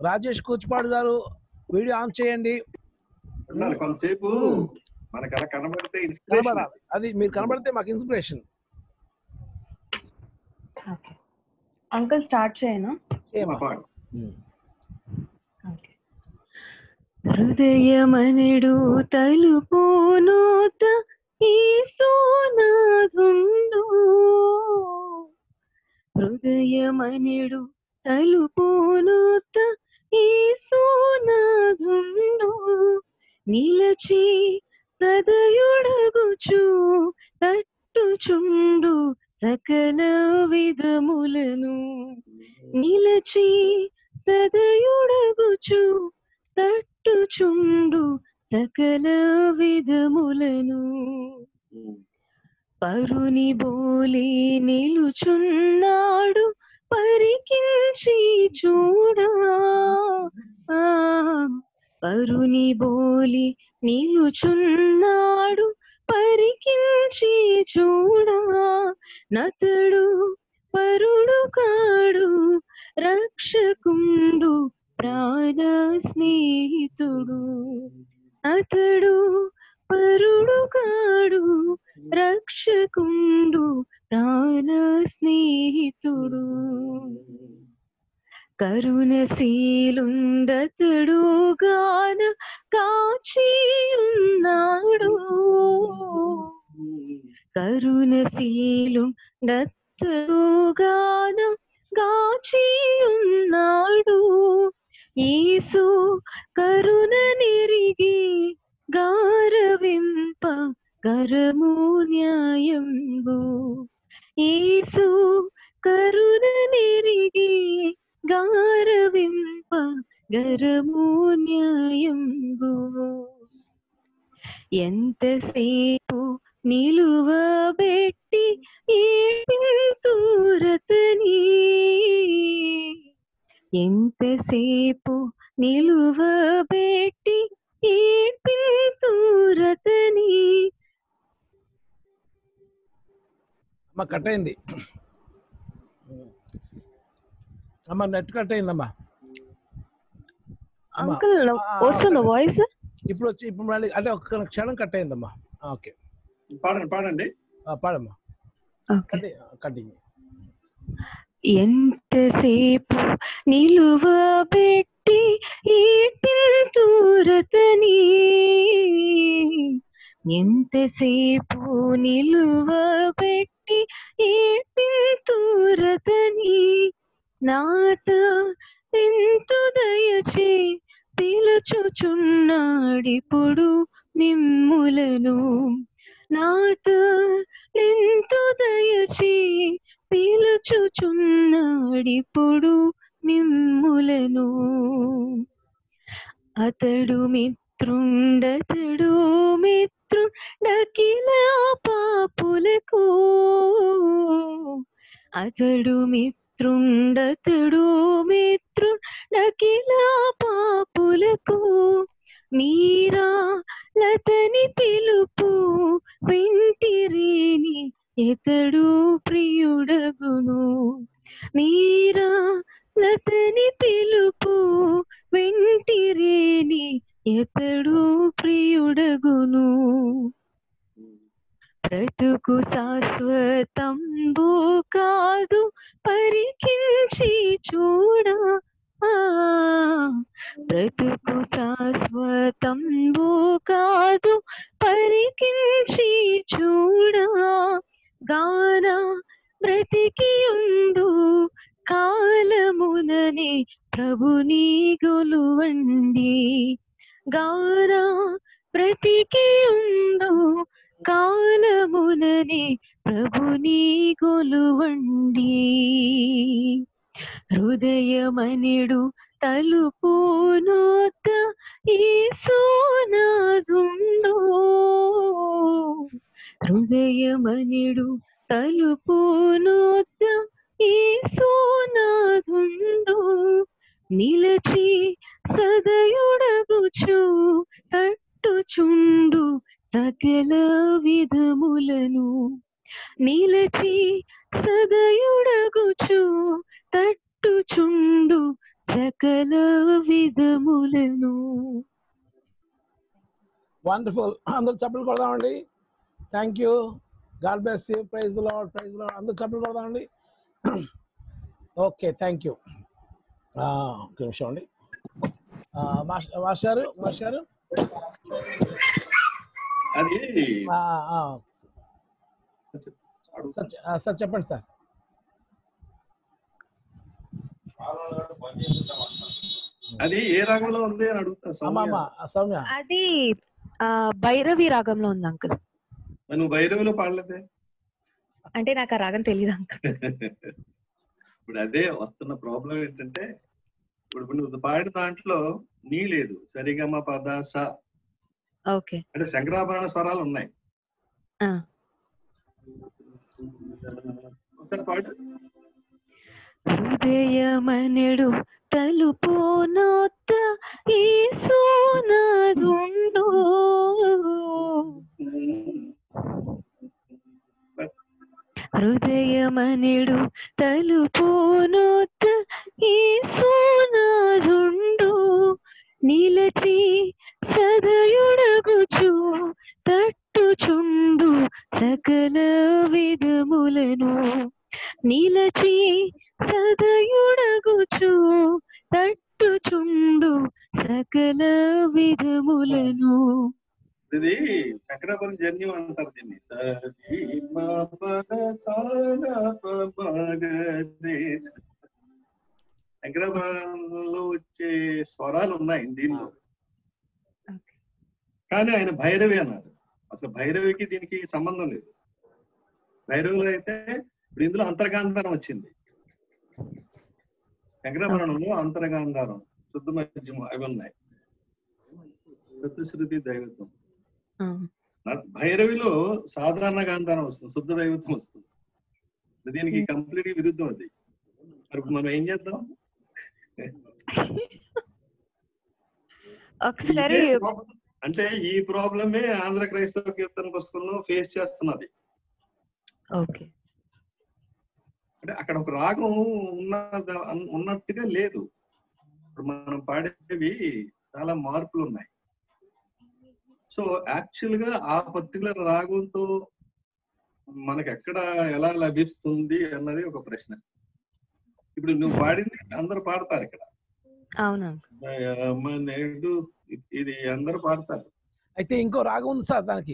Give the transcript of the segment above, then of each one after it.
రాజేష్ కూచిపాడు గారు video on చేయండి ఉండాలి కొంతసేపు మనకు అలా కనబడితే ఇన్స్పిరేషన్ కనబడాలి అది మీరు కనబడితే మాకు ఇన్స్పిరేషన్ ఓకే అంకుల్ స్టార్ట్ చేయనా ఓకే హృదయమనడు తలుపునోత ఈ సోనాదుండు హృదయమనడు తలుపునోత ఈ సోనాదుండు నిలచి సదయుడగుచు తట్టుచుండు సకల విధములను నిలచి సదయుడగుచు తట్టుచుండు సకల విధములను పరుని బోలి నిలుచున్నాడు పరికించి చూడా ఆ, పరుని బోలి నిలుచున్నాడు పరికించి చూడా నతడు పరుడు కాడు రక్షకుండు ప్రాణ స్నేహితుడు అతడు పరుడు కాడు రక్షకుండు ప్రాణ స్నేహితుడు కరుణశీలుండతడు గాన కాచి ఉన్నాడు కరుణశీలుండతడు గాన కాచి ఉన్నాడు యేసు కరుణ నిరిగి గారవింప కరము న్యాయంబు యేసు కరుణ నిరిగి గారవింప గరము న్యాయంబు ఎంతసేపు నిలువబెట్టి ఏపింతురతని ఎంతసేపు నిలువబెట్టి ఏపింతురతని అమ్మ కట్ అయింది అమ్మ నెట్ కట్ అయిందమ్మా అమ్మా. అంకుల్ ఆ, వస్తుందా వాయిస్ ఇప్పుడు వచ్చి ఇప్పుడు మళ్ళీ అంటే ఒక్క క్షణం కట్ అయిందమ్మా ఆ, ఓకే పాడండి పాడండి ఆ, పాడమ్మా ఓకే కంటిన్యూ ఎంతసేపు నిలువబెట్టి ఈటిల్తూరతని ఎంతసేపు నిలువబెట్టి ఈటిల్తూరతని నాత ఎంతో దయచే పిలుచుచున్నాడిప్పుడు నిమ్ములను నాత ఎంతో దయచే పిలుచుచున్నాడిప్పుడు మిమ్ములను అతడు మిత్రుండతడు మిత్రుండకిల పాపులకు అతడు మిత్రుండతడు మిత్రుండకిల పాపులకు మీరా లతని పిలుపు వింటిరేని ఇతడు ప్రియుడగును మీరా లతని పిలుపు వెంటిరేని ఎతడు ప్రియుడగును బ్రతుకు శాశ్వతంబు కాదు పరికించి చూడా ఆ, బ్రతుకు శాశ్వతంబు కాదు పరికించి చూడా గాన బ్రతికి ఉండు కాలముననే ప్రభుని గొలువండి గాన బ్రతికి ఉండు కాలముననే ప్రభుని గొలువండి హృదయమనిడు తలుపు నోత ఈసోనాదుండు హృదయమనిడు తలుపు నోత ఈసోనాదుండు నిలచి సదయుడగుచు తట్టుచుండు సకల విధములను నిలచి సదయుడగుచు తట్టుచుండు సకల విధములను వండర్ఫుల్ అందరూ చప్పలు కొడదామండి thank you God bless you praise Lord praise Lord అందరూ చప్పలు కొడదామండి ఓకే థ్యాంక్ యూ ఒక నిమిషం అండి మాస్టారు మాస్టారు అది సార్ చె- ఆ, సార్ చెప్పండి సార్ అది ఏ రాగంలో ఉంది అని అడుగుతా అమ్మా సౌమ్య. అమ్మా సౌమ్య అది ఆ, భైరవి రాగంలో ఉంది అంకుల్ మరి నువ్వు భైరవిలో పాడలేదే అంటే నాకు ఆ రాగం తెలియదు అంకుల్ ఇప్పుడు అదే వస్తున్న ప్రాబ్లం ఏంటంటే ఇప్పుడు ఇప్పుడు నువ్వు పాడిన దాంట్లో నీ లేదు సరిగమ పద స ఓకే అంటే శంకరాభరణ స్వరాలు ఉన్నాయి ఆ. ఒకసారి పాడు హృదయమనెడు తలుపు నొత్త ఈసోనాదుండు హృదయమనెడు తలుపు నొత్త ఈసోనాదుండు నిలచి సదయుడగుచు తట్టుచుండు సకల విధములను నిలచి సదయుడగుచు తట్టుచుండు సకల విధములను ఇది శంకరాపురం జర్నీ అంటారు దీన్ని సరి మ పద సా న ప మ గ రే స. శంకరాపురంలో వచ్చే స్వరాలు ఉన్నాయి దీనిలో కానీ ఆయన భైరవి అన్నారు అసలు భైరవికి దీనికి సంబంధం లేదు భైరవిలో అయితే ఇప్పుడు ఇందులో అంతర్గాంధారం వచ్చింది శంకరాభరణంలో అంతర్గాంధారం శుద్ధ మధ్యము అవి ఉన్నాయి శృతి దైవత్వం ఆ, నా- భైరవిలో సాధారణ గాంధారం వస్తుంది శుద్ధ దైవత్వం వస్తుంది దీనికి కంప్లీట్ విరుద్ధం అది మరి ఇప్పుడు మనం ఏం చేద్దాం ఒకసారి ఇదే problem. అంటే ఈ ప్రాబ్లమే ఆంధ్ర క్రైస్తవ కీర్తన పుస్తకంలో ఫేస్ చేస్తున్నది ఓకే అంటే అక్కడ ఒక రాగం ఉన్న ఉన్నట్టుగా లేదు ఇప్పుడు మనం పాడేవి చాలా మార్పులు ఉన్నాయి సో యాక్చువల్ గా ఆ పర్టికులర్ రాగంతో మనకి ఎక్కడ ఎలా లభిస్తుంది అన్నది ఒక ప్రశ్న ఇప్పుడు నువ్వు పాడింది అందరూ పాడతారు ఇక్కడ అవునా దయమనేడు ఇది అందరూ పాడతారు అయితే ఇంకో రాగం ఉంది సార్ దానికి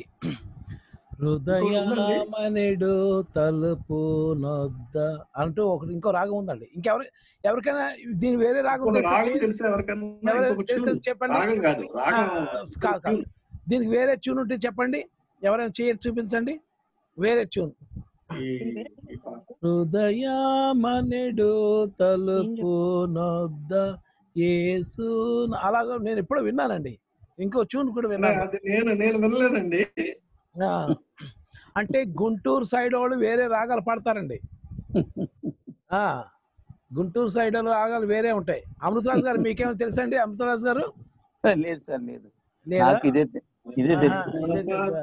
హృదయమనెడు తలుపు నొద్ద అంటూ ఒకటి ఇంకో రాగం ఉందండి ఇంకెవరి ఎవరికైనా దీని వేరే రాగం ఒక తెలిస్తే రాగం చేయండి. తెలిసే ఎవరికన్నా ఎవరైనా ఇంకొక తెలిస్తే tune. చెప్పండి రాగం కాదు రాగం ఆ, కాదు, కాదు. దీనికి వేరే ట్యూన్ ఉంటే చెప్పండి ఎవరైనా చేసి చూపించండి వేరే ట్యూన్ ఈ- ఈ పాట. హృదయమనెడు తలుపు నొద్ద యేసు అలాగా నేను ఎప్పుడో విన్నానండి ఇంకో ట్యూన్ కూడా విన్నాను అది నేను నేను వినలేదండి ఆ, అంటే గుంటూరు సైడ్ వాళ్ళు వేరే రాగాలు పాడతారండి ఆ గుంటూరు సైడ్ వాళ్ళు రాగాలు వేరే ఉంటాయి అమృతరాజు గారు మీకేమైనా తెలుసా అండి అమృతరాజు గారు లేదు సార్ లేదు లేదా నాకు ఇదే తె- ఇదే ఆహా, తెలుసు ఇదే తెలుసా?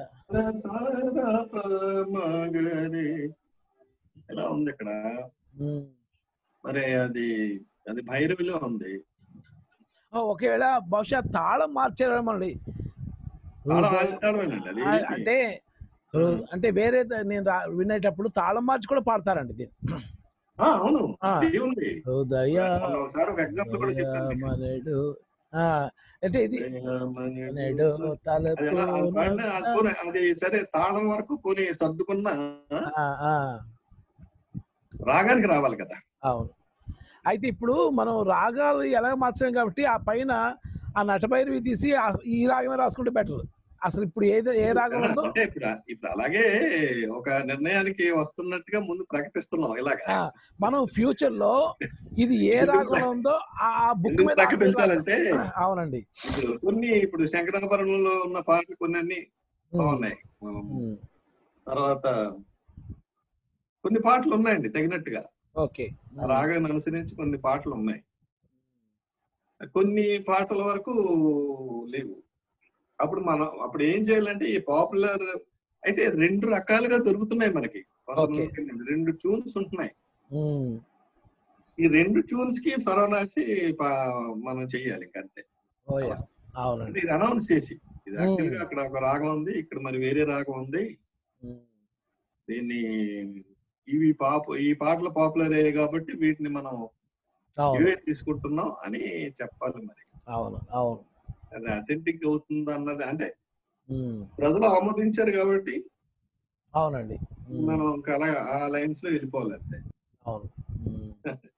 సాగరి. ఎలా ఉంది ఇక్కడ ఉమ్. మరి అది అది భైరవిలో ఉంది ఆ, ఒకవేళ బహుశా తాళం మార్చారేమండి చాలా ఆశ్చర్యమేనండి అది ఆ, అంటే హృ- అంటే వేరే ద- నేను రా- వినేటప్పుడు తాళం మార్చి కూడా పాడతారండి దీన్ని ఆ, అవును ఆ. ఇది ఉంది హృదయ మొన్న ఒకసారి ఒక ఎగ్జాంపుల్ కూడా చెప్పాను మీకు. హృదయమనెడు. ఆ, అంటే ఇది హృదయమనెడు. నేడు అది ఎలా- అది పాడిన- అది తలపు పోనీ- అది సరే తాళం వరకు పోనీ సర్దుకున్న ఆ, ఆ, రాగానికి రావాలి కదా అవును అయితే ఇప్పుడు మనం రాగాలు ఎలా మార్చాం కాబట్టి ఆ పైన ఆ నటభైరవి తీసి ఆ- ఈ రాగమే రాసుకుంటే బెటర్ అసలు ఇప్పుడు ఏదో ఏ రాగం ఉందో అంటే ఇప్పుడు ఇప్పుడు అలాగే ఒక నిర్ణయానికి వస్తున్నట్టుగా ముందు ప్రకటిస్తున్నాం ఇలాగా ఆ, మనం ఫ్యూచర్ లో ఇది ఏ రాగంలో ఉందో ఆ బుక్ ఎందుకు మీద ప్రకటించాలంటే అవునండి ఇప్పుడు కొన్ని ఇప్పుడు శంకరాభరణంలో ఉన్న పాటలు కొన్ని అన్ని బాగున్నాయి ఉమ్, తర్వాత కొన్ని పాటలు ఉన్నాయండి తగినట్టుగా ఓకే ఆ రాగాన్ని అనుసరించి కొన్ని పాటలు ఉన్నాయి కొన్ని పాటల వరకు లేవు అప్పుడు మనం అప్పుడు ఏం చేయాలంటే ఈ పాపులర్ అయితే రెండు రకాలుగా దొరుకుతున్నాయి మనకి Okay. రెండు ట్యూన్స్ ఉంటున్నాయి ఉమ్, ఈ రెండు ట్యూన్స్ కి స్వరం రాసి పా- మనం చెయ్యాలి ఇంక అంతే ఓ ఎస్ అంటే అవునండి ఇది అనౌన్స్ చేసి ఇది యాక్చువల్ గా Hmm. అక్కడ ఒక రాగం ఉంది ఇక్కడ మరి వేరే రాగం ఉంది ఉమ్, దీన్ని ఇవి పాప ఈ పాటలు పాపులర్ అయ్యాయి కాబట్టి వీటిని మనం అవును ఇవే తీసుకుంటున్నాం అని చెప్పాలి మరి అవును అవును అది అథెంటిక్ అవుతుంది అన్నది అంటే ఉమ్, ప్రజలు ఆమోదించారు కాబట్టి అవునండి ఉమ్, మనం ఇంకా అలా ఆ లైన్స్ లో వెళ్ళిపోవాలి అంతే అవును ఉమ్.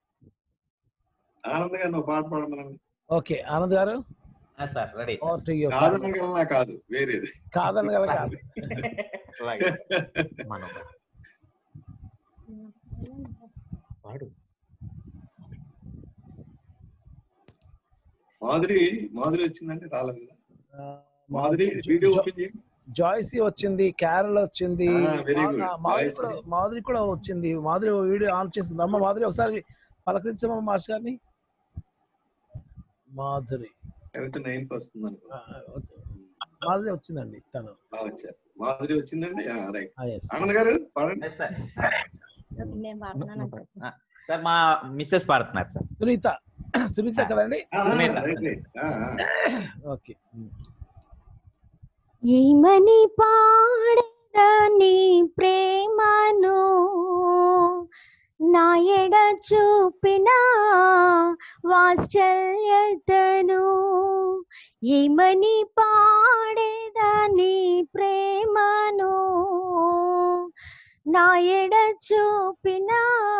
ఆనందంగా నువ్వు పాట పాడమనండి ఓకే ఆనంద్ గారు sir ready over to your కాదనగలనా కాదు వేరేది కాదని కదా కాదు మనం పాడు మాధురి మాధురి వచ్చిందండి రాలేదు కదా ఆ, మాధురి జా- వీడియో జా- ఓపెన్ చేయి జాయ్సీ వచ్చింది క్యారల్ వచ్చింది ఆ, very good. మా- మాధురి Joyce. కూడా మాధురి కూడా వచ్చింది మాధురి వీడియో ఆన్ చేస్తుంది అమ్మ మాధురి ఒకసారి పలకరించమ్మా మాస్టర్ గారిని మాధురి కవిత నైన్ కి వస్తుంది అనుకో ఆ, మాధురి వచ్చిందండి తను ఆ, వచ్చారు మాధురి వచ్చిందండి రైట్ ఎస్ ఆనంద్ గారు పాడండి సార్ నేను పాడుతున్నాను చెప్పు సార్ మా మిస్సెస్ పాడుతున్నారు సార్ సునీత సునీత కదండి ఆ, సునీత. Right, right. ఆ, ఆ. ఓకే ఏమని పాడదని ప్రేమను నా ఎడ చూపిన వాత్సల్యతను ఏమని పాడేదని ప్రేమను నా ఎడ చూపిన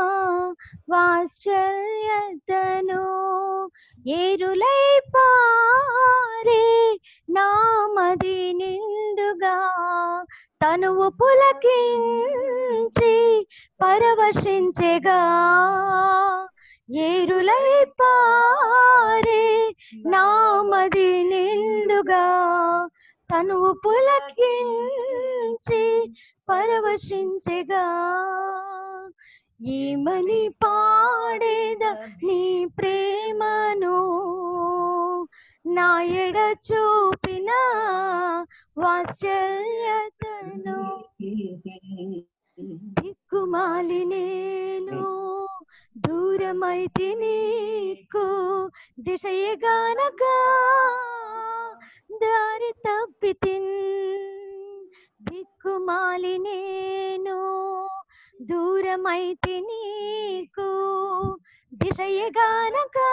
వాత్సల్యతను ఏరులై పారే నామది నిండుగా తనువు పులకించి పరవశించెగా ఏరులై పారే నామది నిండుగా తనువు పులకించి పరవశించెగా ఏమని పాడేద నీ ప్రేమను నా ఎడ చూపిన వాత్సల్యతను దిక్కుమాలి నేను దూరమైతే నీకు దిశయగానగా దారి తప్పితిన్ దిక్కుమాలి నేను దూరమైతే నీకు దిశయగానగా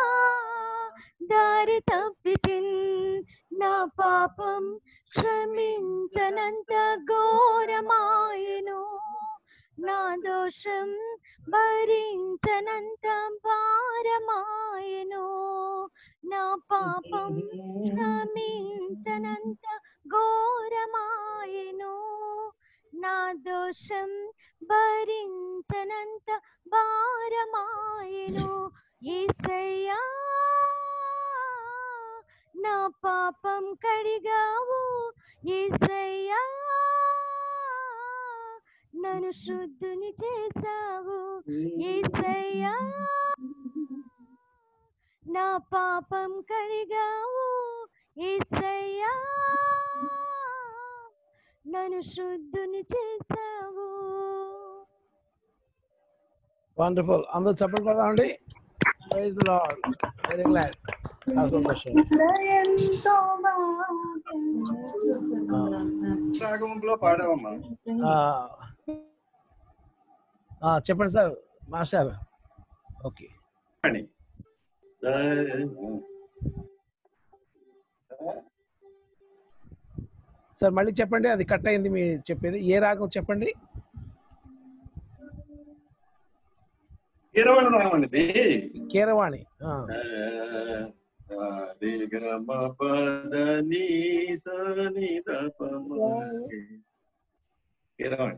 దారి తప్పితిన్ నా పాపం క్షమించనంత ఘోరమాయను నా దోషం భరించనంత భారమాయను నా పాపం క్షమించనంత ఘోరమాయను నా దోషం భరించనంత భారమాయను ఏసయ్యా నా పాపం కడిగావు ఏసయ్యా నన్ను శుద్ధుని చేసావు ఏసయ్యా నా పాపం కడిగావు ఏసయ్యా నన్ను శుద్ధుని చేసావు వండర్ఫుల్ అందరూ చెప్పండి కదా అండి ప్రైజ్ లార్డ్ వెరీ గ్లాడ్ చాలా సంతోషం రాగంలో పాడావమ్మా ఆ, ఆ, చెప్పండి సార్ మాస్టర్ ఓకే అని సార్ మళ్ళీ చెప్పండి అది కట్ అయింది మీ చెప్పేది ఏ రాగం చెప్పండి ఇరవై రాగం ఇది కీరవాణి ఆ, రే గ మ పద నీ స ని ద ప మ రే. కీరవాణి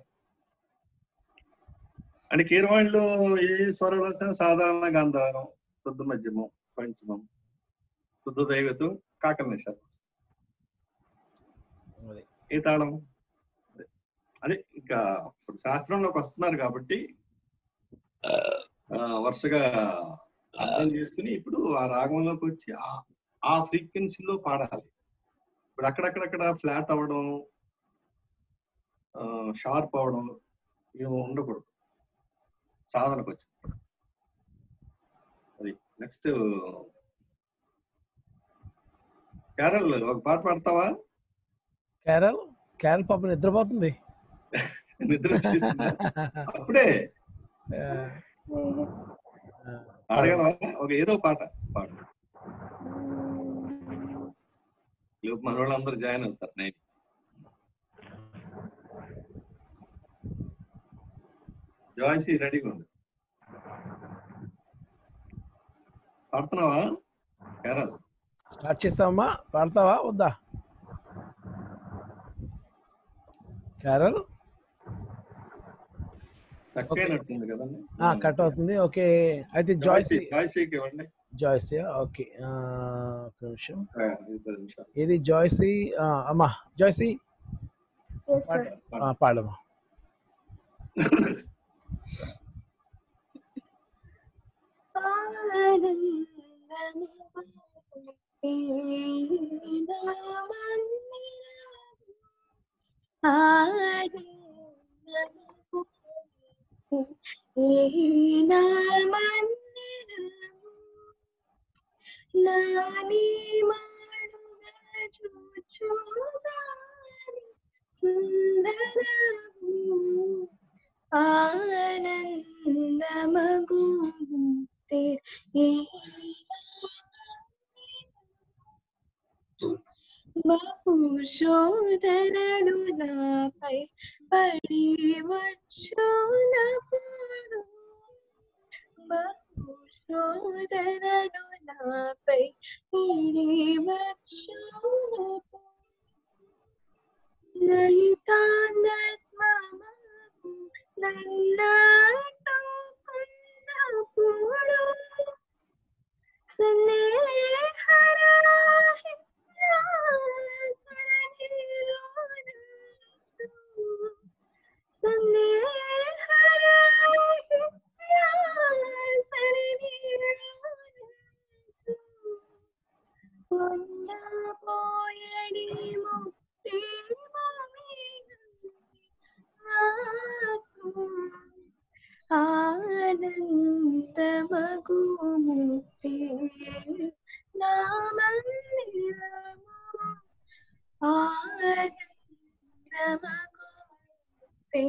అంటే కీరవాణిలో ఏ స్వరాలు వచ్చినా సాధారణ గాంధారం శుద్ధ మధ్యమం పంచమం శుద్ధ దైవతం కాకర నిషాదం అది. ఏ తాళం అదే. అదే ఇంకా ఇప్పుడు శాస్త్రంలోకి వస్తున్నారు కాబట్టి ఆ, వరుసగా అర్థం చేసుకుని ఇప్పుడు ఆ రాగంలోకి వచ్చి ఆ- ఆ ఫ్రీక్వెన్సీలో పాడాలి ఇప్పుడు అక్కడక్కడక్కడ ఫ్లాట్ అవ్వడం షార్ప్ అవ్వడం ఇవి ఉండకూడదు సాధనకు వచ్చి నెక్స్ట్ క్యారల్ ఒక పాట పాడతావా క్యారల్ క్యారల్ పాప నిద్రపోతుంది నిద్ర వచ్చేసిందా అప్పుడే ఆ, అడగలవా ఒక ఏదో పాట పాట లోపు మన వాళ్ళందరూ జాయిన్ అవుతారు నైట్ జాయిసీ రెడీగా ఉంది పాడుతున్నావా కేరళ స్టార్ట్ చేస్తావమ్మా పాడతావా వద్దా క్యారల్ తక్కువైనట్టుంది కదండి కట్ అవుతుంది ఓకే అయితే జాయ్స్ జాయిసీ జాయిసీకి ఇవ్వండి జాయ్స్ ఓకే ఒక నిమిషం ఆ, ఇద్దరు నిమిషాలు ఇది జాయ్సీ ఆ, అమ్మా జాయ్సీ పాట ఆ, పాడమ్మా నాని మాడుగా చూచుదాని సుందరము ఆనందమగు బహుశోధనలు నాపై పడి వచ్చునప్పుడు బహుశోధనలు నాపై పడి వచ్చునప్పుడు లలితాంగత్మమగు నన్నాటుకున్నప్పుడు పోయడి ముక్తి ఆనందమగు ముక్తి నామందిరము ఆనందమగు ముక్తి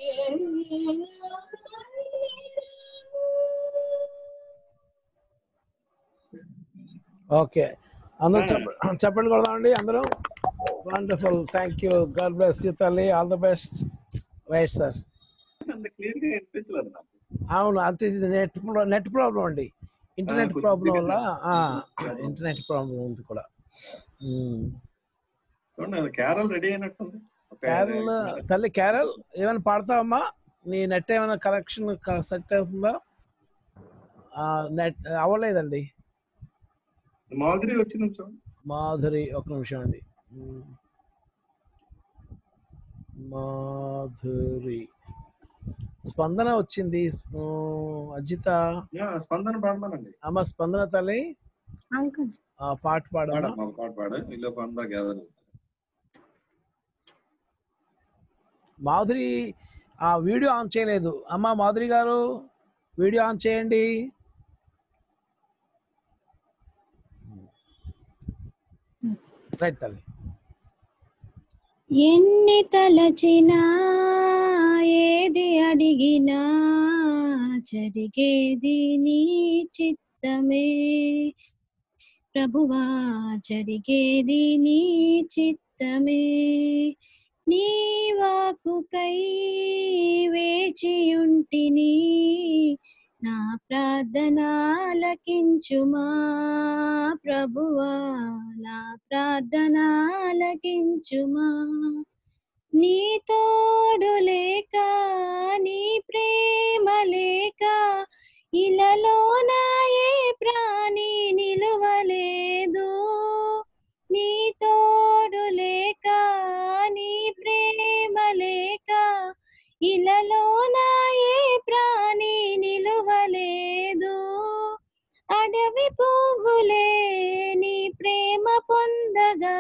ఓకే అందరూ చెప్ప చెప్పండి కొడదామండి అందరూ wonderful thank you God bless you తల్లి all the best right sir అంత క్లియర్ గా వినిపించలేదు నాకు అవును అంతే ఇది నెట్ నెట్ ప్రాబ్లం అండి ఇంటర్నెట్ కొద్దిగా ప్రాబ్లం వల్ల ఇంటర్నెట్ ప్రాబ్లం ఉంది కూడా ఉమ్. చూడండి క్యారల్ రెడీ అయినట్టుంది ఒక క్యారల్ తల్లి క్యారల్ ఏమైనా పాడతావమ్మా నీ నెట్ ఏమైనా కనెక్షన్ సెట్ అవుతుందా నెట్ అవ్వలేదండి మాధురి వచ్చింది చూడండి మాధురి ఒక నిమిషం అండి ఉమ్. మాధురి స్పందన వచ్చింది స్ప- అజిత యా, స్పందన పాడమనండి అమ్మ స్పందన తల్లి అంకుల్ ఆ పాట పాడమ్మా పాడమ్మా ఒక పాట పాడు ఈ లోపు అందరూ గ్యాదర్ మాధురి ఆ వీడియో ఆన్ చేయలేదు అమ్మ మాధురి గారు వీడియో ఆన్ చేయండి రైట్ తల్లి ఎన్ని తలచినా ఏది అడిగినా జరిగేది నీ చిత్తమే ప్రభువా జరిగేది నీ చిత్తమే నీ వాకుకై వేచియుంటిని నా ప్రార్థనాలకించుమా ప్రభువా నా ప్రార్థనాలకించుమా నీ తోడు లేక నీ ప్రేమ లేక ఇలలో నా ఏ ప్రాణి నిలువలేదు నీ తోడు లేక నీ ప్రేమ లేక ఇలలో నా ఏ ప్రాణి నిలువలేదు అడవి పువ్వులే నీ ప్రేమ పొందగా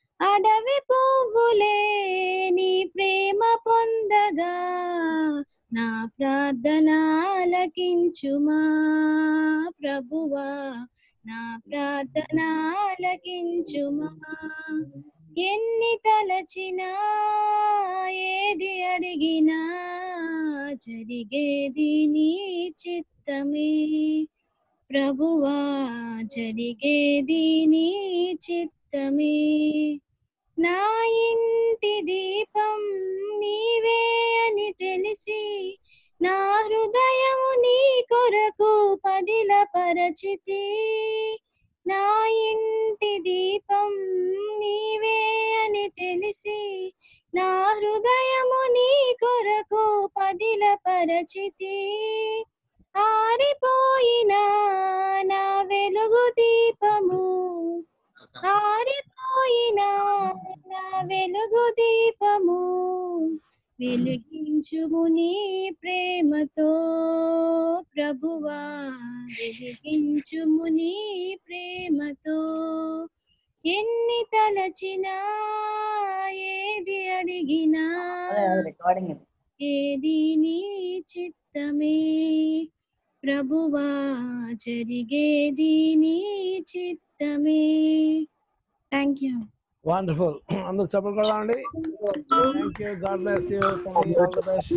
అడవి పువ్వులే నీ ప్రేమ పొందగా నా ప్రార్థన ఆలకించుమా ప్రభువా నా ప్రార్థన ఆలకించుమా ఎన్ని తలచినా ఏది అడిగినా జరిగేది నీ చిత్తమే ప్రభువా జరిగేది నీ చిత్తమే నా ఇంటి దీపం నీవే అని తెలిసి నా హృదయము నీ కొరకు పదిల పరచితి నా ఇంటి దీపం నీవే అని తెలిసి నా హృదయము నీ కొరకు పదిల పరచితి ఆరిపోయిన నా వెలుగు దీపము ఆరిపోయిన నా వెలుగు దీపము వెలిగించుము నీ ప్రేమతో ప్రభువా వెలిగించుము నీ ప్రేమతో ఎన్ని తలచినా ఏది అడిగినా ఏది నీ చిత్తమే ప్రభువా జరిగేది నీ చిత్తమే థ్యాంక్ యూ వండర్ఫుల్ అందరూ చెప్పలు కొడదామండి thank you God bless you thank you all the best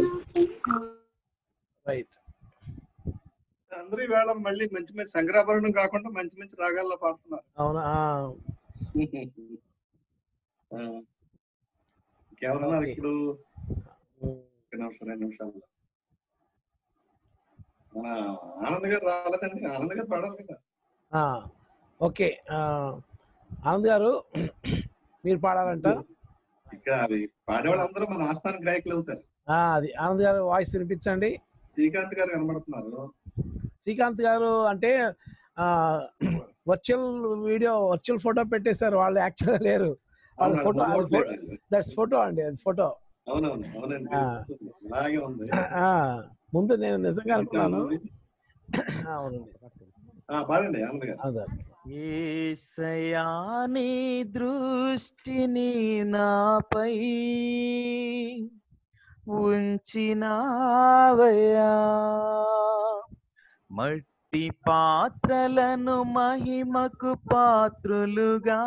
right అందరూ ఈవేళ మళ్ళీ మంచి మంచి సంగ్రహాభరణం కాకుండా మంచి మంచి రాగాల్లో పాడుతున్నారు అవునా ఆ. ఇంకెవరన్నారు Okay. ఇప్పుడు ఒక నిమిషం రెండు నిమిషాలు మన ఆనంద్ గారు రాలేదండి ఆనంద్ గారు పాడాలి కదా ఓకే ఆనంద్ గారు మీరు పాడాలంట ఇక్కడ అది పాడేవాళ్ళు అందరూ మన ఆస్థాన గాయకులు అవుతారు ఆ, అది ఆనంద్ గారు వాయిస్ వినిపించండి శ్రీకాంత్ గారు కనబడుతున్నారు శ్రీకాంత్ గారు అంటే వర్చువల్ వీడియో వర్చువల్ ఫోటో పెట్టేశారు వాళ్ళు యాక్చువల్గా లేరు వాళ్ళ అవును, ఫోటో అవును, అది ఫోటో దట్స్ ఫోటో అండి అది ఫోటో అవునవును అవునండి ఆ. అలాగే ఉంది ముందు నేను నిజంగా అనుకున్నాను అవునండి ఆ, పాడండి ఆనంద్ గారు అవును ఏసయా నీ దృష్టిని నాపై ఉంచినావయ్యా మట్టి పాత్రలను మహిమకు పాత్రులుగా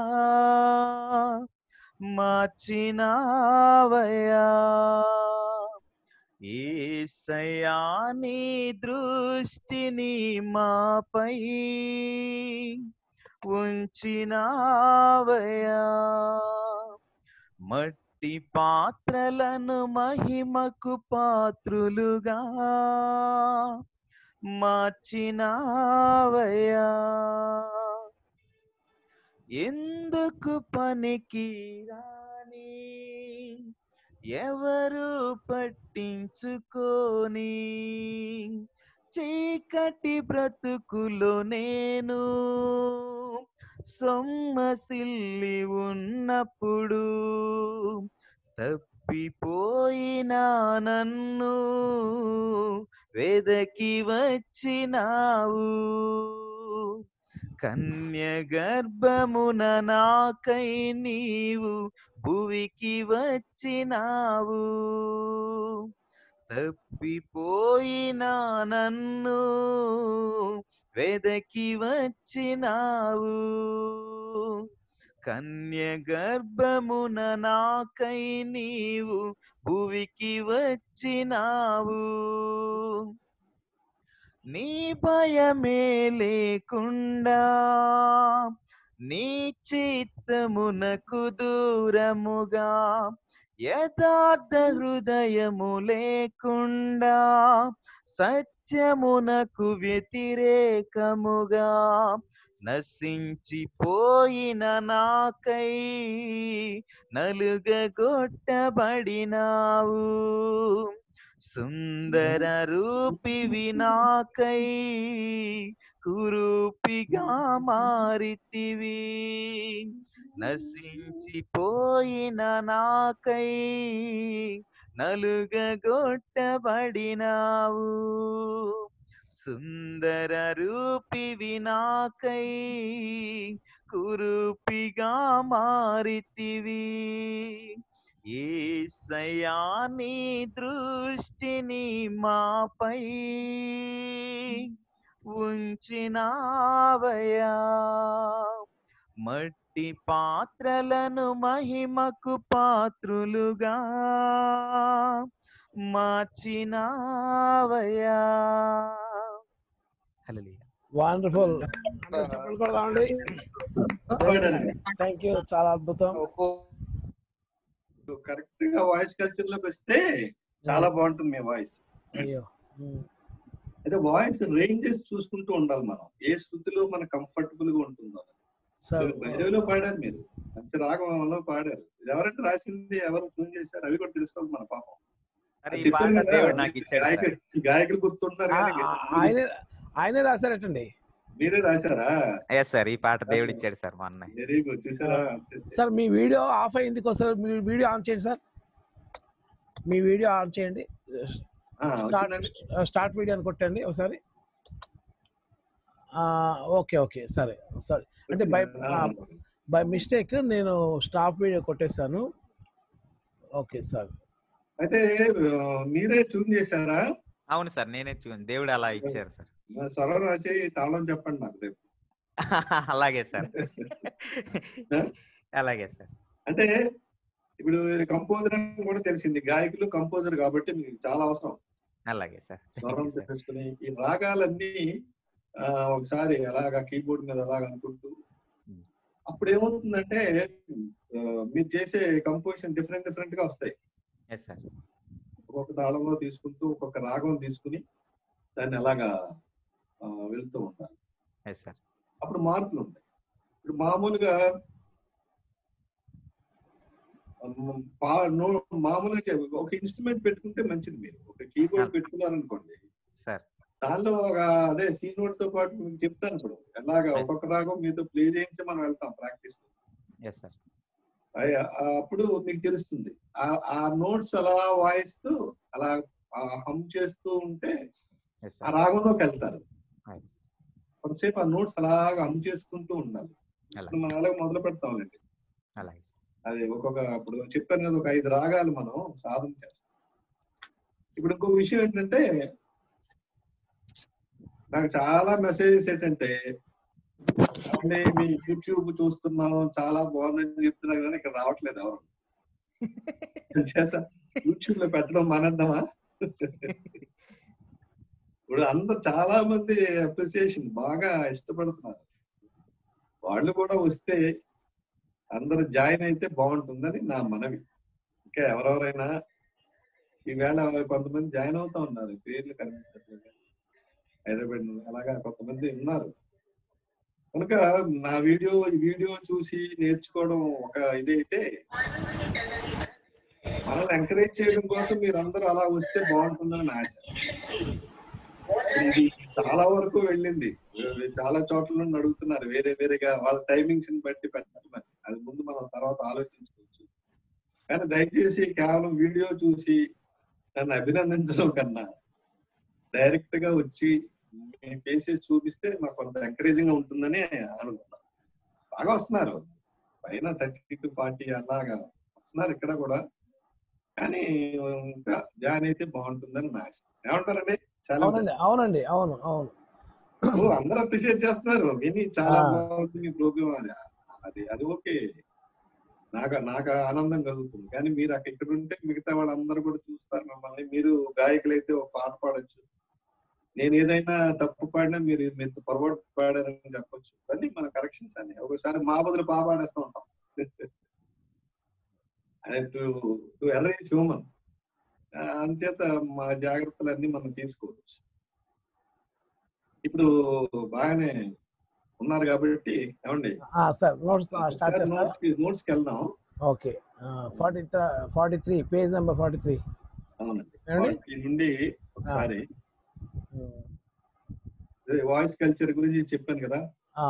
మార్చినావయ్యా ఏసయా నీ దృష్టిని మాపై ఉంచినావయ్యా మట్టి పాత్రలను మహిమకు పాత్రులుగా మార్చినావయ్యా ఎందుకు పనికి రాని ఎవరు పట్టించుకోని చీకటి బ్రతుకులో నేను సొమ్మసిల్లి ఉన్నప్పుడు తప్పిపోయిన నన్ను వెదకి వచ్చినావు కన్య గర్భమున నాకై నీవు భువికి వచ్చినావు తప్పిపోయిన నన్ను వెదకి వచ్చినావు కన్య గర్భమున నాకై నీవు భువికి వచ్చినావు నీ భయమే లేకుండా నీ చిత్తమునకు దూరముగా యథార్థ హృదయము లేకుండా సత్యమునకు వ్యతిరేకముగా నశించిపోయిన నాకై నలుగగొట్టబడినావు సుందర రూపివి నాకై కురూపిగా మారితివి నశించిపోయిన నాకై నలుగగొట్టబడినావు సుందర రూపివి నాకై కురూపిగా మారితివి ఏసయ్యా నీ దృష్టిని మాపై ఉంచినావయా మట్టి పాత్రలను మహిమకు పాత్రులుగా మార్చినావయా హల్లెలూయా వండర్ఫుల్ చప్పట్లు కొడదామండి పాడారండి. థ్యాంక్ యూ చాలా అద్భుతం కరెక్ట్ గా వాయిస్ కల్చర్ లోకి వస్తే చాలా బాగుంటుంది మీ వాయిస్ అయ్యో ఉమ్. అయితే వాయిస్ రేంజెస్ చూసుకుంటూ ఉండాలి మనం ఏ శృతిలో మన కంఫర్టబుల్ గా ఉంటుందో సార్ భైరవిలో పాడారు మీరు మంచి రాగంలో పాడారు ఇది ఎవరంటే రాసింది ఎవరు ట్యూన్ చేశారు అవి కూడా తెలుసుకోవాలి మన పాపం సరే ఈ చెప్పాను పాట కదా, దేవుడు నాకు ఇచ్చాడు సార్. గాయకులు గాయకులు గుర్తుంటారు ఆ- కానీ ఆ- ఆయనే ఆయనే రాశారటండి మీరే రాశారా ఎస్ సార్ ఈ పాట దేవుడు ఇచ్చాడు సార్ మా అన్నయ్య వెరీ గుడ్ చూసారా సార్ మీ వీడియో ఆఫ్ అయింది సార్ మీ వీడియో ఆన్ చేయండి సార్ మీ వీడియో ఆన్ చేయండి ఆ, స్టార్ట్ వచ్చిందండి స్టార్ట్ వీడియో అని కొట్టండి ఒకసారి ఆ, ఓకే ఓకే సరే సరే అంటే బై ఆ, బై మిస్టేక్ నేను స్టాప్ వీడియో కొట్టేశాను ఓకే సార్ అయితే ఆ, మీరే ట్యూన్ చేశారా అవును సార్ నేనే చూడండి దేవుడు అలా ఇచ్చారు సార్ మరి స్వరం రాసి తాళం చెప్పండి నాకు రేపు అలాగే సార్ ఆ? అలాగే సార్ అంటే ఇప్పుడు కంపోజర్ అని కూడా తెలిసింది గాయకులు కంపోజర్ కాబట్టి మీకు చాలా అవసరం అలాగే సార్ స్వరం తెలుసుకుని ఈ రాగాలన్నీ ఆ, ఒకసారి అలాగా కీబోర్డ్ మీద అలాగ అనుకుంటూ Hmm. అప్పుడు ఏమవుతుందంటే ఆ, మీరు చేసే కంపోజిషన్ డిఫరెంట్ డిఫరెంట్ గా వస్తాయి ఎస్ సార్ ఒక్కొక్క తాళంలో తీసుకుంటూ ఒక్కొక్క రాగం తీసుకుని దాన్ని అలాగా ఆ, వెళ్తూ ఉంటారు ఎస్ సార్ అప్పుడు మార్పులు ఉంటాయి ఇప్పుడు మామూలుగా ఉమ్, పా- నో- మామూలుగా చె- ఒక ఇన్స్ట్రుమెంట్ పెట్టుకుంటే మంచిది మీరు ఒక కీబోర్డ్ ఆ. పెట్టుకున్నారనుకోండి సార్ దానిలో ఒక అదే సీ నోట్ తో పాటు మీకు చెప్తాను ఇప్పుడు ఎలాగా Yes. ఒక్కొక్క రాగం మీతో ప్లే చేయించి మనం వెళ్తాం ప్రాక్టీస్ ఎస్ సార్ అప్పుడు మీకు తెలుస్తుంది ఆ- ఆ నోట్స్ అలా వాయిస్తూ అలా హమ్ చేస్తూ ఉంటే ఎస్ ఆ సార్ రాగంలోకి వెళ్తారు కొంతసేపు ఆ నోట్స్ అలాగా హమ్ చేసుకుంటూ ఉండాలి ఇప్పుడు అలాగే మనం అలాగే మొదలు పెడతాంలేండి అలాగే అది ఒక్కొక్క ఇప్పుడు చెప్పాను కదా ఒక ఐదు రాగాలు మనం సాధన చేస్తాం ఇప్పుడు ఇంకొక విషయం ఏంటంటే నాకు చాలా మెసేజెస్ ఏంటంటే అంటే మీ యూట్యూబ్ చూస్తున్నాం చాలా బాగుందని చెప్తున్నారు కానీ ఇక్కడ రావట్లేదు ఎవరు చేత యూట్యూబ్ లో పెట్టడం మానేద్దామా ఇప్పుడు అందరు చాలా మంది అప్రిసియేషన్ బాగా ఇష్టపడుతున్నారు వాళ్ళు కూడా వస్తే అందరూ జాయిన్ అయితే బాగుంటుందని నా మనవి ఇంకా ఎవరెవరైనా ఈవేళ కొంతమంది జాయిన్ అవుతా ఉన్నారు పేర్లు కనిపించట్లేదు హైదరాబాద్ నుండి. అలాగా కొంతమంది ఉన్నారు కనుక నా వీడియో ఈ వీడియో చూసి నేర్చుకోవడం ఒక ఇదైతే మనల్ని ఎంకరేజ్ చేయడం కోసం మీరు అందరూ అలా వస్తే బాగుంటుందని నా ఆశ ఇది చాలా వరకు వెళ్ళింది చాలా చోట్ల నుండి అడుగుతున్నారు వేరే వేరేగా వాళ్ళ టైమింగ్స్ ని బట్టి పెట్టమని అది ముందు మనం తర్వాత ఆలోచించుకోవచ్చు కానీ దయచేసి కేవలం వీడియో చూసి నన్ను అభినందించడం కన్నా డైరెక్ట్ గా వచ్చి మీ ఫేసెస్ చూపిస్తే మాకు కొంత ఎంకరేజింగ్ గా ఉంటుందని అనుకున్నాను బాగా వస్తున్నారు పైన థర్టీ టు ఫార్టీ అలాగా వస్తున్నారు ఇక్కడ కూడా కానీ ఇంకా జాయిన్ అయితే బాగుంటుందని నా ఆశ ఏమంటారండి చాలా అవునండి అవునండి అవును అవును ఓ, అందరూ అప్రిషియేట్ చేస్తున్నారు విని చాలా ఆ. బాగుంది మీ ప్రోగ్రామ్ అది అది అది ఓకే నాకు నాకు ఆనందం కలుగుతుంది కానీ మీరు అక్కడ ఇక్కడ ఉంటే మిగతా వాళ్ళందరూ కూడా చూస్తారు మిమ్మల్ని మీరు గాయకులైతే ఒక పాట పాడొచ్చు నేను ఏదైనా తప్పు పాడినా మీరు మీరు పొరపాటు పాడారని చెప్పొచ్చు కానీ మన కరెక్షన్స్ అని ఒకసారి మా బదులు బాగా పాడేస్తూ ఉంటాం టు టు ఎర్ర హ్యూమన్ అంచేత మా జాగ్రత్తలన్నీ మనం తీసుకోవచ్చు ఇప్పుడు బాగానే ఉన్నారు కాబట్టి ఏమండి ఆ, సార్ నోట్స్ స్టార్ట్ చేస్తా నోట్స్ కి నోట్స్ కి వెళ్దాం okay forty forty three page number forty three అవునండి ఏమండి? వాటి నుండి ఒకసారి వాయిస్ కల్చర్ గురించి చెప్పాను కదా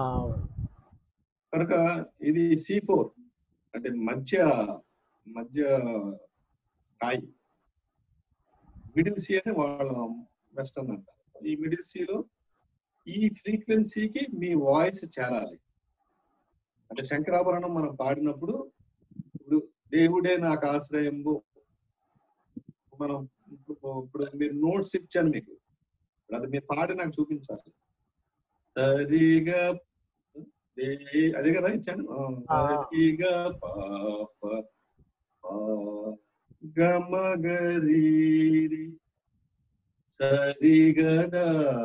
కనుక ఇది సి ఫోర్ అంటే మధ్య మధ్య స్థాయి మిడిల్ సి అని వాళ్ళ వెస్టర్న్ అంటారు ఈ మిడిల్ సిలో ఈ ఫ్రీక్వెన్సీకి మీ వాయిస్ చేరాలి అంటే శంకరాభరణం మనం పాడినప్పుడు ఇప్పుడు దేవుడే నాకు ఆశ్రయంబు మనం ఇప్పుడు ఇప్పుడు మీరు నోట్స్ ఇచ్చాను మీకు ఇప్పుడు అది మీరు పాడి నాకు చూపించాలి సరిగా దే- అదే కదా ఇచ్చాను ఆ, ఆ. సరిగా పాప పా గమగరీరి సరిగదా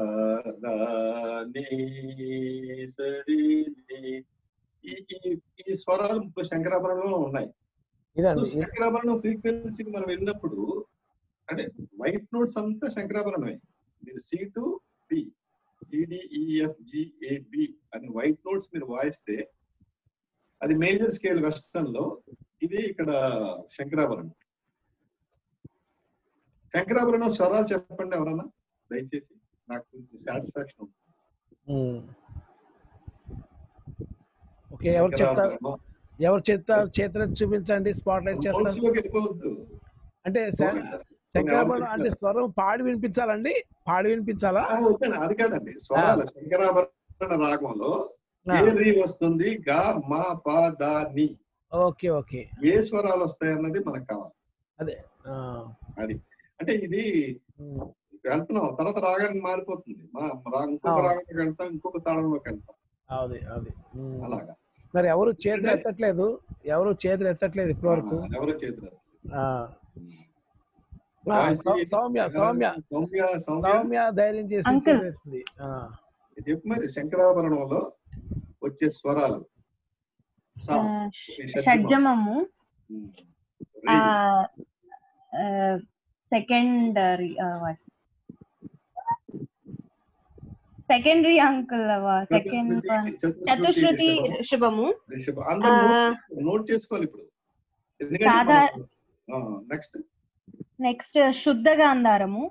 నీ సరి నీ. ఈ ఈ- ఈ స్వరాలు ఇప్పుడు శంకరాభరణంలో ఉన్నాయి సో ఇదండి ఇది- శంకరాభరణం ఫ్రీక్వెన్సీకి మనం వెళ్ళినప్పుడు అంటే వైట్ నోట్స్ అంతా శంకరాభరణమే మీరు C to B C D E F G A B అని వైట్ నోట్స్ మీరు వాయిస్తే అది మేజర్ స్కేల్ వెస్టర్న్ లో ఇది ఇక్కడ శంకరాభరణం శంకరాభరణం స్వరాలు చెప్పండి ఎవరన్నా దయచేసి నాకు కొంచెం సాటిస్ఫాక్షన్ ఉమ్. ఓకే ఎవరు చెప్తారు ఎవరు చెప్తారు చేతులు చూపించండి స్పాట్ లైట్ చేస్తారు నోట్స్ లోకి వెళ్ళిపోవద్దు అంటే శంకరాభరణం అంటే స్వరం పాడి వినిపించాలండి పాడి వినిపించాలా ఆ, వద్దండి అది కాదండి స్వరాలు శంకరాభరణ రాగంలో ఆ, ఏ రీ వస్తుంది గా మా పా దా ని ఓకే ఓకే ఏ స్వరాలు వస్తాయి అన్నది మనకు కావాలి అదే ఆ, అది అంటే ఇది ఉమ్, వెళ్తున్నాం తర్వాత రాగానికి మారిపోతుంది మా రా- ఇంకొక ఆ. రాగంలోకి వెళ్తాం ఇంకొక తాళంలోకి వెళ్తాం అది అది ఉమ్. అలాగా మరి ఎవరు చేతులు అంటే- ఎత్తట్లేదు ఎవరు చేతులు ఎత్తట్లేదు ఇప్పటి వరకు ఆ, ఎవరో చేతులు ఆ. ఆ, సౌ- సౌమ్య సౌమ్య సౌమ్య సౌమ్య సౌమ్య ధైర్యం చేసి Uncle. చేతులు ఎత్తింది. ఆ, చెప్పు మరి శంకరాభరణంలో వచ్చే స్వరాలు సా, ఈ షడ్జమం. షడ్జమము ఉమ్. ఆ, రీ. ఆ, సెకండరీ సెకండరీ అంకుల్ సెకండ్ చతుశ్రుతి- చతుశ్రుతి చతుశ్రుతి రిషభం. శుభము రిషభం. అందరూ ఆ. నోట్ చేసుకో- నోట్ చేసుకోవాలి ఇప్పుడు ఎందుకంటే సాదా- నెక్స్ట్ నెక్స్ట్ శుద్ధ గాంధారము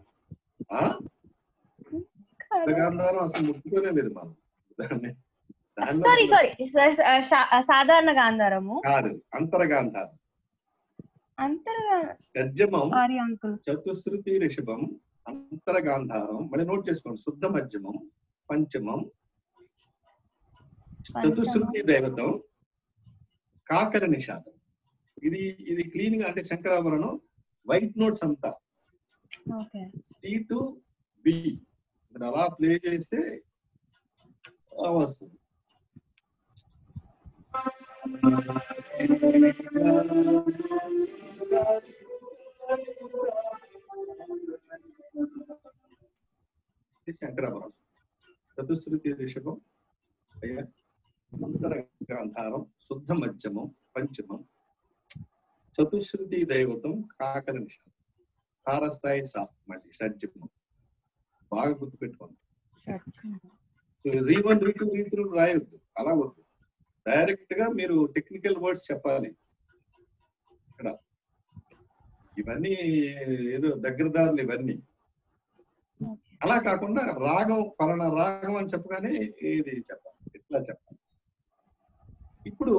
గాంధారం అసలు ముట్టుకోనే లేదు మనం దాన్ని దానిలో సారీ సారీ సాధారణ గాంధారము కాదు అంతరగాంధారం అంతర్గా గర్జమం సారీ అంకుల్ చతుశ్రుతి రిషభం అంతరగాంధారం మళ్ళీ నోట్ చేసుకోండి శుద్ధ మధ్యమం పంచమం చతుశ్రుతి దైవతం కాకర నిషాదం ఇది ఇది క్లీన్ గా అంటే శంకరాభరణం వైట్ నోట్స్ అంతా ఓకే సి టు బి మీరు అలా ప్లే చేస్తే ఆ వస్తుంది ఇది శంకరాభరణం చతుశ్రుతి రిషభం అయ్యా అంతర గాంధారం శుద్ధ మధ్యమం పంచమం చతుశ్రుతి దైవతం కాకర నిషాదం తారస్థాయి సా మళ్ళీ షడ్జమం బాగా గుర్తుపెట్టుకోండి రీ వన్ రీ టూ రీ త్రీ రాయొద్దు అలా వద్దు డైరెక్ట్ గా మీరు టెక్నికల్ వర్డ్స్ చెప్పాలి ఇక్కడ ఇవన్నీ ఏదో దగ్గరదారులు ఇవన్నీ అలా కాకుండా రాగం పలానా రాగం అని చెప్పగానే ఇది చెప్పాలి ఇట్లా చెప్పాలి ఇప్పుడు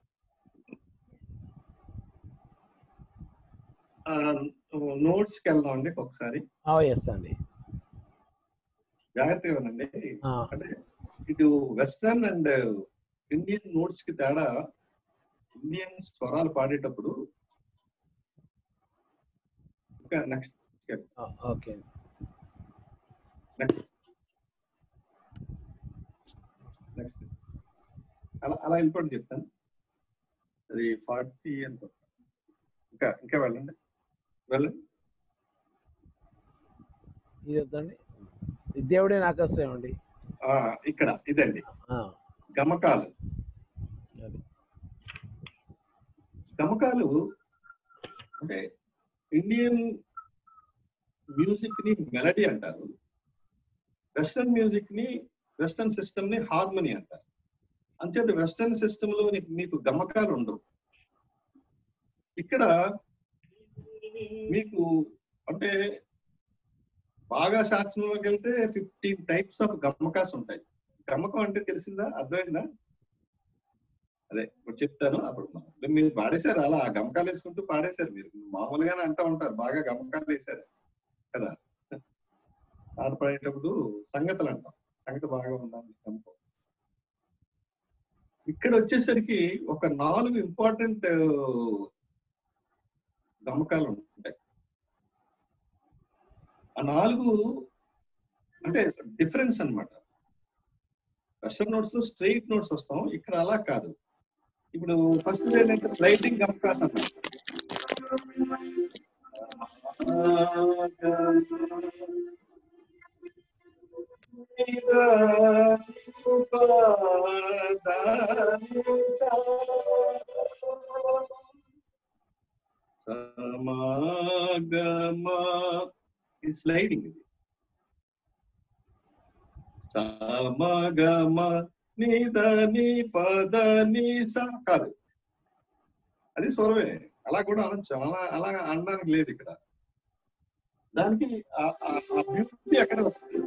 నోట్స్ కి వెళ్దాం అండి ఒకసారి ఓ ఎస్ అండి జాగ్రత్తగా ఉండండి ఆ, అంటే ఇటు వెస్టర్న్ అండ్ ఇండియన్ నోట్స్ కి తేడా ఇండియన్ స్వరాలు పాడేటప్పుడు ఇంకా నెక్స్ట్ ఆ, ఓకే నెక్స్ట్ నెక్స్ట్ అలా అలా వెళ్ళిపోండి చెప్తాను అది ఫార్టీ అనుకో ఇంకా ఇంకా వెళ్ళండి వెళ్ళండి ఇది వద్దండి ఇది దేవుడే నాకు వస్తాయండి ఆ, ఇక్కడ ఇదండి ఆ, గమకాలు అది గమకాలు అంటే ఇండియన్ మ్యూజిక్ ని మెలడీ అంటారు వెస్టర్న్ మ్యూజిక్ ని వెస్టర్న్ సిస్టమ్ ని హార్మనీ అంటారు అంచేత వెస్టర్న్ సిస్టమ్ లో నీకు- మీకు గమకాలు ఉండవు ఇక్కడ మీకు అంటే బాగా శాస్త్రంలోకి వెళ్తే ఫిఫ్టీన్ టైప్స్ ఆఫ్ గమకాస్ ఉంటాయి గమకం అంటే తెలిసిందా అర్థమైందా అదే ఇప్పుడు చెప్తాను అప్పుడు మనం- మీరు పాడేశారు అలా ఆ గమకాలు వేసుకుంటూ పాడేశారు మీరు మామూలుగానే అంటూ ఉంటారు బాగా గమకాలు వేశారు కదా పాట పాడేటప్పుడు సంగతులు అంటాం సంగతి బాగా ఉండాలి గమకం ఇక్కడ వచ్చేసరికి ఒక నాలుగు ఇంపార్టెంట్ గమకాలు ఉంటాయి ఆ నాలుగు అంటే డిఫరెన్స్ అన్నమాట వెస్టర్న్ నోట్స్ లో స్ట్రైట్ నోట్స్ వస్తాం ఇక్కడ అలా కాదు ఇప్పుడు ఫస్ట్ ఏంటంటే స్లైడింగ్ గమకాస్ అన్నమాట సమాగమ ఇది స్లైడింగ్ ఇది సమగమ నిద ని పద ని స కాదు అది స్వరమే అలా కూడా అనొచ్చు అలా అలా అనడానికి లేదు ఇక్కడ దానికి ఆ- ఆ- ఆ బ్యూటీ ఎక్కడ వస్తుంది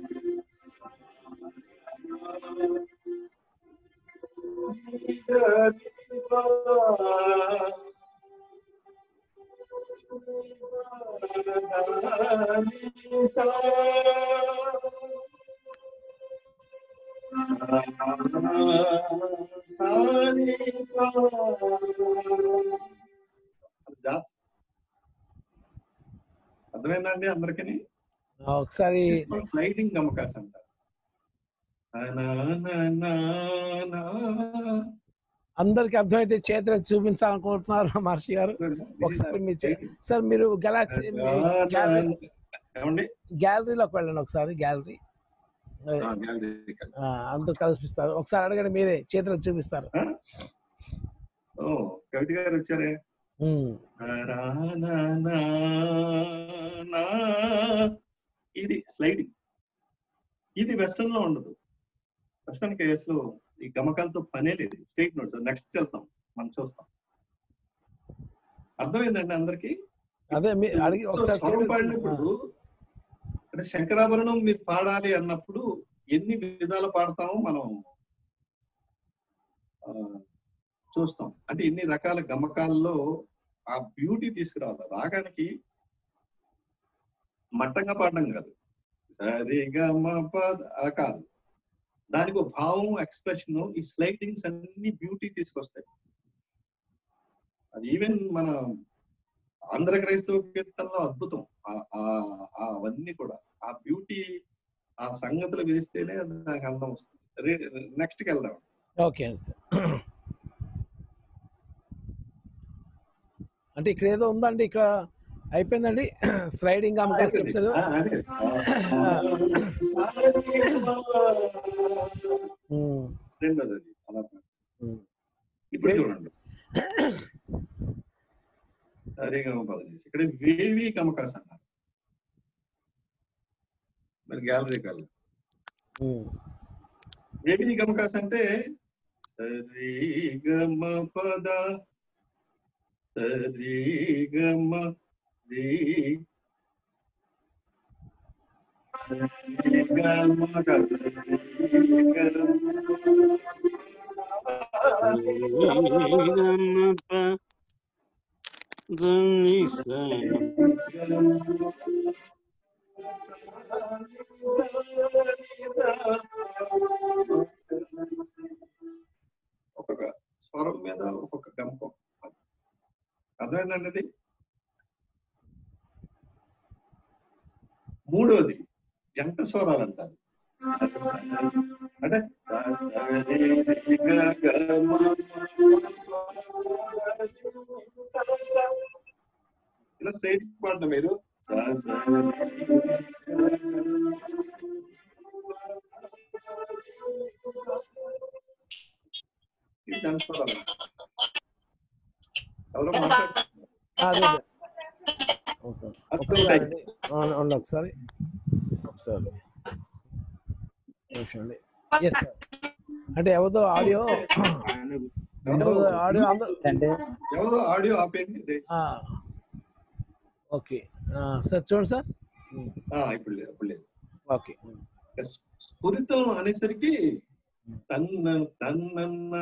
అర్థమైందండి అందరికీ ఆ, ఒకసారి స్లైడింగ్ గమకాస్ అంటారు నా, నా, నా, నా. అందరికి అర్థమైతే చేతులు చూపించాలనుకుంటున్నారు మహర్షి గారు ఒకసారి మీ చే- సార్ మీరు గెలాక్సీ గ్యాలరీ ఏమండి గ్యాలరీలోకి వెళ్ళండి ఒకసారి గ్యాలరీ ఆ, gallery కి. అందరు కల్పిస్తారు ఒకసారి అడగండి మీరే చేతులు చూపిస్తారు ఆ? ఓ కవిత గారు వచ్చారే ఉమ్, నా, నా, నా, నా. ఇది స్లైడింగ్ ఇది వెస్టర్న్ లో ఉండదు వెస్టర్న్ కేస్ లో ఈ గమకాలతో పనే లేదు స్టేట్ నోట్స్ నెక్స్ట్ వెళ్తాం మనం చూస్తాం అర్థమైందండి అందరికి అదే మీ అడిగి ఒకసారి స్వరం చేతులు పాడినప్పుడు చూ- అంటే శంకరాభరణం మీరు పాడాలి అన్నప్పుడు ఎన్ని విధాలు పాడతామో మనం ఆ, చూస్తాం అంటే ఎన్ని రకాల గమకాల్లో ఆ బ్యూటీ తీసుకురావాలి రాగానికి మట్టంగా పాడడం కాదు సరి గమ పద ఆ కాదు దానికి ఒక భావం ఎక్స్ప్రెషన్ ఈ స్లైటింగ్స్ అన్ని బ్యూటీ తీసుకొస్తాయి అది ఈవెన్ మన ఆంధ్ర క్రైస్తవ కీర్తనలో అద్భుతం ఆ- ఆ- ఆ అవన్నీ కూడా ఆ బ్యూటీ ఆ సంగతులు వేస్తేనే దానికి అందం వస్తుంది నెక్స్ట్ కి వెళ్దాం ఓకే అండి సార్ అంటే ఇక్కడ ఏదో ఉందండి ఇక్కడ అయిపోయిందండి స్లైడింగ్ అమ్మకాలు చెప్తారు ఆ, అదే. ఉమ్, రెండోది అది అలా ఉమ్. ఇప్పుడు చూడండి సరిగా పదం చేసి ఇక్కడ వేవి గమకాస్ అన్నారు మరి గ్యాలరీకి వెళ్ళాలి ఉమ్. వేవి గమకాస్ అంటే సరి గమ పద సరి గమ రి సరి గమ కాదు. సరి ఒక్కొక్క స్వరం మీద ఒక్కొక్క గమకం అర్థమైందండి అది మూడోది జంట స్వరాలు అంటారు అంటే ఇలా స్ట్రైట్ పాడిన మీరు ఇది జంట స్వరాలు ఎవరో మాట్లాడుతున్నారు అదే అదే. ఓకే. ఒకసారి అండి. అవును, అవును, ఒకసారి ఒకసారి నిమిషం అండి ఎస్ సార్ అంటే ఎవరిదో ఆడియో ఎవరిదో ఆడియో అందరూ అంటే ఎవరో ఆడియో ఆపేయండి ఇదే. ఆ, ఓకే ఆ, సార్ చూడండి సార్ ఆ, ఇప్పుడు లేదు ఇప్పుడు లేదు ఓకే స్ఫురితం అనేసరికి తన్న తన్న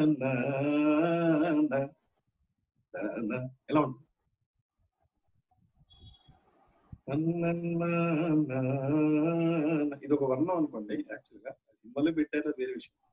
ఎలా ఉంటుంది తన్నన్న ఇది ఒక వర్ణం అనుకోండి యాక్చువల్ గా సింబల్ పెట్టారు అది వేరే విషయం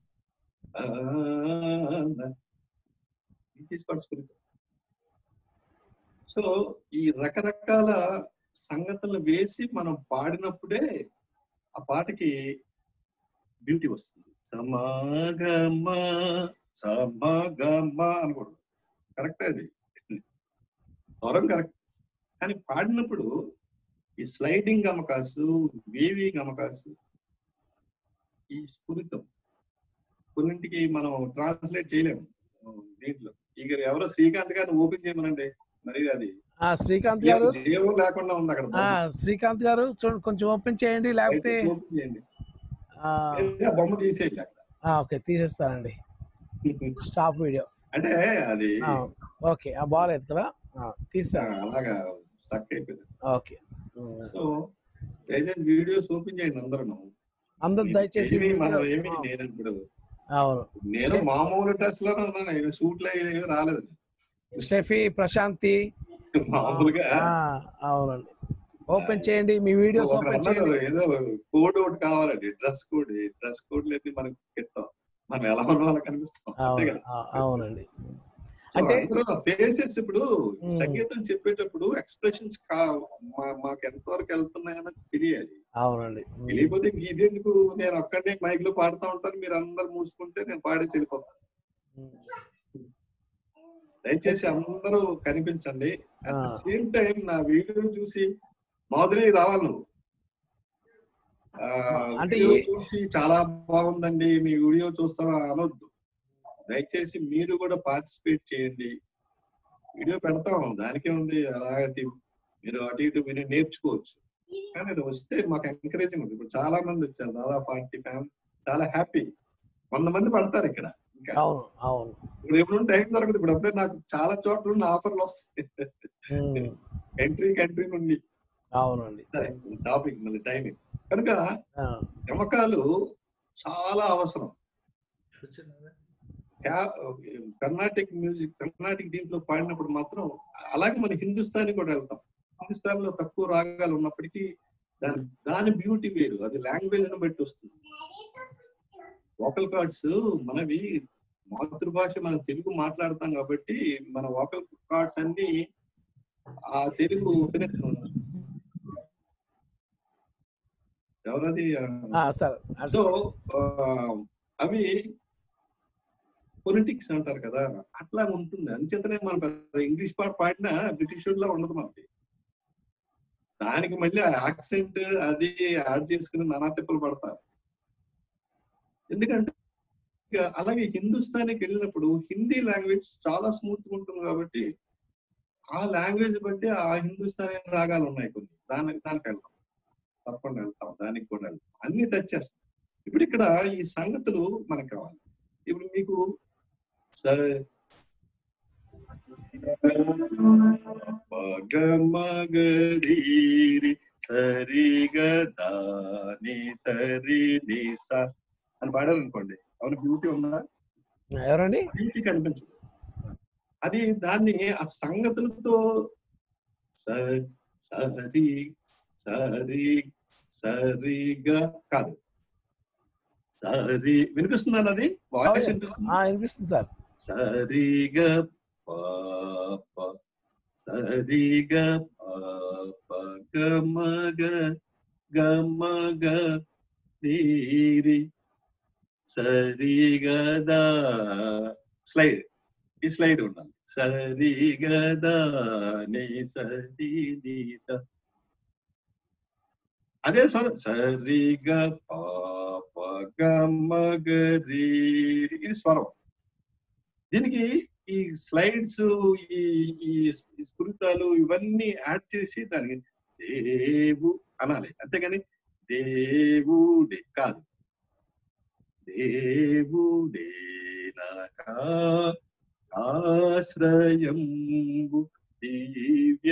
దిస్ ఈస్ కాల్డ్ స్ఫురితం సో సో ఈ రకరకాల సంగతులు వేసి మనం పాడినప్పుడే ఆ పాటకి బ్యూటీ వస్తుంది సమాగమ సమాగమ అనకూడదు కరెక్ట్ అది స్వరం కరెక్ట్ కానీ పాడినప్పుడు ఈ స్లైడింగ్ గమకాసు వేవి గమకాసు ఈ స్ఫురితం కొన్నింటికి మనం ట్రాన్స్లేట్ చేయలేము దీంట్లో ఇక ఎవరో శ్రీకాంత్ గారిని ఓపెన్ చేయమనండి మరి అది ఆ, శ్రీకాంత్ గారు జీవం లేకుండా ఉంది అక్కడ ఆ, శ్రీకాంత్ గారు చూడండి కొంచెం ఓపెన్ చేయండి లేకపోతే అయితే open చేయండి ఆ, లేదా ఆ బొమ్మ తీసేయాలి అక్కడ ఆ, ఓకే తీసేస్తానండి స్టాప్ వీడియో అంటే అది ఆ, ఓకే ఆ బాగాలేదు కదా ఆ, ఆ, తీసాను అలాగా స్టక్ అయిపోయింది ఓకే ఉమ్. సో దయచేసి వీడియోస్ ఓపెన్ చేయండి అందరూ అందరు దయచేసి ఏమీ మనం videos- ఏమీ నేను ఇప్పుడు అవును నేను మామూలు డ్రెస్ లోనే ఉన్నాను నేను సూట్లో ఏమీ రాలేదు స్టెఫీ ప్రశాంతి మామూలుగా ఆ, అవునండి ఓపెన్ చేయండి మీ వీడియోస్ ఒకరు ఓపెన్ అన్నారు చేయండి ఏదో కోడ్ ఒకటి కావాలండి డ్రెస్ కోడ్ డ్రెస్ కోడ్ లేని మనకి పెడతాం మనం ఎలా ఉన్న వాళ్ళకి కనిపిస్తాం అంతే అవును కదా ఆ, అవునండి సో అంటే- అందరూ ఫేసెస్ ఇప్పుడు మ్మ్. సంగీతం చెప్పేటప్పుడు ఎక్స్ప్రెషన్స్ కా మా- మాకు ఎంతవరకు వెళ్తున్నాయన్నది తెలియాలి అవునండి ఉమ్. తెలియకపోతే ఇంక ఇదెందుకు నేను ఒక్కడే మైక్ లో పాడుతూ ఉంటాను మీరు అందరు మూసుకుంటే నేను పాడేసి వెళ్ళిపోతాను ఉమ్. దయచేసి అందరూ కనిపించండి at the ah. Same time నా వీడియో చూసి మాధురి రావాలి నువ్వు ఆ, అంటే వీడియో ఈ- చూసి చాలా బాగుందండి మీ వీడియో చూస్తాను అనొద్దు దయచేసి మీరు కూడా పార్టిసిపేట్ చేయండి వీడియో పెడతాం దానికే ఉంది అలాగే తి- మీరు అటు ఇటు విని నేర్చుకోవచ్చు కానీ అది వస్తే మాకు ఎంకరేజింగ్ ఉంది ఇప్పుడు చాలా మంది వచ్చారు దాదాపు ఫార్టీ ఫ్యామిలీ చాలా హ్యాపీ వంద మంది పడతారు ఇక్కడ ఇంకా అవును అవును ఇప్పుడు ఎప్పుడు టైం దొరకదు ఇప్పుడు అప్పుడే నాకు చాలా చోట్ల నుండి ఆఫర్లు వస్తాయి ఉమ్. ఎంట్రీ కంట్రీ నుండి అవునండి సరే టాపిక్ మళ్ళీ టైమింగ్ కనుక ఆ, గమకాలు చాలా అవసరం క్యా- కర్ణాటిక్ మ్యూజిక్ కర్ణాటిక్ దీంట్లో పాడినప్పుడు మాత్రం అలాగే మన హిందుస్థానీ కూడా వెళ్తాం హిందుస్థాన్ లో తక్కువ రాగాలు ఉన్నప్పటికీ దాని దాని బ్యూటీ వేరు అది లాంగ్వేజ్ ని బట్టి వస్తుంది వోకల్ కార్డ్స్ మనవి మాతృభాష మనం తెలుగు మాట్లాడతాం కాబట్టి మన వోకల్ కార్డ్స్ అన్ని ఆ తెలుగు ఎవరది ఆ, సరే అంటే సో అవి పొలిటిక్స్ అంటారు కదా అట్లా ఉంటుంది అంచేతనే మనం పెద్ద ఇంగ్లీష్ పాట పాడినా బ్రిటిష్ లా ఉండదు మనకి దానికి మళ్ళీ యాక్సెంట్ అది యాడ్ చేసుకుని నానా తిప్పలు పడతారు ఎందుకంటే ఇక అలాగే హిందుస్థానికి వెళ్ళినప్పుడు హిందీ లాంగ్వేజ్ చాలా స్మూత్ గా ఉంటుంది కాబట్టి ఆ లాంగ్వేజ్ బట్టి ఆ హిందుస్థానీ రాగాలు ఉన్నాయి కొన్ని దానికి దానికి వెళ్తాం తప్పకుండా వెళ్తాం దానికి కూడా వెళ్తాం అన్ని టచ్ చేస్తాం ఇప్పుడు ఇక్కడ ఈ సంగతులు మనకు కావాలి ఇప్పుడు మీకు స- మగమగరీరి సరిగదాని సరి ని స అని పాడారు అనుకోండి అవును బ్యూటీ ఉందా ఎవరండి బ్యూటీ కనిపించదు అది దాన్ని ఆ సంగతులతో స- సరి సరి సరిగా కాదు సరి వినిపిస్తుందా అది వాయిస్ వినిపిస్తుంది ఆ, వినిపిస్తుంది సార్ సరిగ పాప సరిగ పాప గమగ గమగ నీరి సరిగదా స్లైడ్ ఈ స్లైడ్ ఉండాలి సరిగదా నీ సరి నీ స అదే స్వరం సరిగ పాప గమగరి ఇది స్వరం దీనికి ఈ స్లైడ్స్ ఈ ఈ స్ఫురితాలు ఇవన్నీ యాడ్ చేసి దానికి దేవు అనాలి అంతేగాని దేవుడే కాదు దేవుడే నాకా ఆశ్రయంబు దివ్య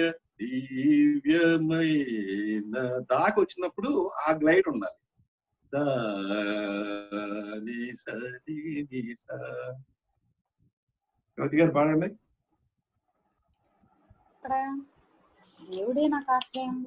దివ్యమైన దాకా వచ్చినప్పుడు ఆ గ్లైడ్ ఉండాలి దాని సరి ని స. జ్యోతి గారు పాడండి ఇక్కడ దేవుడే నాకు ఆశ్రయం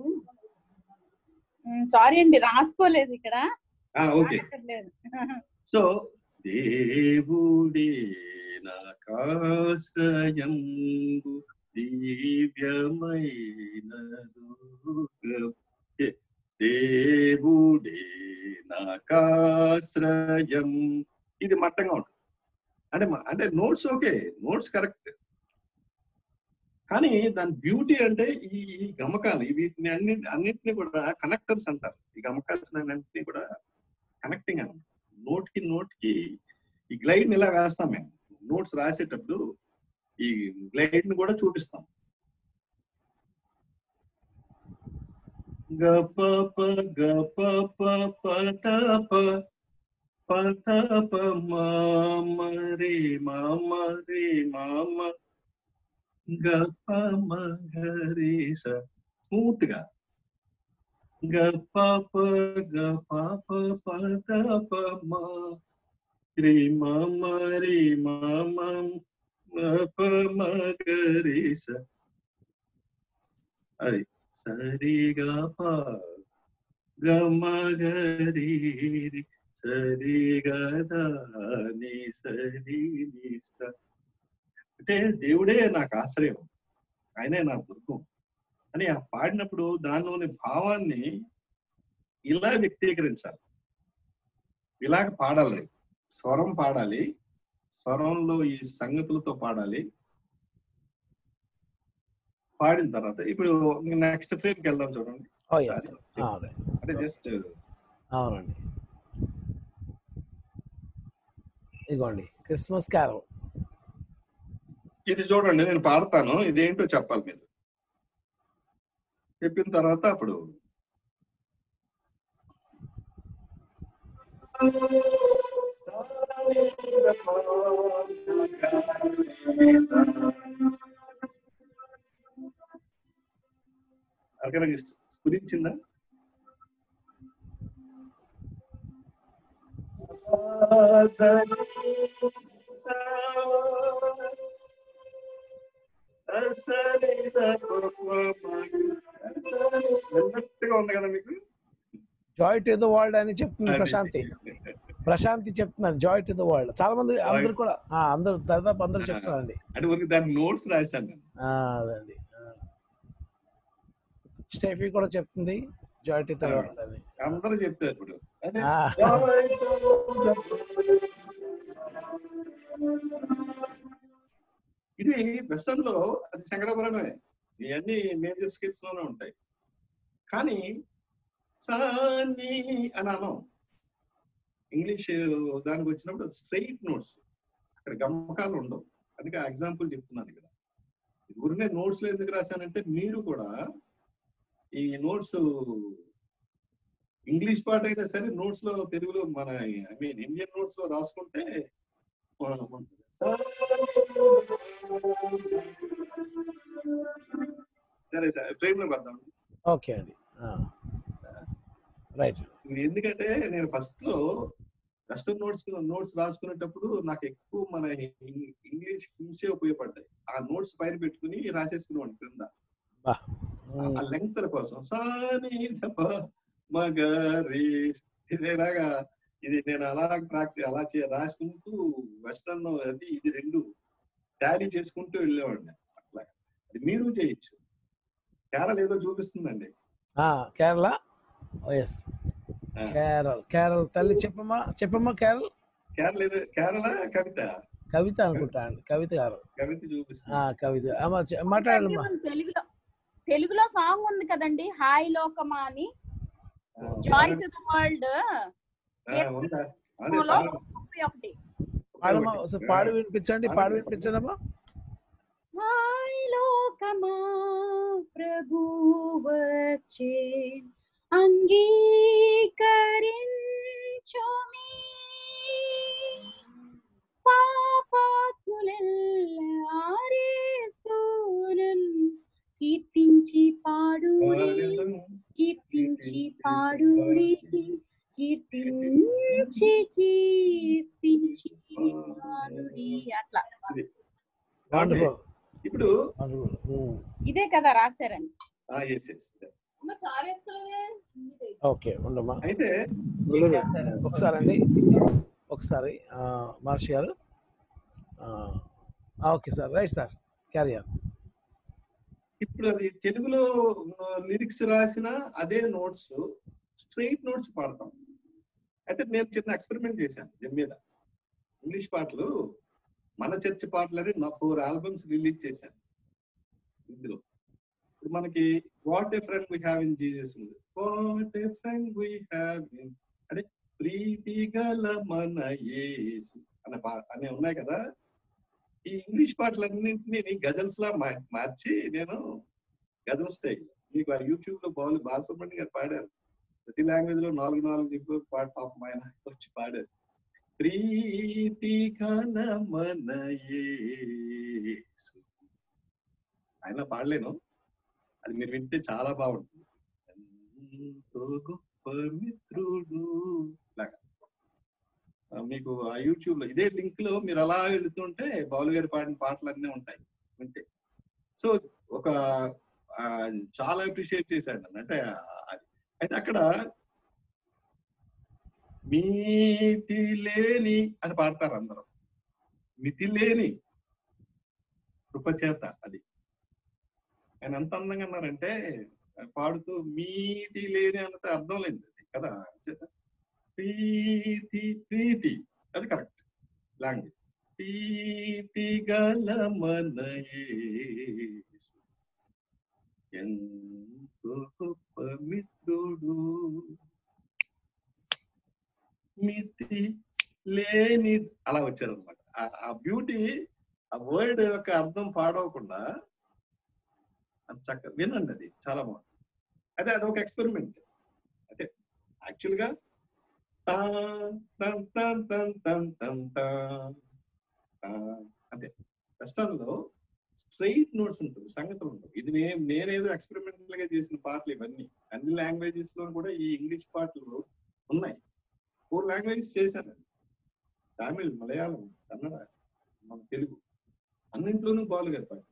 సారీ అండి రాసుకోలేదు ఇక్కడ ఆ, ఓకే రాసుకోలేదు. సో దేవుడే నాకాశ్రయంబు దివ్యమైన దుర్గం ఏ, దేవుడే నాకాశ్రయం ఇది మట్టంగా ఉంటుంది అంటే మ- అంటే నోట్స్ ఓకే నోట్స్ కరెక్ట్ కానీ దాని బ్యూటీ అంటే ఈ ఈ గమకాలు ఈ వీటిని అన్ని అన్నింటినీ కూడా కనెక్టర్స్ అంటారు ఈ గమకాల్స్ అన్నింటినీ కూడా కనెక్టింగ్ అన్నమాట నోట్ కి నోట్ కి ఈ గ్లైడ్ ని ఇలా వేస్తాం మేము నోట్స్ రాసేటప్పుడు ఈ గ్లైడ్ ని కూడా చూపిస్తాం గ ప ప గ ప ప ప త ప ప త ప మ మ రే మ మ రే మ మ గ ప మ గ రే స స్మూత్ గా గ ప ప గ ప ప ప త ప మ రే మ మ రే మ మ మ ప మ గ రే స అది సరి గ ప గ మ గ రే రి సరి గ ద ని సరి ని స అంటే దేవుడే నాకు ఆశ్రయం ఆయనే నా దుర్గం అని ఆ పాడినప్పుడు దానిలోని భావాన్ని ఇలా వ్యక్తీకరించాలి ఇలాగ పాడాలి స్వరం పాడాలి స్వరంలో ఈ సంగతులతో పాడాలి పాడిన తర్వాత ఇప్పుడు నెక్స్ట్ ఫ్రేమ్కి వెళ్దాం చూడండి ఓ ఎస్ అదే అంటే జస్ట్ అవునండి ఇదిగోండి క్రిస్మస్ క్యారల్ ఇది చూడండి నేను పాడతాను ఇదేంటో చెప్పాలి మీరు చెప్పిన తర్వాత అప్పుడు అక్కడ స్ఫురించిందా విన్నట్టుగా ఉంది కదా మీకు జాయ్ టు ద వరల్డ్ అని చెప్తుంది అది. ప్రశాంతి ప్రశాంతి చెప్తున్నాను జాయ్ టు ద వరల్డ్ చాలా మంది అందరు కూడా ఆ, అందరు దాదాపు అందరు చెప్తున్నారండి అంటే ఊరికి దాని నోట్స్ రాశాను నేను ఆ, అదండి స్టెఫీ కూడా చెప్తుంది జాయ్ టు ద వరల్డ్ అని అందరూ చెప్తారు ఇప్పుడు అంటే ఆ, ఇది వెస్టర్న్ లో అది శంకరాపురమే ఇవన్నీ మేజర్ స్కిల్స్ లోనే ఉంటాయి కానీ సాని అని అనం ఇంగ్లీష్ దానికి వచ్చినప్పుడు స్ట్రైట్ నోట్స్ అక్కడ గమ్మకాలు ఉండవు అందుకే ఆ ఎగ్జాంపుల్ చెప్తున్నాను ఇక్కడ ఊరినే నోట్స్ లో ఎందుకు రాశానంటే మీరు కూడా ఈ నోట్స్ ఇంగ్లీష్ పాట అయినా సరే నోట్స్ లో తెలుగులో మన ఐ మీన్ ఇండియన్ నోట్స్ లో రాసుకుంటే మన- సరే సరే ఫ్రేమ్ లో వద్దాం ఓకే అండి రైట్ ఇది ఎందుకంటే నేను ఫస్ట్ లో వెస్టర్న్ నోట్స్ నోట్స్ రాసుకునేటప్పుడు నాకు ఎక్కువ మన ఇం- ఇంగ్లీష్ హింసే ఉపయోగపడ్డాయి ఆ నోట్స్ పైన పెట్టుకుని రాసేసుకునేవాడిని క్రింద బా ఆ- ఆ లెంగ్త్ కోసం సాని తప మగ రే ఇదేలాగా ఇది నేను అలా ప్రాక్టీస్ అలా చే రాసుకుంటూ వెస్టర్న్ అది ఇది రెండు టాలీ చేసుకుంటూ వెళ్ళేవాడిని అట్లా అది మీరు చేయొచ్చు కేరళ ఏదో చూపిస్తుందండి కేరళ ఎస్ ఆ. కేరళ కేరళ తల్లి చెప్పమ్మా చెప్పమ్మా కేరళ కేరళ ఏదో కేరళ కవిత కవిత అనుకుంటా అండి కవిత గారు కవిత చూపిస్తుంది ఆ, కవిత అమ్మా చె- మాట్లాడమ్మా మన తెలుగులో తెలుగులో సాంగ్ ఉంది కదండి హాయ్ లోకమా అని జాయ్ టు ద వరల్డ్ ఆ, ఉందా అదే లో పాడు. ముప్పై ఒకటి పాడమ్మా ఒకసారి పాడి వినిపించండి పాడి వినిపించండి హాయ్ లోకమా ప్రభు వచ్చే అంగీకరించుమి పాపాత్ములెల్లారేసునన్ కీర్తించి పాడుడి కీర్తించి పాడుడి కీర్తించి కీర్తించి పాడుడి అట్లా వండర్ఫుల్ ఇప్పుడు వండర్ఫుల్ ఇదే కదా రాశారని ఎస్ ఎస్ ఓకే ఉండమ్మా అయితే ఒకసారి అండి ఒకసారి మహర్షి గారు okay sir right sir carry on ఇప్పుడు అది తెలుగులో లిరిక్స్ రాసిన అదే నోట్స్ స్ట్రైట్ నోట్స్ పాడతాం అయితే నేను చిన్న ఎక్స్పెరిమెంట్ చేశాను దీని మీద ఇంగ్లీష్ పాటలు మన చర్చి పాటలని నా ఫోర్ ఆల్బమ్స్ రిలీజ్ చేశాను ఇందులో ఇప్పుడు మనకి what a friend we have in Jesus ఉంది what a friend we have in అంటే ప్రీతి గల మన యేసు అనే పా అనే ఉన్నాయి కదా ఈ ఇంగ్లీష్ పాటలన్నింటినీ గజల్స్ లా మా- మార్చి నేను గజల్ స్టైల్ మీకు ఆ యూట్యూబ్ లో బాలు బాలసుబ్రహ్మణ్యం గారు పాడారు ప్రతి లాంగ్వేజ్ లో నాలుగు నాలుగు చెప్పు పాట పాపం ఆయన వచ్చి పాడారు ప్రీతి ఘన మన యేసు ఆయన పాడలేను అది మీరు వింటే చాలా బాగుంటుంది ఎంతో గొప్ప మిత్రుడు లాగా ఆ, మీకు ఆ యూట్యూబ్ లో ఇదే లింక్ లో మీరు అలా వెళుతుంటే బాలు గారి పాడిన పాటలు అన్నీ ఉంటాయి వింటే సో ఒక ఆ, చాలా అప్రిషియేట్ చేశాడు నన్ను అంటే ఆ, అది అయితే అక్కడ మీతి లేని అని పాడతారు అందరూ మితి లేని కృపచేత అది ఆయన ఎంత అందంగా అన్నారంటే పాడుతూ మీతి లేని అన్నది అర్థం లేదు అది కదా చేత ప్రీతి ప్రీతి అది కరెక్ట్ లాంగ్వేజ్ ప్రీతి గల మన యేసు ఎంతో గొప్ప మిత్రుడు మితి లేని అలా వచ్చారు అనమాట ఆ బ్యూటీ ఆ వర్డ్ యొక్క అర్థం పాడవకుండా అది చక్కగా వినండి అది చాలా బాగుంది అదే అది ఒక ఎక్స్పెరిమెంట్ అంటే యాక్చువల్ గా టాన్ టన్ టన్ టన్ టన్ టన్ టాన్ టాన్ అంటే వెస్టర్న్లో స్ట్రైట్ నోట్స్ ఉంటుంది సంగతులు ఉంటుంది ఇది నేను నేనేదో ఎక్స్పెరిమెంటల్ గా చేసిన పాటలు ఇవన్నీ అన్ని లాంగ్వేజెస్ లో కూడా ఈ ఇంగ్లీష్ పాటలు ఉన్నాయి ఫోర్ లాంగ్వేజెస్ చేశాను తమిళ్ మలయాళం కన్నడ మన తెలుగు అన్నింట్లోనూ బాలు గారి పాట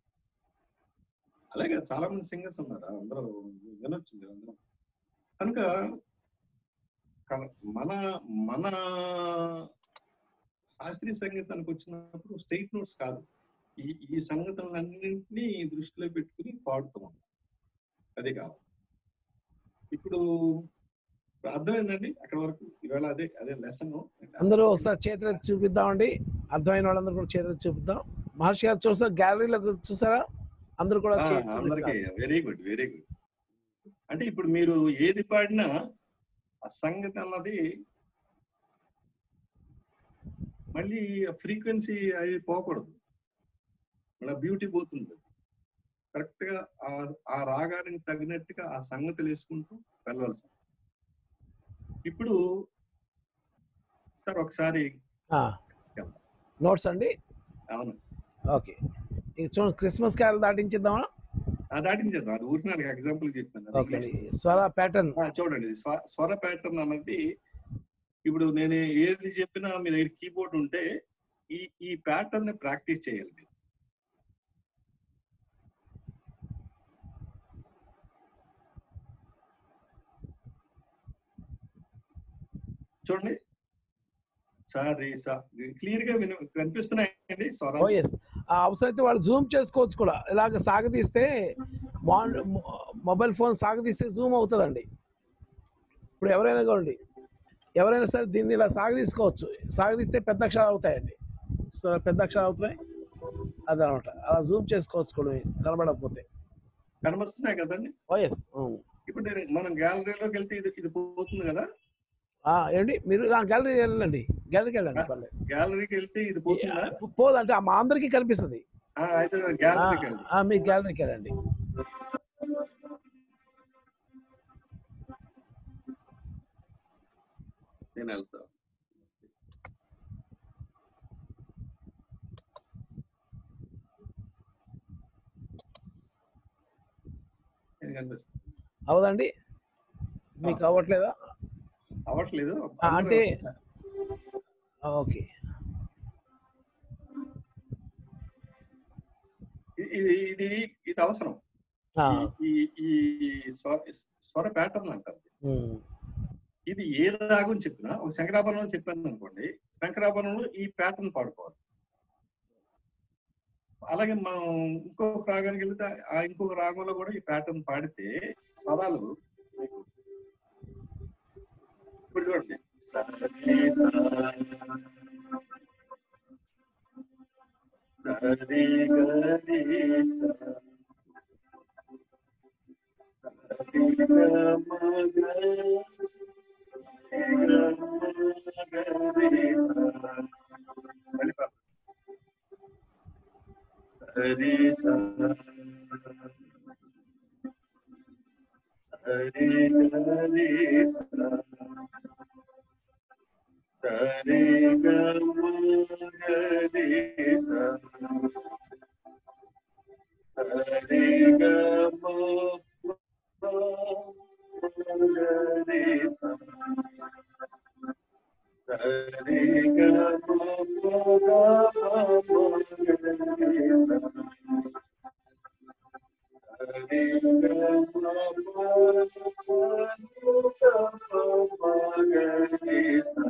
అలాగే చాలా మంది సింగర్స్ ఉన్నారు అందరూ వినొచ్చు మీరు అందరూ కనుక క- మన మన శాస్త్రీయ సంగీతానికి వచ్చినప్పుడు స్టేట్ నోట్స్ కాదు ఈ ఈ సంగతులన్నింటినీ దృష్టిలో పెట్టుకుని పాడుతాం అదే కావాలి ఇప్పుడు ఇప్పుడు అర్థమైందండి అక్కడ వరకు ఈవేళ అదే అదే లెసన్ అందరూ ఒకసారి చేతులెత్తి చూపిద్దామండి అర్థమైన వాళ్ళందరూ కూడా చేతులెత్తి చూపిద్దాం మహర్షి గారు చూసారా గ్యాలరీలో చూసారా అందరూ కూడా ఆ, చేతులు అందరికీ చూపిస్తారు. వెరీ గుడ్ వెరీ గుడ్ అంటే ఇప్పుడు మీరు ఏది పాడినా ఆ సంగతి అన్నది మళ్ళీ ఫ్రీక్వెన్సీ అవి పోకూడదు మళ్ళీ బ్యూటీ పోతుంది కరెక్ట్ గా ఆ- ఆ రాగానికి తగినట్టుగా ఆ సంగతులు వేసుకుంటూ వెళ్ళవలసి ఉంటుంది. ఇప్పుడు సార్ ఒకసారి ఆ, నోట్స్ అండి అవును ఓకే ఇక చూడండి క్రిస్మస్ క్యారల్ దాటించిద్దామా ఆ దాటించేద్దాం అది ఊరినానికి ఎగ్జాంపుల్ చెప్పాను అది ఓకే English. స్వర ప్యాటర్న్ ఆ, చూడండి ఇది స్వ- స్వర ప్యాటర్న్ అన్నది ఇప్పుడు నేను ఏది చెప్పినా మీ దగ్గర కీబోర్డ్ ఉంటే ఈ ఈ ప్యాటర్న్ ని ప్రాక్టీస్ చేయాలి మీరు. చూడండి సారీ సార్ క్లియర్ గా విన కనిపిస్తున్నాయండి ఓ స్వరాలు ఎస్ అవసరమైతే వాళ్ళు జూమ్ చేసుకోవచ్చు కూడా ఇలాగ సాగదీస్తే మా- మొబైల్ ఫోన్ సాగదీస్తే జూమ్ అవుతుందండి ఇప్పుడు ఎవరైనా చూడండి ఎవరైనా సరే దీన్ని ఇలా సాగదీసుకోవచ్చు సాగదీస్తే పెద్ద అక్షరాలు అవుతాయండి సో పెద్ద అక్షరాలు అవుతున్నాయి అదనమాట అలా జూమ్ చేసుకోవచ్చు కూడా మీరు కనబడకపోతే కనిపిస్తున్నాయి కదండి ఓ ఎస్ ఇప్పుడు నేను మనం గ్యాలరీలోకి వెళ్తే ఇది ఇది పోతుంది కదా ఏంటి మీరు గ్యాలరీ వెళ్ళండి గ్యాలరీకి వెళ్ళండి పర్లేదు గ్యాలరీకి వెళ్తే ఇది పోతుందా పోదంటే మా అందరికీ కనిపిస్తుంది ఆ, అయితే గ్యాలరీకి వెళ్ళండి ఆ, మీ గ్యాలరీకి వెళ్ళండి నేను వెళ్తా నేను కనిపిస్తా. అవదండి మీకు అవ్వట్లేదా అవ్వట్లేదు ఆ, అంటే- అందరూ ఓకే ఇ- ఇది ఇది ఇది అవసరం ఆ, ఈ ఈ ఈ స్వ- స్వర ప్యాటర్న్ అంటారు ఉమ్. ఇది ఏ రాగం చెప్పినా ఒక శంకరాభరణం చెప్పాను అనుకోండి శంకరాభరణంలో ఈ ప్యాటర్న్ పాడుకోవాలి అలాగే మనం ఇంకొక రాగానికి వెళ్తే ఆ ఇంకొక రాగంలో కూడా ఈ ప్యాటర్న్ పాడితే స్వరాలు మీకు ఇప్పుడు చూడండి సరి స సరి గరి స సరి గ మ గ రి గ మ గ రి స మళ్ళీ పాడు. సరి స సరి గరి స సరి గ మ గ రి స సరి గ మ ప గ రి స సరి గ మ ప గ మ గ రి స సరి గ మ ప గ మ గ రి స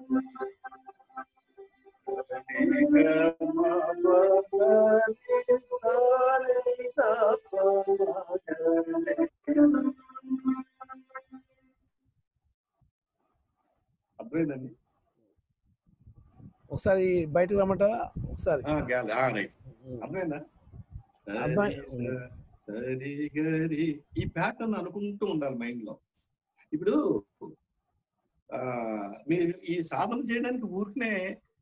అర్థమైందండి ఒకసారి బయటకు రమ్మంటారా ఒకసారి గ్యాలరీ రైట్ అర్థమైందా అర్థమై- సరి గరి ఈ ప్యాటర్న్ అనుకుంటూ ఉండాలి మైండ్ లో ఇప్పుడు ఆ మీరు ఈ సాధన చేయడానికి ఊరికనే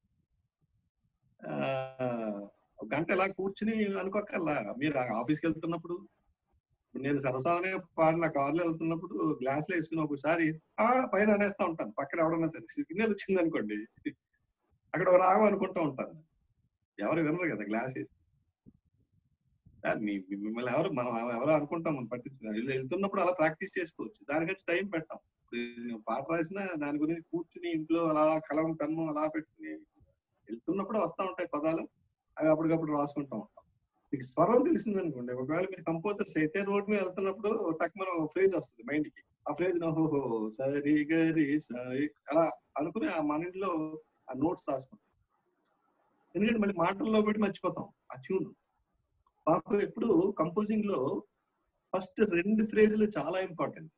ఆ, ఒక గంట ఎలా కూర్చుని అనుకోకల్లా మీరు ఆఫీస్కి వెళ్తున్నప్పుడు నేను సరసాదనే పాడిన కార్లో వెళ్తున్నప్పుడు గ్లాసులు వేసుకుని ఒకసారి ఆ పైన అనేస్తా ఉంటాను పక్కన ఎవడన్నా సరే సిగ్నల్ వచ్చింది అనుకోండి అక్కడ ఒక రాగం అనుకుంటూ ఉంటాను ఎవరు వినరు కదా గ్లాస్ వేసి ఆ, మీ- మీ- మిమ్మల్ని ఎవరు మనం ఎవరో అనుకుంటాం మనం పట్టించుకున్నాం వెళ్తున్నప్పుడు అలా ప్రాక్టీస్ చేసుకోవచ్చు దానికంటే టైం పెట్టాం ఇప్పుడు నేను పాట రాసినా దాని గురించి కూర్చుని ఇంట్లో అలా కలం కన్ను అలా పెట్టుకుని వెళ్తున్నప్పుడు వస్తూ ఉంటాయి పదాలు అవి అప్పటికప్పుడు రాసుకుంటూ ఉంటాం మీకు స్వరం తెలిసింది అనుకోండి ఒకవేళ మీరు కంపోజర్స్ అయితే రోడ్ మీద వెళ్తున్నప్పుడు టక్ మన ఫ్రేజ్ వస్తుంది మైండ్ కి ఆ ఫ్రేజ్ ఓహో సరి గరి సరి అలా అనుకుని ఆ మన ఇంట్లో ఆ నోట్స్ రాసుకుంటాం ఎందుకంటే మళ్ళీ మాటల్లో పెట్టి మర్చిపోతాం ఆ ట్యూన్ మాకు ఎప్పుడు కంపోజింగ్ లో ఫస్ట్ రెండు ఫ్రేజులు చాలా ఇంపార్టెంట్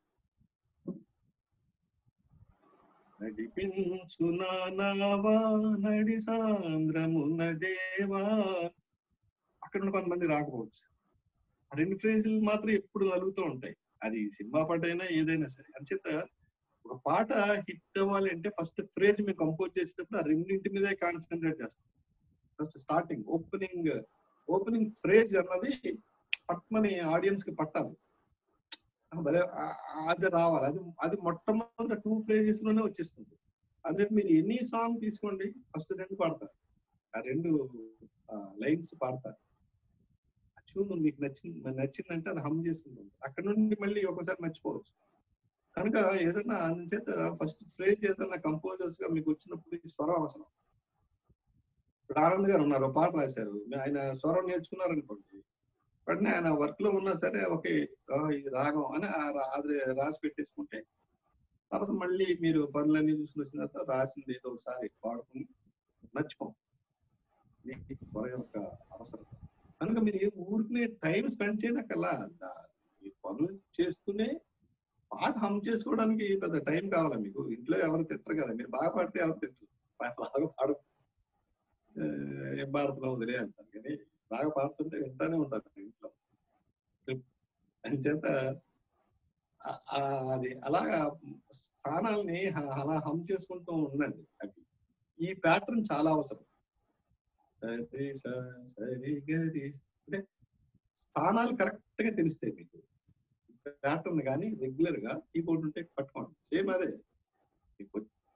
నడిపించు నానావా నడి సాంద్రమున దేవా అక్కడ ఉన్న కొంతమంది రాకపోవచ్చు ఆ రెండు ఫ్రేజులు మాత్రం ఎప్పుడు కలుగుతూ ఉంటాయి అది సినిమా పాట అయినా ఏదైనా సరే అంచేత ఒక పాట హిట్ అవ్వాలి అంటే ఫస్ట్ ఫ్రేజ్ మేము కంపోజ్ చేసేటప్పుడు ఆ రెండింటి మీదే కాన్సన్ట్రేట్ చేస్తాం first starting opening opening phrase అన్నది పట్మని ఆడియన్స్ కి పట్టాలి ఆ భలే ఆ- ఆ- అది రావాలి అది అది మొట్టమొదటి టూ ఫ్రేజెస్ లోనే వచ్చేస్తుంది అదే మీరు ఎనీ సాంగ్ తీసుకోండి ఫస్ట్ రెండు పాడతారు ఆ రెండు లైన్స్ పాడతారు ట్యూన్ మీకు నచ్చింది నచ్చిందంటే అది హమ్ చేసుకుంటుంది అక్కడ నుండి మళ్ళీ ఒకసారి మర్చిపోవచ్చు కనుక ఏదైనా చేత ఫస్ట్ ఫ్రేజ్ ఏదైనా కంపోజర్స్ గా మీకు వచ్చినప్పుడు ఈ స్వరం అవసరం ఇప్పుడు ఆనంద్ గారు ఉన్నారు ఒక పాట రాశారు మీ- ఆయన స్వరం నేర్చుకున్నారు అనుకోండి వెంటనే ఆయన వర్క్ లో ఉన్నా సరే ఓకే ఆ, ఇది రాగం అని ఆ రా- అది రాసి పెట్టేసుకుంటే తర్వాత మళ్ళీ మీరు పనులన్నీ చూసుకుని వచ్చిన తర్వాత రాసింది ఏదో ఒకసారి పాడుకుని మర్చిపోం మీకు స్వరం యొక్క అవసరం కనుక మీరు ఏ ఊరికనే టైం స్పెండ్ చేయనక్కల్లా దా- ఈ పనులు చేస్తూనే పాట హమ్ చేసుకోవడానికి పెద్ద టైం కావాలా మీకు ఇంట్లో ఎవరు తిట్టరు కదా మీరు బాగా పాడితే ఎవరు తిట్టరు పాట బాగా పాడు ఆ, ఏం పాడుతున్నావు వదిలే అంటారు కానీ బాగా పాడుతుంటే వింటానే ఉంటారు ఇంట్లో అంచేత ఆ- ఆ అది అలాగా స్థానాల్ని హ- అలా హమ్ చేసుకుంటూ ఉండండి అవి ఈ ప్యాటర్న్ చాలా అవసరం సరి స సరి గరి అంటే స్థానాలు కరెక్ట్ గా తెలుస్తాయి మీకు ప్యాటర్న్ కానీ రెగ్యులర్ గా కీబోర్డ్ ఉంటే పట్టుకోండి సేమ్ అదే మీకు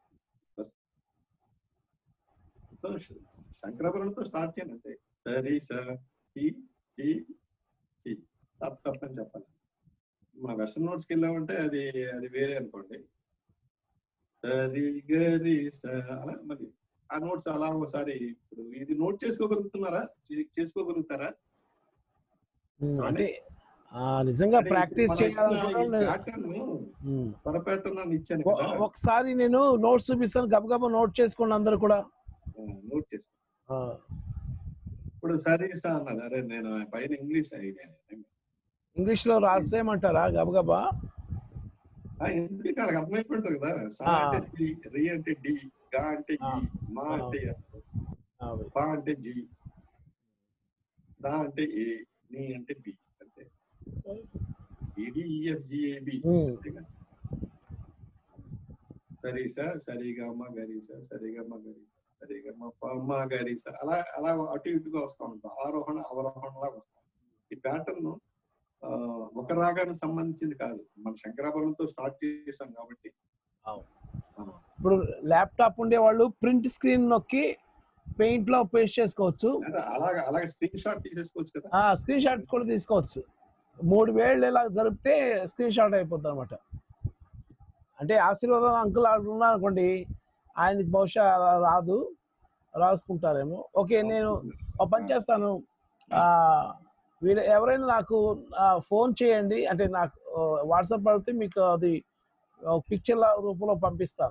సో శంకరాభరణంతో స్టార్ట్ చేయండి అంతే సరి స టి టి టి తప్ప తప్ప అని చెప్పాలి మన వెస్టర్న్ నోట్స్కి వెళ్ళామంటే అది అది వేరే అనుకోండి సరి గరి స అలా మరి ఆ నోట్స్ అలా ఒకసారి ఇప్పుడు ఇది నోట్ చేసుకోగలుగుతున్నారా చే- చేసుకోగలుగుతారా ఉమ్, అంటే ఆ, నిజంగా అంటే ప్రాక్టీస్ ఇప్పుడు మన ఇచ్చిన ఈ చేయాలనుకున్నాను pattern ను ఉమ్. స్వర ప్యాటర్న్ అని ఇచ్చాను ఒ- కదా ఒకసారి నేను నోట్స్ చూపిస్తాను గబగబా నోట్ చేసుకోండి అందరు కూడా నోట్ చేసుకో ఆ, ఇప్పుడు సరీసా అన్నది అరే నేను పైన ఇంగ్లీష్ అయ్యా ఇంగ్లీష్ లో రాసేయమంటారా గబగబా ఎందుకు వాళ్ళకి అర్థమైపోతుంది కదా సా ఆ. అంటే సి రి అంటే డి గా అంటే ఆ. ఈ మా అంటే ఎస్ అవి. బా అంటే జి దా అంటే ఏ నీ అంటే బి అంటే ఈడిఎఫ్ జిఏబి ఉమ్. సరీసా సరిగమ గరీస సరిగమ గరీస సరిగమ పమ్మ గరీస అలా అలా అటు ఇటుగా వస్తా ఉంటాం ఆరోహణ అవరోహణ లాగా వస్తాం ఈ ప్యాటర్న్ ఒక రాగానికి సంబంధించింది కాదు మన శంకరాభరణంతో స్టార్ట్ చేసాం కాబట్టి ఇప్పుడు ల్యాప్టాప్ ఉండే వాళ్ళు ప్రింట్ స్క్రీన్ నొక్కి పెయింట్ లో పేస్ట్ చేసుకోవచ్చు అంటే అలాగా అలాగే స్క్రీన్ షాట్ తీసేసుకోవచ్చు కదా ఆ స్క్రీన్ షాట్ కూడా తీసుకోవచ్చు మూడు వేళ్ళు ఇలా జరిపితే స్క్రీన్ షాట్ అయిపోతుంది అనమాట అంటే ఆశీర్వాదం అంకుల్ ఉన్నారు అనుకోండి ఆయనకి బహుశా అలా రాదు రాసుకుంటారేమో ఓకే నేను ఒక పని చేస్తాను ఆ, వీళ్ళు ఎవరైనా నాకు ఫోన్ చేయండి అంటే నాకు వాట్సాప్ పడితే మీకు అది పిక్చర్ రూపంలో పంపిస్తాను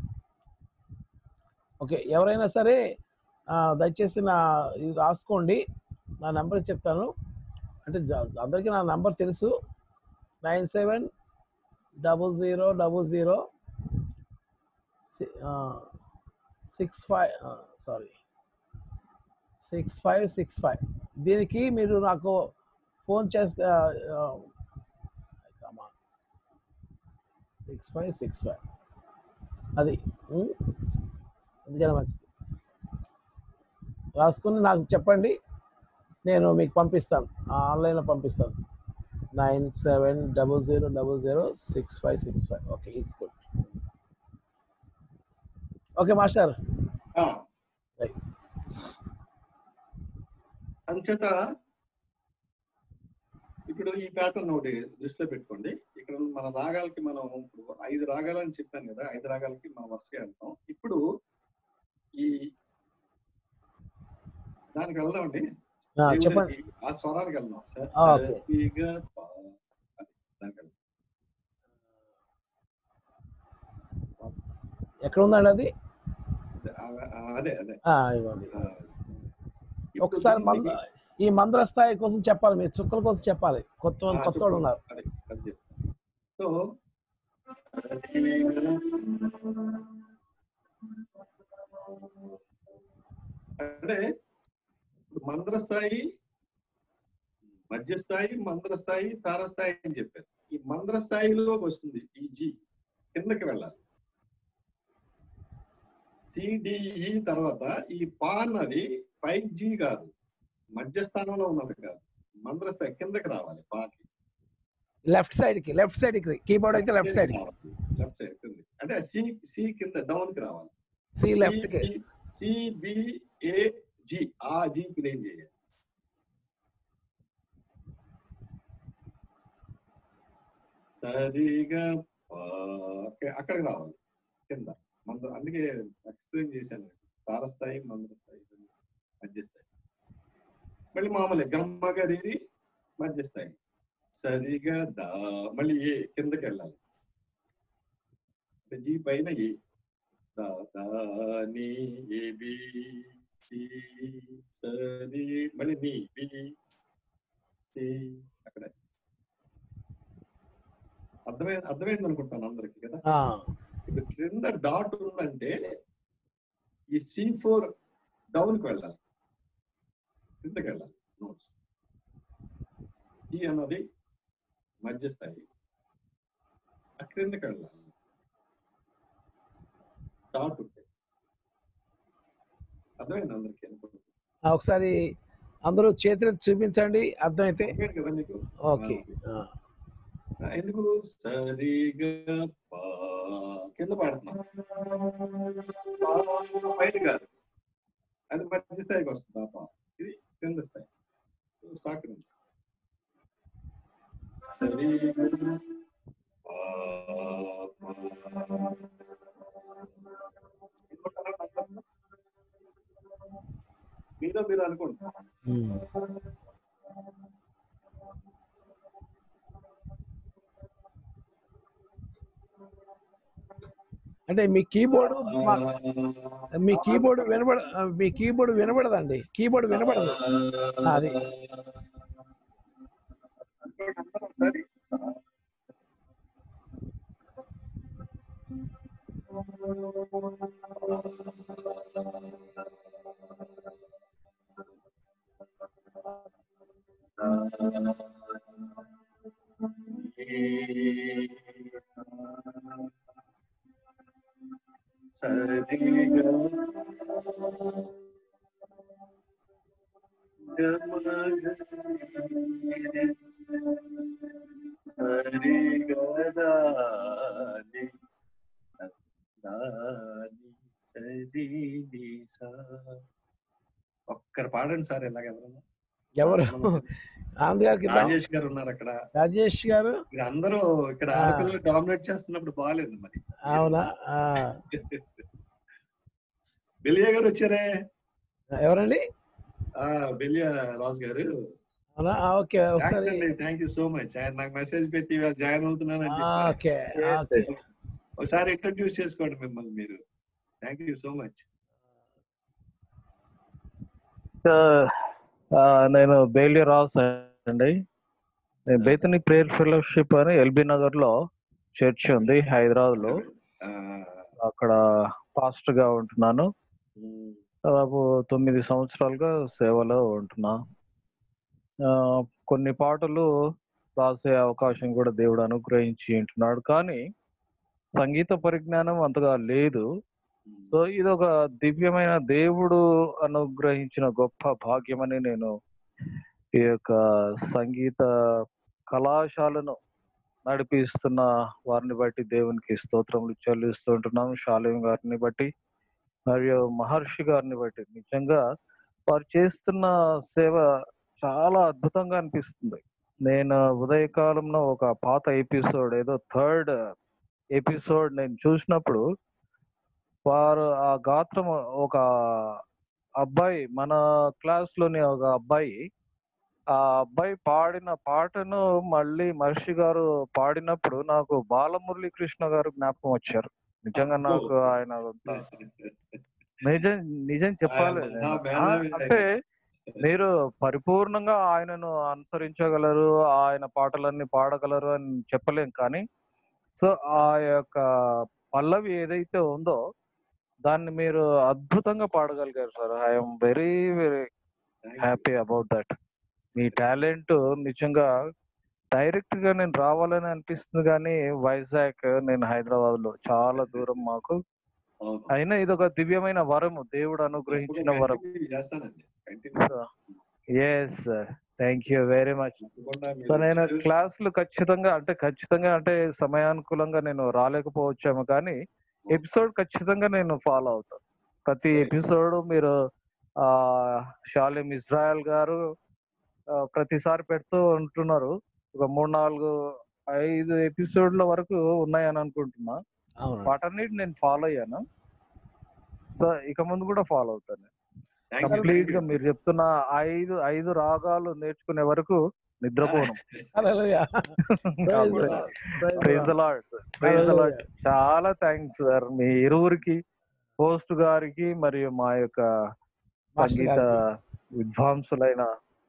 ఓకే ఎవరైనా సరే ఆ, దయచేసి నా ఇది రాసుకోండి నా నెంబర్ చెప్తాను అంటే జ- అందరికీ నా నెంబర్ తెలుసు nine seven double zero double zero six five sorry six five six five దీనికి మీరు నాకు ఫోన్ చేస్తే సిక్స్ ఫైవ్ సిక్స్ ఫైవ్ అది ఉం? అందుకని మంచిది రాసుకుని నాకు చెప్పండి నేను మీకు పంపిస్తాను ఆన్లైన్లో పంపిస్తాను nine seven double zero double zero six five six five okay it's good okay master ఆ, రైట్ అంచేత ఇప్పుడు ఈ ప్యాటర్న్ ఒకటి దృష్టిలో పెట్టుకోండి ఇక్కడ మన రాగాలకి మనం ఇప్పుడు ఐదు రాగాలని చెప్పాను కదా ఐదు రాగాలకి మనం వరుసగా వెళ్తాం ఇప్పుడు ఈ దానికి వెళ్దామండి ఆ, దేవునికి చెప్పండి ఆ స్వరానికి వెళ్దాం సార్ ఆ, ఓకే. సరిగా పా. అది, దానికి వెళ్దాం. ఎక్కడ ఉందండి అది అదే, ఆ, అదే అదే ఆ, ఇవ్వండి ఆ. ఇప్పుడు ఒకసారి దీనికి- మంద ఈ మంత్ర స్థాయి కోసం చెప్పాలి మీరు చుక్కల కోసం చెప్పాలి కొత్త ఆ, కొత్త వాళ్ళు చెప్పు. ఉన్నారు అదే, అది చెప్పు. సో అంటే ఇప్పుడు మంద్రస్థాయి మధ్యస్థాయి మంద్రస్థాయి తారస్థాయి అని చెప్పారు ఈ మంద్రస్థాయిలోకి వస్తుంది ఈ జి కిందకి వెళ్ళాలి సిడిఈ తర్వాత ఈ పా అన్నది ఫైవ్ జీ కాదు మధ్యస్థానంలో ఉన్నది కాదు మంద్రస్థాయి కిందకి రావాలి పాకి లెఫ్ట్ సైడ్ కి లెఫ్ట్ సైడ్ కి కీబోర్డ్ అయితే లెఫ్ట్ సైడ్ కి లెఫ్ట్ సైడ్ కింద అంటే సి సి కింద డౌన్ కి రావాలి సి లెఫ్ట్ కి C B A G ah G play చేయాలి సరిగా పా- అక్క- అక్కడికి రావాలి కింద మంద అందుకే ఎక్స్ప్లెయిన్ చేశాను తారస్థాయి మందస్థాయి మధ్యస్థాయి మళ్ళీ మామూలే గమ్మ గరి మధ్యస్థాయి సరిగా దా మళ్ళీ ఏ కిందకి వెళ్ళాలి అంటే జీ పైన ఏ దా దా నీ ఏ బి సి సరి మళ్ళీ నీ బి సి అక్కడ అర్థమై అర్థమైంది అనుకుంటాను అందరికి కదా ఆ, ఇప్పుడు క్రింద డాట్ ఉందంటే ఈ సి ఫోర్ డౌన్ కి వెళ్ళాలి కిందకి వెళ్ళాలి నోట్స్ ఈ అన్నది మధ్యస్థాయి ఆ క్రిందకి వెళ్ళాలి డాట్ ఉంటే అర్థమైంది అందరికి అనుకుంటున్నాను ఆ, ఒకసారి అందరూ చేతులు చూపించండి అర్థమైతే అర్థమైంది కదా మీకు ఓకే ఆ, ఆ, ఎందుకు సరిగా పా కింద పాడుతున్నాం పా పైన కాదు అది మధ్య స్థాయికి వస్తుంది ఆ పా ఇది కింద స్థాయి సాకరం సరిగా పా, పా. అనుకుంటారా? అనుకుంటారా? మీలో మీరు అనుకోండి ఉమ్. అంటే మీ కీబోర్డు మీ కీబోర్డ్ వినబడ మీ కీబోర్డ్ వినబడదండి కీబోర్డ్ వినబడదు అది ఒకసారి ఒక్కరు పాడండి సార్ ఇలాగ ఎవరన్నా ఎవరు ఆనంద్ గారికి ఇద్దాం. రాజేష్ గారు ఉన్నారు అక్కడ రాజేష్ గారు ఇక్కడ అందరూ ఇక్కడ ఆ. ఆడపిల్లలు డామినేట్ చేస్తున్నప్పుడు బాగాలేదు మరి అవునా ఆ, బెలియా గారు వచ్చారే ఎవరండి ఆ బెలియా రాజు గారు అవునా ఆ, ఓకే ఒకసారి థ్యాంక్ యూ సో మచ్ ఆయన నాకు మెసేజ్ పెట్టి జాయిన్ అవుతున్నానని ఆ, చెప్పారు. ఓకే ఓకే ఒకసారి ఇంట్రడ్యూస్ చేసుకోండి మిమ్మల్ని మీరు థ్యాంక్ యూ సో మచ్ ఆ, నేను బేలి రాస్ అండి నేను బేతని ప్రేయర్ ఫెలోషిప్ అని ఎల్బీ నగర్ లో చర్చ్ ఉంది హైదరాబాద్ లో అక్కడ పాస్టర్ గా ఉంటున్నాను దాదాపు తొమ్మిది సంవత్సరాలుగా సేవలో ఉంటున్నా ఆ, కొన్ని పాటలు రాసే అవకాశం కూడా దేవుడు అనుగ్రహించి ఉంటున్నాడు కానీ సంగీత పరిజ్ఞానం అంతగా లేదు సో ఇది ఒక దివ్యమైన దేవుడు అనుగ్రహించిన గొప్ప భాగ్యమని నేను ఈ యొక్క సంగీత కళాశాలను నడిపిస్తున్న వారిని బట్టి దేవునికి స్తోత్రములు చెల్లిస్తుంటున్నాం శాలిం గారిని బట్టి మరియు మహర్షి గారిని బట్టి నిజంగా వారు చేస్తున్న సేవ చాలా అద్భుతంగా అనిపిస్తుంది నేను ఉదయకాలంలో ఒక పాత ఎపిసోడ్ ఏదో థర్డ్ ఎపిసోడ్ నేను చూసినప్పుడు వారు ఆ గాత్రం ఒక అబ్బాయి మన క్లాస్ లోని ఒక అబ్బాయి ఆ అబ్బాయి పాడిన పాటను మళ్ళీ మహర్షి గారు పాడినప్పుడు నాకు బాలమురళీ కృష్ణ గారు జ్ఞాపకం వచ్చారు నిజంగా నాకు ఆయన అంత నిజం నిజం చెప్పాలి ఆయన నేను. నా ఆ, మేధావి అంటే మీరు పరిపూర్ణంగా ఆయనను అనుసరించగలరు ఆయన పాటలన్నీ పాడగలరు అని చెప్పలేం కానీ సో ఆ యొక్క పల్లవి ఏదైతే ఉందో దాన్ని మీరు అద్భుతంగా పాడగలిగారు sir I'm very very happy about that మీ టాలెంట్ నిజంగా డైరెక్ట్ గా నేను రావాలని అనిపిస్తుంది కానీ వైజాగ్ నేను హైదరాబాద్ లో చాలా దూరం మాకు అయినా ఇది ఒక దివ్యమైన వరము దేవుడు అనుగ్రహించిన వరం చేస్తానండి continue yes thank you very much తప్పకుండా మీరు సో నేను వచ్చారు. క్లాసులు ఖచ్చితంగా అంటే ఖచ్చితంగా అంటే సమయానుకూలంగా నేను రాలేకపోవచ్చాము కానీ ఎపిసోడ్ ఖచ్చితంగా నేను ఫాలో అవుతాను ప్రతి ఎపిసోడ్ మీరు ఆ షాలిం ఇజ్రాయల్ గారు ఆ, ప్రతిసారి పెడుతూ ఉంటున్నారు ఒక మూడు నాలుగు ఐదు ఎపిసోడ్ల వరకు ఉన్నాయని అనుకుంటున్నా అవును వాటన్నిటి నేను ఫాలో అయ్యాను సో ఇక ముందు కూడా ఫాలో అవుతాను Thank you, కంప్లీట్ thank గా you. మీరు చెప్తున్న ఐదు ఐదు రాగాలు నేర్చుకునే వరకు నిద్రపోను Hallelujah. Praise the Lord. Praise the praise the Lord. Lord praise the Lord Hallelujah. చాలా థ్యాంక్స్ సార్ మీ ఇరువురికి పోస్ట్ గారికి మరియు మా యొక్క మాస్టర్ సంగీత గారికి. విద్వాంసులైన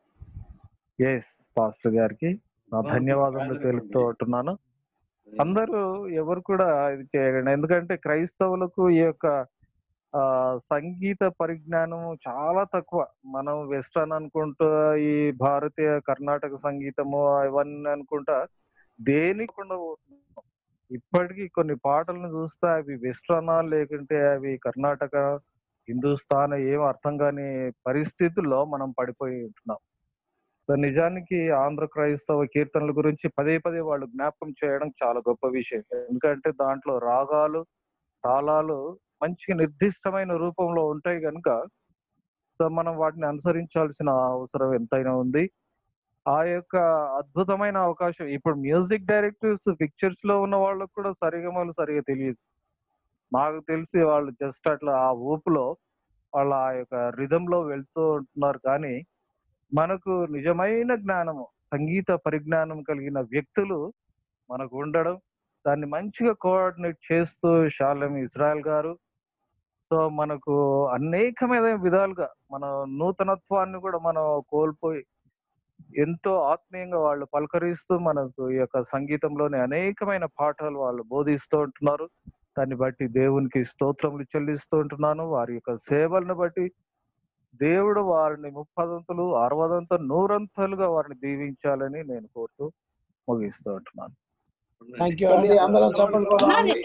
ఎస్ పాస్టర్ గారికి నా విద్వాంసులు ధన్యవాదాలు కాదనుకోండి. తెలుపుతూ ఉంటున్నాను అందరూ ఎవరు కూడా ఇది చేయకండి ఎందుకంటే క్రైస్తవులకు ఈ యొక్క ఆ సంగీత పరిజ్ఞానం చాలా తక్కువ మనం వెస్టర్న్ అనుకుంటూ ఈ భారతీయ కర్ణాటక సంగీతము ఇవన్నీ అనుకుంటా దేనికి కూడా పోతున్నాం. ఇప్పటికీ కొన్ని పాటలను చూస్తే అవి వెస్టర్నా లేకుంటే అవి కర్ణాటక హిందుస్థాన్ ఏం అర్థం కాని పరిస్థితుల్లో మనం పడిపోయి ఉంటున్నాం సో నిజానికి ఆంధ్ర క్రైస్తవ కీర్తనల గురించి పదే పదే వాళ్ళు జ్ఞాపకం చేయడం చాలా గొప్ప విషయం ఎందుకంటే దాంట్లో రాగాలు తాళాలు మంచి నిర్దిష్టమైన రూపంలో ఉంటాయి కనుక సో మనం వాటిని అనుసరించాల్సిన అవసరం ఎంతైనా ఉంది ఆ యొక్క అద్భుతమైన అవకాశం ఇప్పుడు మ్యూజిక్ డైరెక్టర్స్ పిక్చర్స్ లో ఉన్న వాళ్ళకు కూడా సరిగమలు సరిగా తెలియదు నాకు తెలిసి వాళ్ళు జస్ట్ అట్లా ఆ ఊపులో వాళ్ళ ఆ యొక్క rhythm లో వెళ్తూ ఉంటున్నారు కానీ మనకు నిజమైన జ్ఞానము సంగీత పరిజ్ఞానం కలిగిన వ్యక్తులు మనకు ఉండడం దాన్ని మంచిగా కోఆర్డినేట్ చేస్తూ షాలెం ఇజ్రాయెల్ గారు సో మనకు అనేకమైన విధాలుగా మన నూతనత్వాన్ని కూడా మనం కోల్పోయి ఎంతో ఆత్మీయంగా వాళ్ళు పలకరిస్తూ మనకు ఈ యొక్క సంగీతంలోని అనేకమైన పాఠాలు వాళ్ళు బోధిస్తూ ఉంటున్నారు దాన్ని బట్టి దేవునికి స్తోత్రములు చెల్లిస్తూ ఉంటున్నాను వారి యొక్క సేవలను బట్టి దేవుడు వారిని ముప్పదంతులు అరవదంతులు నూరంతలుగా వారిని దీవించాలని నేను కోరుతూ ముగిస్తూ ఉంటున్నాను థ్యాంక్ యూ అండి అందరం చప్పట్లు కొడదామండి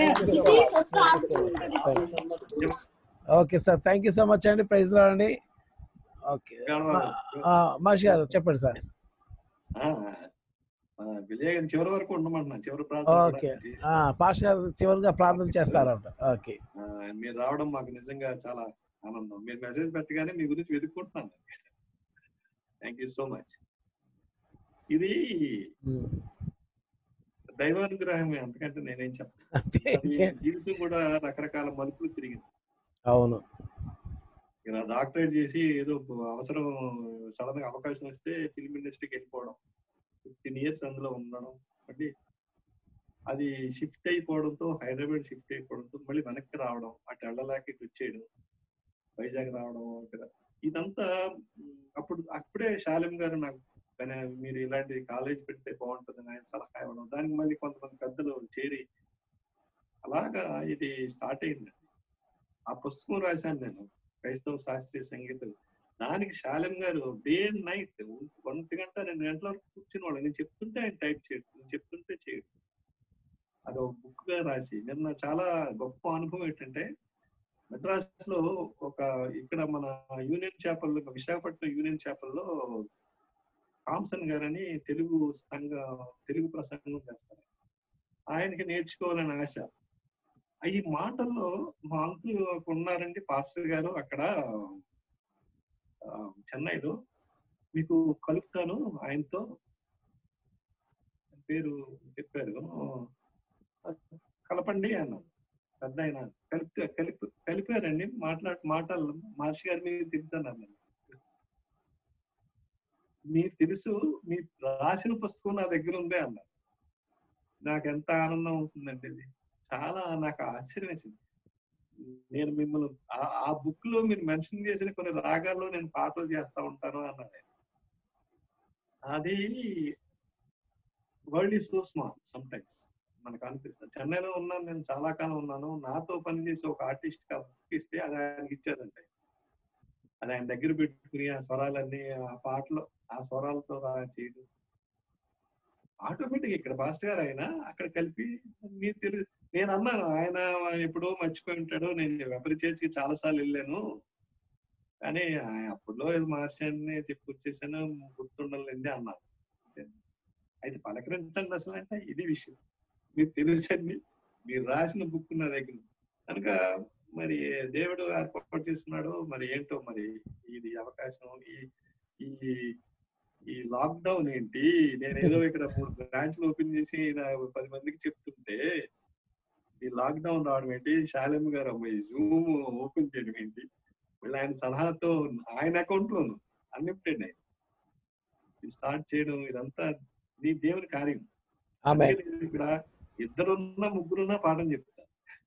okay sir thank you so much అండి ప్రైజ్ అండి ఓకే మాషి గారు చెప్పండి సార్ విజయ్ గారిని చివరి వరకు ఉండమంటున్నా చివరి ప్రార్థన ఓకే కూడా పాష గారు చివరిగా ప్రార్థన చేస్తారంట ఓకే ఆ, మీరు రావడం మాకు నిజంగా చాలా ఆనందం మీరు మెసేజ్ పెట్టగానే మీ గురించి వెతుక్కుంటున్నాను థ్యాంక్ యూ సో మచ్ ఇది దైవానుగ్రహమే అంతకంటే నేనేం చెప్పను అది జీవితం కూడా రకరకాల మలుపులు తిరిగింది అవును ఇలా డాక్టరేట్ చేసి ఏదో అవసరం సడన్ గా అవకాశం వస్తే ఫిల్మ్ ఇండస్ట్రీకి వెళ్ళిపోవడం ఫిఫ్టీన్ ఇయర్స్ అందులో ఉండడం మళ్ళీ అది షిఫ్ట్ అయిపోవడంతో హైదరాబాద్ షిఫ్ట్ అయిపోవడంతో మళ్ళీ వెనక్కి రావడం అటు వెళ్ళలేక ఇటు వచ్చేయడం వైజాగ్ రావడం ఇక్కడ ఇదంతా మ్, అప్పుడు అప్పుడే శాలిం గారు నాకు కానీ మీరు ఇలాంటి కాలేజ్ పెడితే బాగుంటుందని ఆయన సలహా ఇవ్వడం దానికి మళ్ళీ కొంతమంది పెద్దలు చేరి అలాగా ఇది స్టార్ట్ అయింది ఆ పుస్తకం రాశాను నేను క్రైస్తవ శాస్త్రీయ సంగీతం దానికి శాలం గారు డే అండ్ నైట్ ఒంటి గంట రెండు గంటల వరకు కూర్చుని వాళ్ళు నేను చెప్తుంటే ఆయన టైప్ చేయడు నేను చెప్తుంటే చేయడు అది ఒక బుక్ గా రాసి నిన్న చాలా గొప్ప అనుభవం ఏంటంటే మెడ్రాస్ లో ఒక ఇక్కడ మన యూనియన్ చేపల్లో విశాఖపట్నం యూనియన్ చేపల్లో థామ్సన్ గారని తెలుగు సంఘ తెలుగు ప్రసంగం చేస్తారు ఆయనకి నేర్చుకోవాలని ఆశ ఈ మాటల్లో మా అంకుల్ ఉన్నారండి పాస్టర్ గారు అక్కడ ఆ, చెన్నైలో మీకు కలుపుతాను ఆయనతో పేరు చెప్పారు ఆ, కలపండి అన్నాను పెద్ద ఆయన కలిపి కలిపి కలిపారండి మాట్లాడ మాటలు మహర్షి గారు మీకు తెలుసు అన్నారు నేను. మీకు తెలుసు మీ రాసిన పుస్తకం నా దగ్గర ఉందే అన్నారు నాకు ఎంత ఆనందం అవుతుందండి ఇది చాలా నాకు ఆశ్చర్యం వేసింది నేను మిమ్మల్ని ఆ- ఆ బుక్ లో మీరు మెన్షన్ చేసిన కొన్ని రాగాల్లో నేను పాటలు చేస్తా ఉంటాను అన్నాడు ఆయన. అది world is so small sometimes మనకు అనిపిస్తుంది చెన్నైలో ఉన్నాను నేను చాలా కాలం ఉన్నాను నాతో పనిచేసి ఒక ఆర్టిస్ట్ ఇస్తే అది ఆయనకి ఇచ్చాడంటే అది ఆయన దగ్గర పెట్టుకుని ఆ స్వరాలన్నీ ఆ పాటలో ఆ స్వరాలతో రా చేయడం ఆటోమేటిక్ ఇక్కడ పాస్టర్ గారు ఆయన అక్కడ కలిపి మీరు తెలుసు నేను అన్నాను ఆయన ఎప్పుడో మర్చిపోయి ఉంటాడు నేను వెపరి చేసి చాలా సార్లు వెళ్ళాను కానీ ఆయన అప్పుడులో ఏదో మార్చాన్ని చెప్పి వచ్చేసాను గుర్తుండాలండి అన్నాను అయితే పలకరించండి అసలు అంటే ఇది విషయం మీరు తెలుసండి మీరు రాసిన బుక్ నా దగ్గర ఉంది. కనుక మరి దేవుడు ఏర్పాటు చేస్తున్నాడు మరి ఏంటో మరి ఇది అవకాశం ఈ ఈ ఈ లాక్డౌన్ ఏంటి నేను ఏదో ఇక్కడ మూడు బ్రాంచ్లు ఓపెన్ చేసి నా పది మందికి చెప్తుంటే ఈ లాక్డౌన్ రావడం ఏంటి శాలెం గారు అమ్మాయి జూమ్ ఓపెన్ చేయడం ఏంటి మళ్ళీ ఆయన సలహాతో ఆయన అకౌంట్ లోను అన్లిమిటెడ్ అయింది ఇది స్టార్ట్ చేయడం ఇదంతా నీ దేవుని కార్యం ఆమె అందుకే నేను ఇక్కడ ఇద్దరున్నా ముగ్గురున్నా పాఠం చెప్తా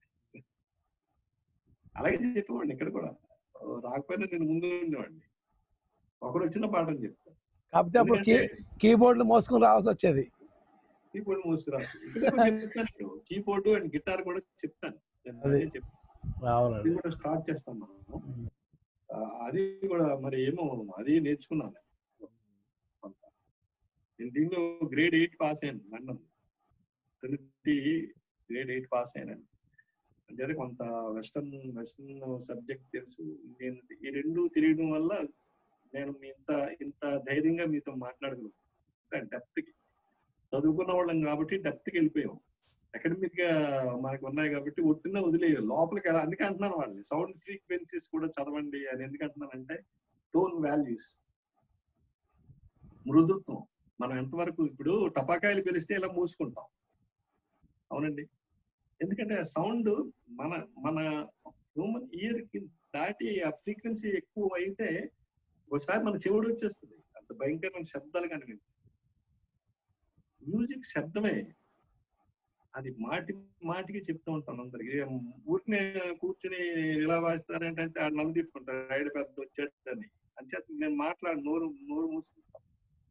అలాగే చెప్పేవాడిని ఇక్కడ కూడా ఓ, రాకపోయినా నేను ముందు ఉండేవాడిని ఒకరు వచ్చిన పాఠం చెప్తా కాకపోతే అప్పుడు కీ కీబోర్డ్లు మోసుకుని రావాల్సి వచ్చేది కీబోర్డ్ మోసుకురాదు ఇక్కడ కూడా చెప్తాను కీబోర్డ్ అండ్ గిటార్ కూడా చెప్తాను నేను అదే. అదే చెప్తాను అవునండి అది కూడా స్టార్ట్ చేస్తాం మనం ఆ, అది కూడా మరి ఏమో అది నేర్చుకున్నాను కొంత. నేను దీనిలో గ్రేడ్ ఎయిట్ పాస్ అయ్యాను London Trinity grade eight pass అయ్యాను అంటే కొంత వెస్టర్న్ వెస్టర్న్ సబ్జెక్ట్ తెలుసు నేను ఈ రెండు తిరగడం వల్ల నేను మీ ఇంత ఇంత ధైర్యంగా మీతో మాట్లాడగలను డెప్త్ కి చదువుకున్న వాళ్ళం కాబట్టి డెప్త్ కి వెళ్ళిపోయాం అకాడమిక్ గా మనకు ఉన్నాయి కాబట్టి ఒట్టిన వదిలేయు లోపలికి వెళ్ళ అందుకే అంటున్నాను వాళ్ళని సౌండ్ ఫ్రీక్వెన్సీస్ కూడా చదవండి అని ఎందుకు అంటున్నానంటే టోన్ వాల్యూస్ మృదుత్వం మనం ఎంతవరకు ఇప్పుడు టపాకాయలు పిలిస్తే ఇలా మూసుకుంటాం అవునండి ఎందుకంటే సౌండ్ మన మన హ్యూమన్ ఇయర్ కి దాటి ఆ ఫ్రీక్వెన్సీ ఎక్కువ అయితే ఒకసారి మన చెవుడు వచ్చేస్తుంది అంత భయంకరమైన శబ్దాలు కానీ మ్యూజిక్ శబ్దమే అది మాటి మాటికి చెప్తూ ఉంటాను అందరికి ఊరినే కూర్చుని ఇలా వాయిస్తారంటే అంటే ఆడు నన్ను తిట్టుకుంటారు ఆయన పెద్ద వచ్చాడు అని అంచేత నేను మాట్లాడి నోరు నోరు మూసుకుంటాను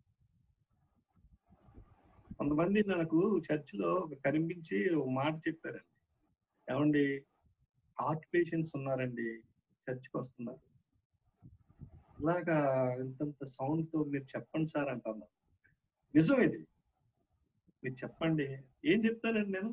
కొంతమంది నాకు చర్చిలో ఒక కనిపించి ఒక మాట చెప్పారండి ఏమండి హార్ట్ పేషెంట్స్ ఉన్నారండి చర్చికి వస్తున్నారు ఇలాగా ఇంతంత సౌండ్ తో మీరు చెప్పండి సార్ అంటున్నారు నిజం ఇది మీరు చెప్పండి ఏం చెప్తానండి నేను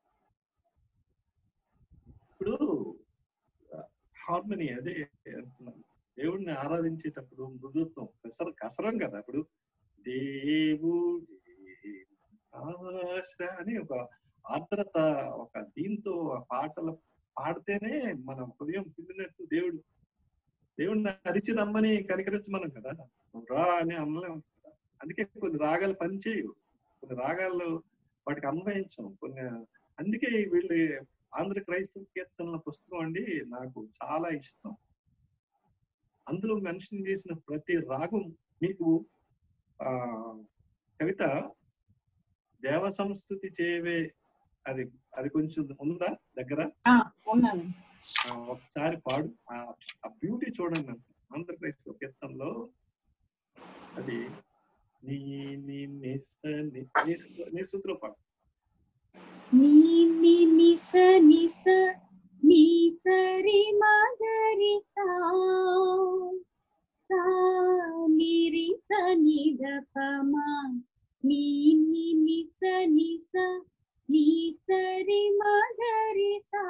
ఇప్పుడు హార్మనీ అదే అంటున్నాను దేవుడిని ఆరాధించేటప్పుడు మృదుత్వం కసర కసరం కదా ఇప్పుడు దేవుడి ఆశ అని ఒక ఆర్ద్రత ఒక దీంతో ఆ పాటలు పాడితేనే మన హృదయం పిండినట్టు దేవుడు దేవుడిని అరిచి రమ్మని కనికరించమనం కదా నువ్వు రా అని అనలేము కదా అందుకే కొన్ని రాగాలు పనిచేయవు కొన్ని రాగాలు వాటికి అన్వయించం కొన్ని అందుకే వీళ్ళు ఆంధ్ర క్రైస్తవ కీర్తనల పుస్తకం అండి నాకు చాలా ఇష్టం అందులో మెన్షన్ చేసిన ప్రతి రాగం మీకు ఆ కవిత దేవ సంస్కృతి చేయవే అది అది కొంచెం ఉందా దగ్గర ఉన్నాను ఆ, ఒకసారి పాడు ఆ ఆ బ్యూటీ చూడండి అంట ఆంధ్ర క్రైస్తవ కీర్తనలో అది నీ నీ నీ స- నీ- నీ సూ- నీ సూత్రం పాడు నీ ని ని స ని స ని సరి మగరి సా సా ని రి స ని ద ప మ నీ ని ని స ని స ని సరి మగరి సా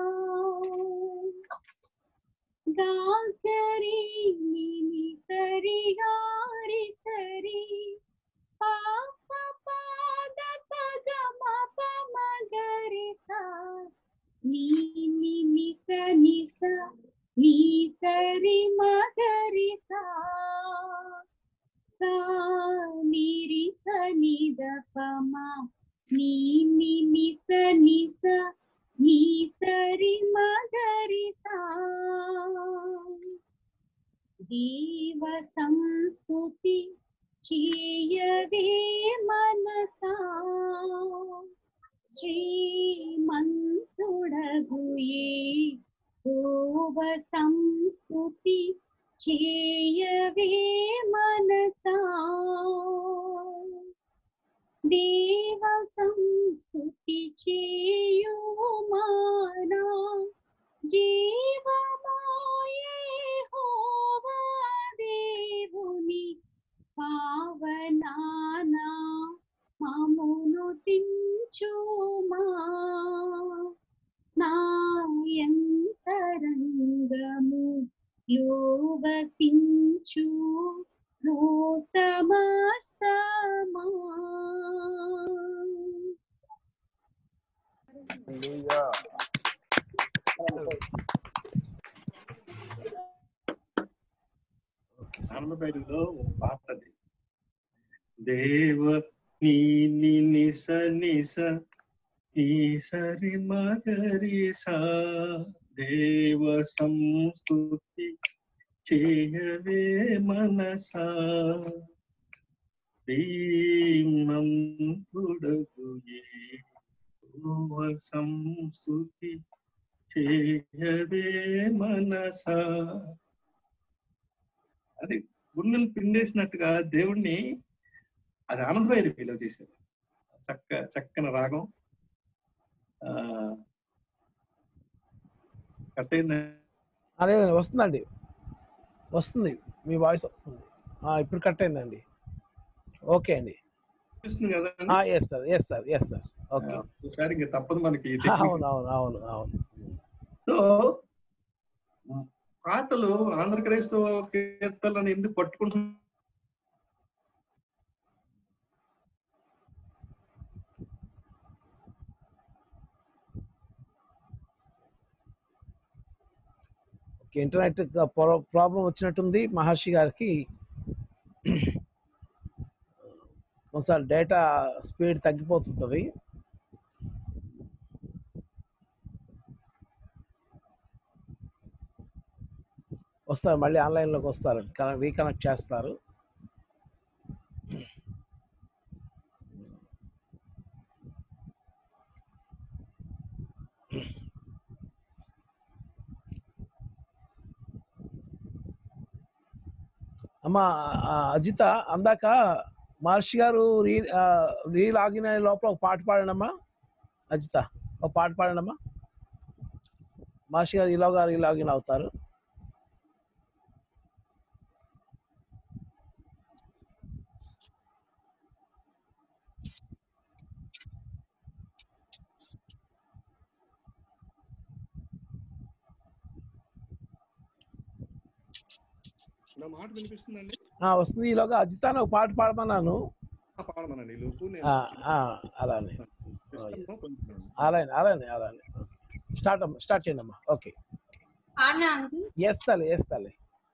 గా గరి ని ని సరి గారి సరి పా ప పా ద ప గ మ ప మ గ రి సా ని ని ని స ని స ని స రి మ గ రి సా సా ని రి స ని ద ప మ ని ని ని స ని స ని స రి మ గ రి సా దేవ సంస్కృతి చేయవే మనసా శ్రీమంతుడగుయే ఓవ సంస్కృతి చేయవే మనసా దేవ సంస్కృతి చేయుమానా జీవమాయే హోవా దేవుని పావనానా మమును తించుమా నాయంతరంగము లోవసించు నో సమస్తమా ఆనందపేటలో ఒక పాట అది దేవ నీ ని నిస నిస ఈ సరి మగరి సా దేవ సంస్కృతి చేయవే మనసా శ్రీమంతుడగు దేవ సంస్కృతి చేయవే మనసా అది గుండెలు పిండేసినట్టుగా దేవుణ్ణి అది ఆనందమైన ఫీల్ చేశారు చక్క చక్కని రాగం ఆ కట్ అయిందా అదే వస్తుందండి వస్తుంది మీ వాయిస్ వస్తుంది ఆ, ఇప్పుడు కట్ అయిందండి ఓకే అండి అనిపిస్తుంది కదా yes sir yes sir yes sir okay ఒకసారి ఇంకా తప్పదు మనకి ఈ అవును అవును అవును అవును సో పాటలు ఆంధ్ర క్రైస్తవ కీర్తనలను ఎందుకు పట్టుకుంటున్నా ఓకే ఇంటర్నెట్ ప్రాబ్లం వచ్చినట్టుంది మహర్షి గారికి కొంచెం డేటా స్పీడ్ తగ్గిపోతుంటుంది వస్తారు మళ్ళీ ఆన్లైన్లోకి వస్తారు రీకనెక్ట్ చేస్తారు అమ్మ ఆ, అజిత అందాక మహర్షి గారు రీ ఆ, రీ లాగిన్ అయ్యే లోపల ఒక పాట పాడండమ్మా అజిత ఒక పాట పాడండమ్మా మహర్షి గారు ఈలోగా రీ లాగిన్ అవుతారు నా మాట వినిపిస్తుందండి ఆ, వస్తుంది ఈలోగా అజిత అని ఒక పాట పాడమన్నాను ఆ, పాడమనండి లోపు నేను ఆ, ఆ, అలానే ఇస్తాను కొంచెం అలానే అలానే అలానే స్టార్ట్ అమ్మా స్టార్ట్ చేయండి అమ్మా ఓకే పాడినా అంకుల్ వేస్తాలే వేస్తాలే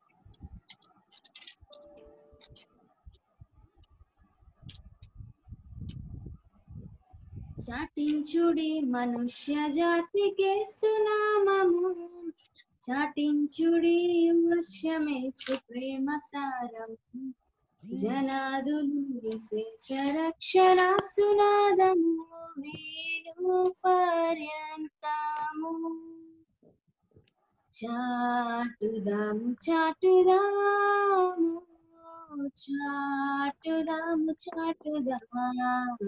చాటించుడి మనుష్య జాతికే సునామము చాటించుడి వర్షమేసు ప్రేమ సారము జనాదులు విశ్వేశ రక్షణ సునాదము వేణు పర్యంతము చాటుదాము చాటుదాము చాటుదాము చాటుదాము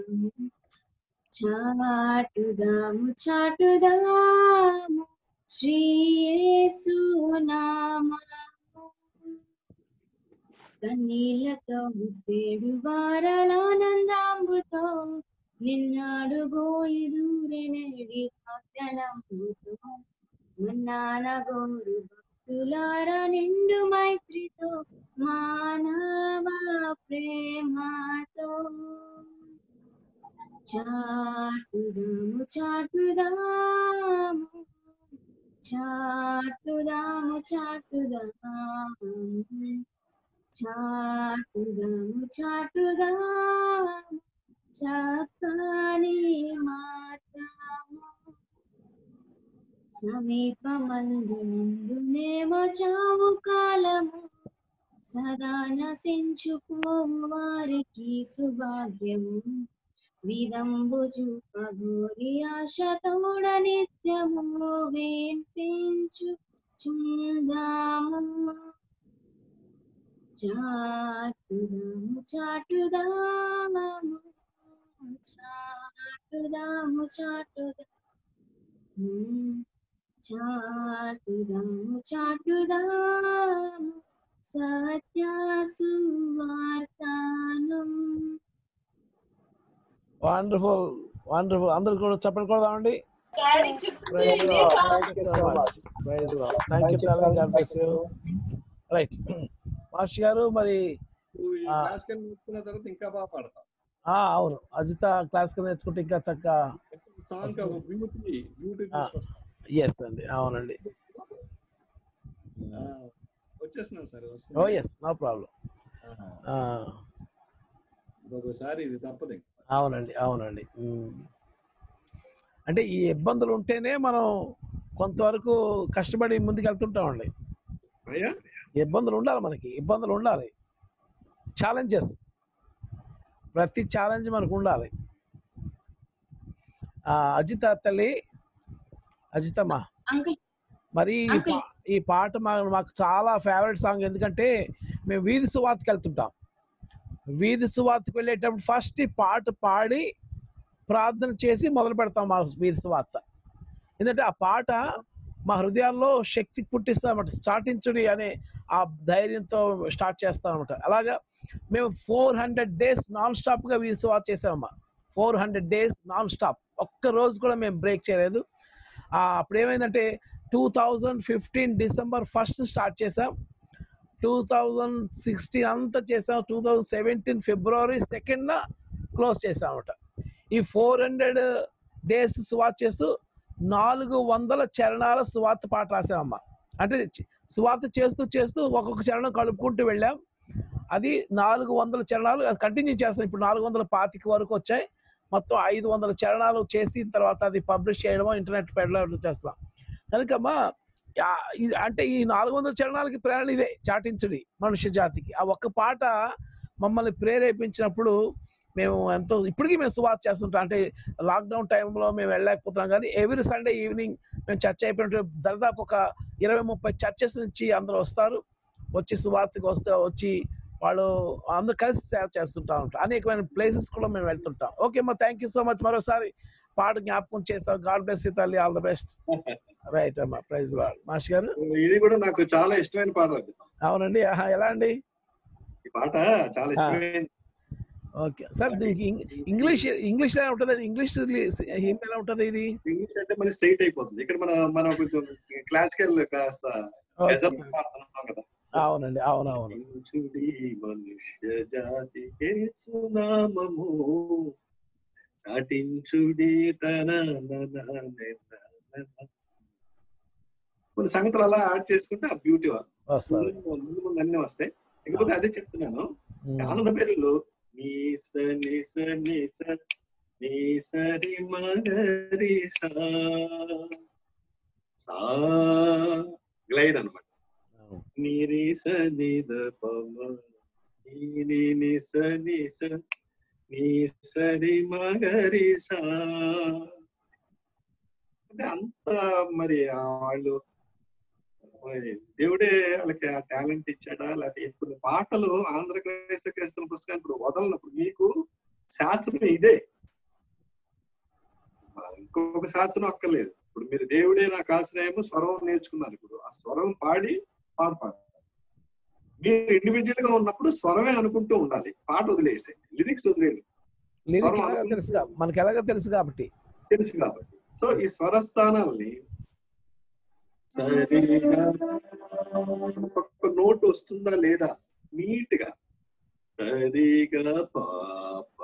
చాటుదాము చాటుదాము శ్రీయేసు నామము కన్నీళ్లతో ముప్పేడు వారాలానందాంబుతో నిన్నాడు గోయి దూరెనడి భక్తనంబుతో మన్నాన గోరు భక్తులార నిండు మైత్రితో మానవ ప్రేమతో చాటుదాము చాటుదాము చాటుదాము చాటుదాము చాటుదాము చాటుదాము చక్కని మాట్లాము సమీపమందు నుండునేమో చావు కాలము సదా నశించుకోము వారికి సుభాగ్యము విదంబు చూపగోరి ఆశ తోడ నిత్యము వినిపించు చుందాము చాటుదాము చాటుదాము చాటుదాము చాటుదాము చాటుదాము చాటుదాము సత్య సువార్తను వండర్ఫుల్ వండర్ఫుల్ అందరు కూడా చెప్పండి కొడదామండి Praise the Lord. Thank you so much. Praise the Lord. Thank you, darling. God bless you. Right. Master గారు మరి నువ్వు ఈ ఆ. క్లాస్ కింద నేర్చుకున్న తర్వాత ఇంకా బాగా పాడతావు ఆ, అవును అజిత క్లాస్ కింద నేర్చుకుంటే ఇంకా చక్కగా సాంగ్ ఒక బ్యూటీ బ్యూటీ ఆ. తీసుకొస్తాం ఎస్ అండి అవునండి ఆ, వచ్చేస్తున్నాను సార్ ఇది ఓ వస్తుంది ఎస్ నో ప్రాబ్లం ఆహా. ఇంకొకసారి ఇది తప్పదు ఇంక. అవునండి అవునండి ఉమ్. అంటే ఈ ఇబ్బందులు ఉంటేనే మనం కొంతవరకు కష్టపడి ముందుకు వెళ్తుంటామండి అయ్యా ఇబ్బందులు ఉండాలి మనకి ఇబ్బందులు ఉండాలి ఛాలెంజెస్ ప్రతి ఛాలెంజ్ మనకు ఉండాలి ఆ, అజిత తల్లి అజితమ్మా అంకుల్ మరి ఈ Uncle. పా- ఈ పాట మా- మాకు చాలా ఫేవరెట్ సాంగ్ ఎందుకంటే మేము వీధి సువార్తకి వెళ్తుంటాం వీధి సువార్తకి వెళ్ళేటప్పుడు ఫస్ట్ ఈ పాట పాడి ప్రార్థన చేసి మొదలు పెడతాం మా వీధి సువార్త ఎందుకంటే ఆ పాట మా హృదయాల్లో శక్తి పుట్టిస్తామన్నమాట స్టార్టించుడి అనే ఆ ధైర్యంతో స్టార్ట్ చేస్తామన్నమాట అలాగా మేము ఫోర్ హండ్రెడ్ డేస్ నాన్ స్టాప్గా వీధి సువార్త చేసామమ్మా four hundred days non stop ఒక్క రోజు కూడా మేము బ్రేక్ చేయలేదు ఆ, అప్పుడు ఏమైందంటే two thousand fifteen December first start చేసాం టూ థౌజండ్ సిక్స్టీన్ అంతా చేసాం టూ థౌజండ్ సెవెంటీన్ ఫిబ్రవరి సెకండ్న క్లోజ్ చేసాం అనమాట ఈ ఫోర్ హండ్రెడ్ డేస్ సువార్త చేస్తూ నాలుగు వందల చరణాల సువార్త పాట రాసామమ్మా అంటే చి- సువార్త చేస్తూ చేస్తూ ఒక్కొక్క చరణం కలుపుకుంటూ వెళ్ళాం అది నాలుగు వందల చరణాలు అది కంటిన్యూ చేస్తాం ఇప్పుడు నాలుగు వందల పాతిక వరకు వచ్చాయి మొత్తం ఐదు వందల చరణాలు చేసిన తర్వాత అది పబ్లిష్ చేయడమో ఇంటర్నెట్ పెట్టడం చేస్తాం కనుకమ్మా ఆ- ఇది- అంటే ఈ నాలుగు వందల చరణాలకి ప్రేరణ ఇదే చాటించుడి మనుష్య జాతికి ఆ ఒక్క పాట మమ్మల్ని ప్రేరేపించినప్పుడు మేము ఎంతో ఇప్పటికీ మేము సువార్త చేస్తుంటాం అంటే లాక్డౌన్ టైంలో మేము వెళ్ళలేకపోతున్నాం కానీ ఎవ్రీ సండే ఈవినింగ్ మేము చర్చ అయిపోయినట్టు దాదాపు ఒక ఇరవై ముప్పై చర్చెస్ నుంచి అందరూ వస్తారు వచ్చి సువార్తకి వస్తే వచ్చి వాళ్ళు అందరూ కలిసి సేవ చేస్తుంటా ఉంటాం అనేకమైన ప్లేసెస్ కూడా మేము వెళ్తుంటాం ఓకే అమ్మా థ్యాంక్ యూ సో మచ్ మరోసారి పాట జ్ఞాపకం చేసాం గాడ్ బ్లెస్ యూ తల్లి ఆల్ ద బెస్ట్ రైట్ అమ్మా ప్రైజ్ మాష్ గారు ఇది కూడా నాకు చాలా ఇష్టమైన పాట అది అవునండి ఆహా, ఎలా అండి ఈ పాట చాలా ఇష్టమైన ఓకే సార్ దీనికి ఇంగ్- ఇంగ్లీష్ ఇంగ్లీష్ ఎలా ఉంటుంది ఇంగ్లీష్ రిలీజ్ హిందీ ఎలా ఉంటుంది ఇది ఇంగ్లీష్ అయితే మన స్ట్రైట్ అయిపోతుంది ఇక్కడ మన మనం కొంచెం క్లాసికల్ కాస్త ఓకే. గజల్ పాడుతున్నాం కదా అవునండి అవునవును చుడి మనుష్య జాతి సునామము నటించుడి తన కొన్ని సంగతులు అలా యాడ్ చేసుకుంటే ఆ బ్యూటీ వస్తుంది ముందు ముందు అన్ని వస్తాయి ఇకపోతే అదే చెప్తున్నాను ఆనంద పేరులో నీ స నీ స నీ స నీ సరి మగరి సా సా గ్లైడ్ అనమాట నీరి స నిద పమ నీ నీ ని స ని స నీ సరి మగరి సా అంటే అంత మరి ఆ వాళ్ళు మరి దేవుడే వాళ్ళకి ఆ టాలెంట్ ఇచ్చాడా లేకపోతే ఇప్పుడు పాటలు ఆంధ్రప్రదేశ్ క్రైస్తవ పుస్తకాలు ఇప్పుడు వదలనప్పుడు మీకు శాస్త్రం ఇదే ఇంకొక శాస్త్రం అక్కర్లేదు ఇప్పుడు మీరు దేవుడే నాకు ఆశ్రయము స్వరం నేర్చుకున్నారు ఇప్పుడు ఆ స్వరం పాడి పాట పాడాలి మీరు ఇండివిజువల్ గా ఉన్నప్పుడు స్వరమే అనుకుంటూ ఉండాలి పాట వదిలేసే లిరిక్స్ వదిలేదు లిరిక్ ఎలాగో తెలుసు కా- మనకి ఎలాగో తెలుసు కాబట్టి తెలుసు కాబట్టి సో ఈ స్వరస్థానాల్ని సరిగా ఒక్కొక్క నోట్ వస్తుందా లేదా నీట్ గా సరిగా పాప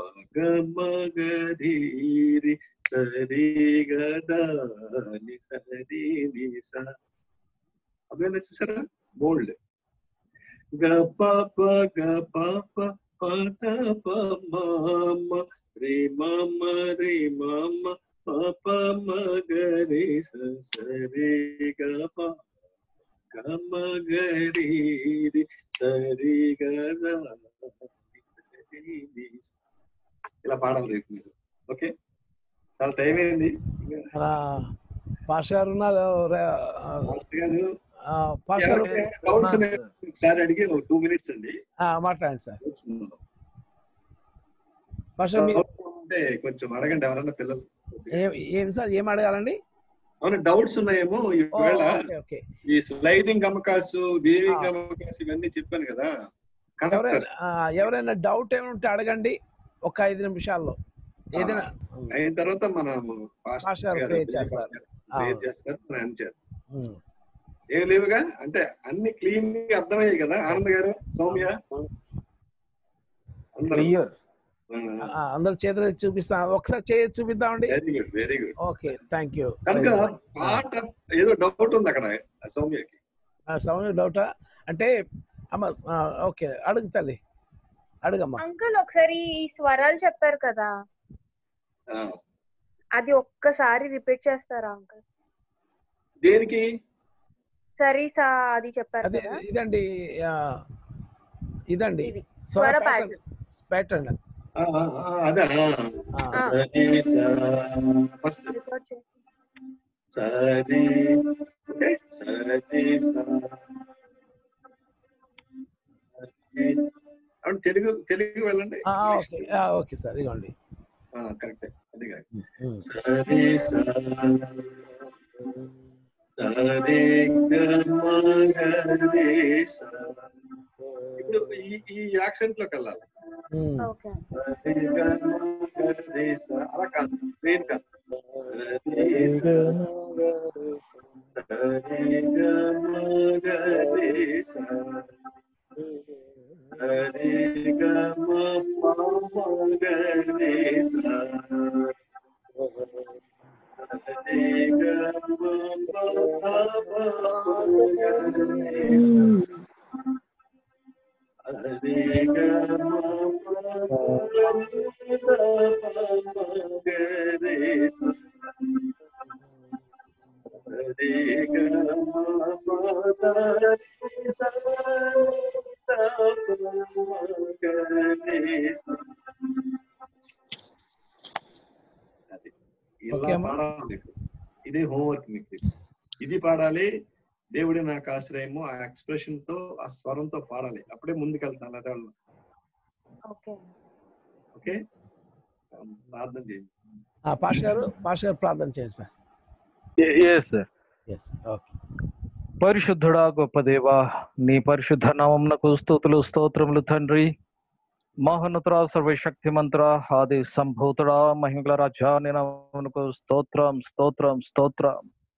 గమగరీరి సరిగా దాని సరి నిస అదేనా చూసారా బోల్డ్ గ పాప గ పాప పద పమ రే మమ రే మమ పాప మగరి సరి గ ప గమ గరి రి సరి గ ద సరి ని. ఇలా పాడాలి రేపు మీరు ఓకే చాలా టైం అయింది మన పాష గారు ఉన్నారు రే- ఆ, మాస్టర్ గారు ఆ, పాష గారు ఎవరికైనా డౌట్స్ ఉన్నాయో ఒకసారి అడిగి ఒక టూ మినిట్స్ అండి ఆ, మాట్లాడండి సార్ డౌట్స్ ఉన్నాయో. పాష మీ డౌట్స్ ఉంటే కొంచెం అడగండి ఎవరన్నా పిల్లలు ఏ- ఏం సార్ ఏం అడగాలండి అవును డౌట్స్ ఉన్నాయేమో ఓ, ఈవేళ ఓకే ఓకే ఈ స్లైడింగ్ గమకాసు వీవింగ్ ఆ. గమకాసు ఇవన్నీ చెప్పాను కదా ఎవరైనా కనెక్టర్ ఆ, ఎవరైనా డౌట్ ఏమైనా ఉంటే అడగండి ఒక ఐదు నిమిషాల్లో ఏదైనా అయిన తర్వాత మనం పాస్టర్ గారు pray చేస్తారు. ప్రేర్ చేస్తారు మనం end చేద్దాం. ఉమ్. ఏం లేవుగా అంటే అన్ని క్లీన్ గా అర్థమయ్యాయి కదా ఆనంద్ గారు సౌమ్య అందరూ క్లియర్ ఆ, అందరు చేతులు ఎత్తి చూపిస్తాం ఒకసారి చేయి చూపిద్దామండి very good very good okay thank you కనుక పాట ఏదో డౌట్ ఉంది అక్కడ ఆ సౌమ్యకి సౌండ్ డౌటా అంటే అమ్మ ఆ, ఓకే అడుగు తల్లి అడుగమ్మా అంకుల్ ఒకసారి ఈ స్వరాలు చెప్పారు కదా ఆ, అది ఒక్కసారి రిపీట్ చేస్తారా అంకుల్ దేనికి సరి సా అది చెప్పారు అదే కదా ఇదండి ఆ, ఇదండి ఇది స్వర స్వర ప్యాటర్న్ ప్యాటర్న్ ఆ, ఆ, ఆ, అదా ఆ. ఫస్ట్ రికార్డ్ చేసి సరి ఓకే సరి సా. అవును తెలుగు తెలుగు వెళ్ళండి ఓకే ఓకే సార్ ఇదిగోండి కరెక్ట్ అది కరెక్ట్ ఉమ్. సరి సా. సరి గ మ గ రి సా. ఇప్పుడు ఈ ఈ యాక్సెంట్ లోకి వెళ్ళాలి ఉమ్. ఓకే సరి గ మ గ రి సా. అలా కాదు ట్రైన్ కాదు సరి గ సరి గ మ గ రి సా. సరి గ మ ప మ గ రి సా. సరి గ మ ప ప మ గ రి సా. హరి గ మ ప గ రి సా. హరి గ మ ప ద రి సా. త ప మ గ రి సా. అది. ఇలా ఓకే అమ్మా. పాడాలి మీకు. ఇది హోంవర్క్ మీకు ఇది పాడాలి దేవుడి నాకు ఆశ్రయము ఆ ఎక్స్ప్రెషన్ తో ఆ స్వరంతో పాడాలి అప్పుడే ముందుకెళ్తాను అదే వాళ్ళు ఓకే ఓకే ప్రార్థన చేయండి ఆ, పాష గారు పాష గారు ప్రార్థన చేయండి sir yes sir yes okay పరిశుద్ధుడా గొప్ప దేవా నీ పరిశుద్ధ నామమునకు స్తుతులు స్తోత్రములు తండ్రి మహోన్నతుడా సర్వశక్తి మంత్ర ఆది సంభూతుడా మహిమల రాజా నీ నామమునకు స్తోత్రం స్తోత్రం స్తోత్రం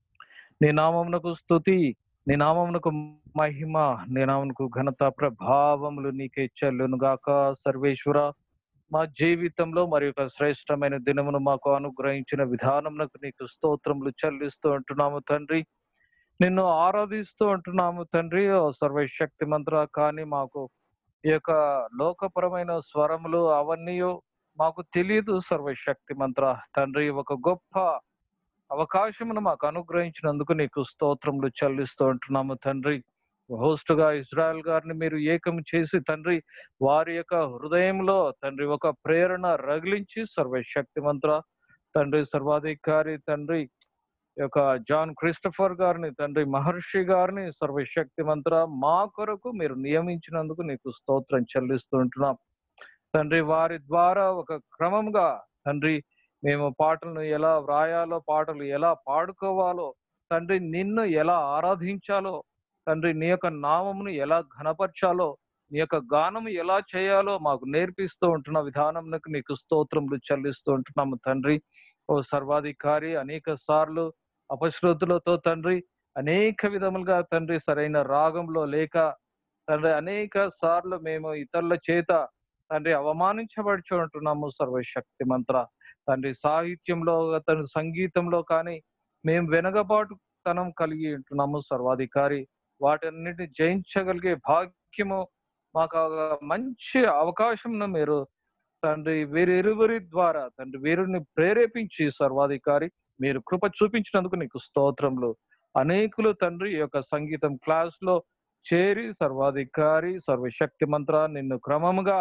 నీ నామమునకు స్తుతి నీ నామమునకు మహిమ నీ నామమునకు ఘనత ప్రభావములు నీకే చెల్లును గాక సర్వేశ్వర మా జీవితంలో మరి ఒక శ్రేష్టమైన దినమును మాకు అనుగ్రహించిన విధానమునకు నీకు స్తోత్రములు చెల్లిస్తూ ఉంటున్నాము తండ్రి నిన్ను ఆరాధిస్తూ ఉంటున్నాము తండ్రి ఓ సర్వశక్తి మంత్ర కానీ మాకు ఈ యొక్క లోకపరమైన స్వరములు అవన్నీ మాకు తెలియదు సర్వశక్తి మంత్ర తండ్రి ఒక గొప్ప అవకాశమును మాకు అనుగ్రహించినందుకు నీకు స్తోత్రములు చెల్లిస్తూ ఉంటున్నాము తండ్రి హోస్ట్ గా ఇజ్రాయెల్ గారిని మీరు ఏకం చేసి తండ్రి వారి యొక్క హృదయంలో తండ్రి ఒక ప్రేరణ రగిలించి సర్వశక్తి మంత్ర తండ్రి సర్వాధికారి తండ్రి ఈ యొక్క జాన్ క్రిస్టఫర్ గారిని తండ్రి మహర్షి గారిని సర్వశక్తి మంత్ర మా కొరకు మీరు నియమించినందుకు నీకు స్తోత్రం చెల్లిస్తూ ఉంటున్నాం తండ్రి వారి ద్వారా ఒక క్రమంగా తండ్రి మేము పాటలను ఎలా వ్రాయాలో పాటలు ఎలా పాడుకోవాలో తండ్రి నిన్ను ఎలా ఆరాధించాలో తండ్రి నీ యొక్క నామమును ఎలా ఘనపరచాలో నీ యొక్క గానము ఎలా చేయాలో మాకు నేర్పిస్తూ ఉంటున్న విధానంకు నీకు స్తోత్రములు చెల్లిస్తూ ఉంటున్నాము తండ్రి ఓ సర్వాధికారి అనేక సార్లు అపశృతులతో తండ్రి అనేక విధములుగా తండ్రి సరైన రాగంలో లేక తండ్రి అనేక సార్లు మేము ఇతరుల చేత తండ్రి అవమానించబడుచు ఉంటున్నాము సర్వశక్తి మంత్ర తండ్రి సాహిత్యంలో తండ్రి సంగీతంలో కానీ మేము వెనకబాటుతనం కలిగి ఉంటున్నాము సర్వాధికారి వాటన్నిటిని జయించగలిగే భాగ్యము మాకు ఆ మంచి అవకాశంను మీరు తండ్రి వీరిరువురి ద్వారా తండ్రి వీరిని ప్రేరేపించి సర్వాధికారి మీరు కృప చూపించినందుకు నీకు స్తోత్రములు అనేకులు తండ్రి ఈ యొక్క సంగీతం క్లాస్ లో చేరి సర్వాధికారి సర్వశక్తి మంత్ర నిన్ను క్రమముగా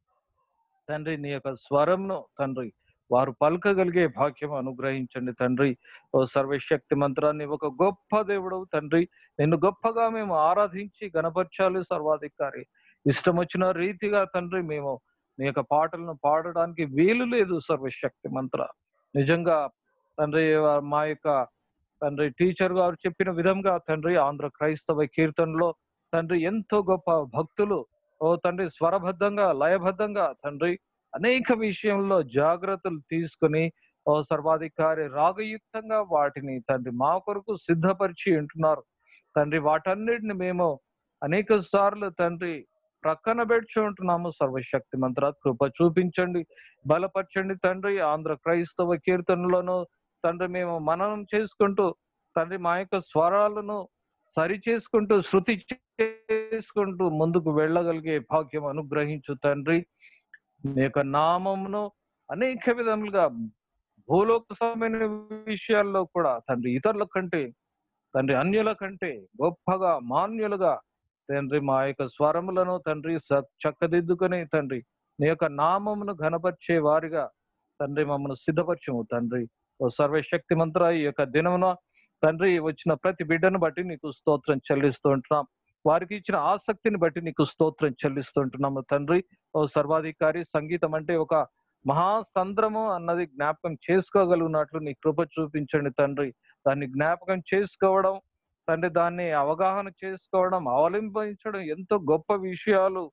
తండ్రి నీ యొక్క స్వరంను తండ్రి వారు పలకగలిగే భాగ్యం అనుగ్రహించండి తండ్రి ఓ సర్వశక్తి మంత్రాన్ని ఒక గొప్ప దేవుడు తండ్రి నిన్ను గొప్పగా మేము ఆరాధించి గణపరచాలి సర్వాధికారి ఇష్టం వచ్చిన రీతిగా తండ్రి మేము నీ యొక్క పాటలను పాడడానికి వీలు లేదు సర్వశక్తి మంత్ర నిజంగా తండ్రి మా యొక్క తండ్రి టీచర్ గారు చెప్పిన విధంగా తండ్రి ఆంధ్ర క్రైస్తవ కీర్తనలో తండ్రి ఎంతో గొప్ప భక్తులు ఓ తండ్రి స్వరబద్ధంగా లయబద్ధంగా తండ్రి అనేక విషయంలో జాగ్రత్తలు తీసుకుని ఓ సర్వాధికారి రాగయుక్తంగా వాటిని తండ్రి మా కొరకు సిద్ధపరిచి ఉంటున్నారు తండ్రి వాటన్నిటిని మేము అనేక సార్లు తండ్రి ప్రక్కన పెట్టి ఉంటున్నాము సర్వశక్తి మంత్ర కృప చూపించండి బలపరచండి తండ్రి ఆంధ్ర క్రైస్తవ కీర్తనలను తండ్రి మేము మననం చేసుకుంటూ తండ్రి మా యొక్క స్వరాలను సరి చేసుకుంటూ శృతి చేసుకుంటూ ముందుకు వెళ్ళగలిగే భాగ్యం అనుగ్రహించు తండ్రి నీ యొక్క నామమును అనేక విధములుగా భూలోక సంబంధమైన విషయాల్లో కూడా తండ్రి ఇతరుల కంటే తండ్రి అన్యుల కంటే గొప్పగా మాన్యులుగా తండ్రి మా యొక్క స్వరములను తండ్రి స- చక్కదిద్దుకొని తండ్రి నీ యొక్క నామమును ఘనపరిచే వారిగా తండ్రి మమ్మల్ని సిద్ధపరచము తండ్రి ఓ సర్వశక్తి మంత్ర ఈ యొక్క దినమున తండ్రి వచ్చిన ప్రతి బిడ్డను బట్టి నీకు స్తోత్రం చెల్లిస్తూ ఉంటున్నాం వారికి ఇచ్చిన ఆసక్తిని బట్టి నీకు స్తోత్రం చెల్లిస్తుంటున్నాము తండ్రి ఓ సర్వాధికారి సంగీతం అంటే ఒక మహాసంద్రము అన్నది జ్ఞాపకం చేసుకోగలిగినట్లు నీ కృప చూపించండి తండ్రి దాన్ని జ్ఞాపకం చేసుకోవడం తండ్రి దాన్ని అవగాహన చేసుకోవడం అవలంబించడం ఎంతో గొప్ప విషయాలు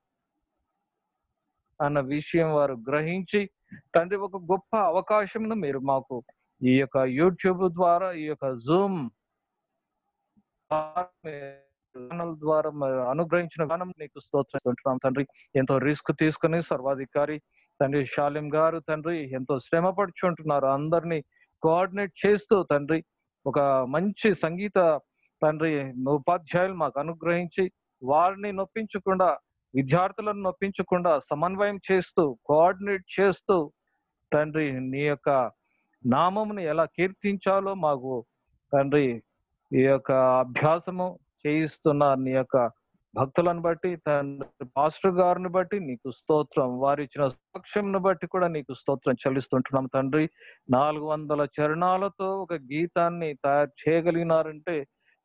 అన్న విషయం వారు గ్రహించి తండ్రి ఒక గొప్ప అవకాశంను మీరు మాకు ఈ యొక్క యూట్యూబ్ ద్వారా ఈ యొక్క జూమ్ ఛానల్ ద్వారా మరి అనుగ్రహించిన గానం నీకు స్తోత్రం తండ్రి ఎంతో రిస్క్ తీసుకుని సర్వాధికారి తండ్రి షాలిం గారు తండ్రి ఎంతో శ్రమ పడుచుంటున్నారు అందరినీ కోఆర్డినేట్ చేస్తూ తండ్రి ఒక మంచి సంగీత తండ్రి ఉపాధ్యాయులు మాకు అనుగ్రహించి వారిని నొప్పించకుండా విద్యార్థులను నొప్పించకుండా సమన్వయం చేస్తూ కోఆర్డినేట్ చేస్తూ తండ్రి నీ యొక్క నామమును ఎలా కీర్తించాలో మాకు తండ్రి ఈ యొక్క అభ్యాసము చేయిస్తున్న నీ యొక్క భక్తులను బట్టి తండ్రి పాస్టర్ గారిని బట్టి నీకు స్తోత్రం వారు ఇచ్చిన సాక్ష్యంను బట్టి కూడా నీకు స్తోత్రం చెల్లిస్తుంటున్నాం తండ్రి నాలుగు వందల చరణాలతో ఒక గీతాన్ని తయారు చేయగలిగినారంటే ఓ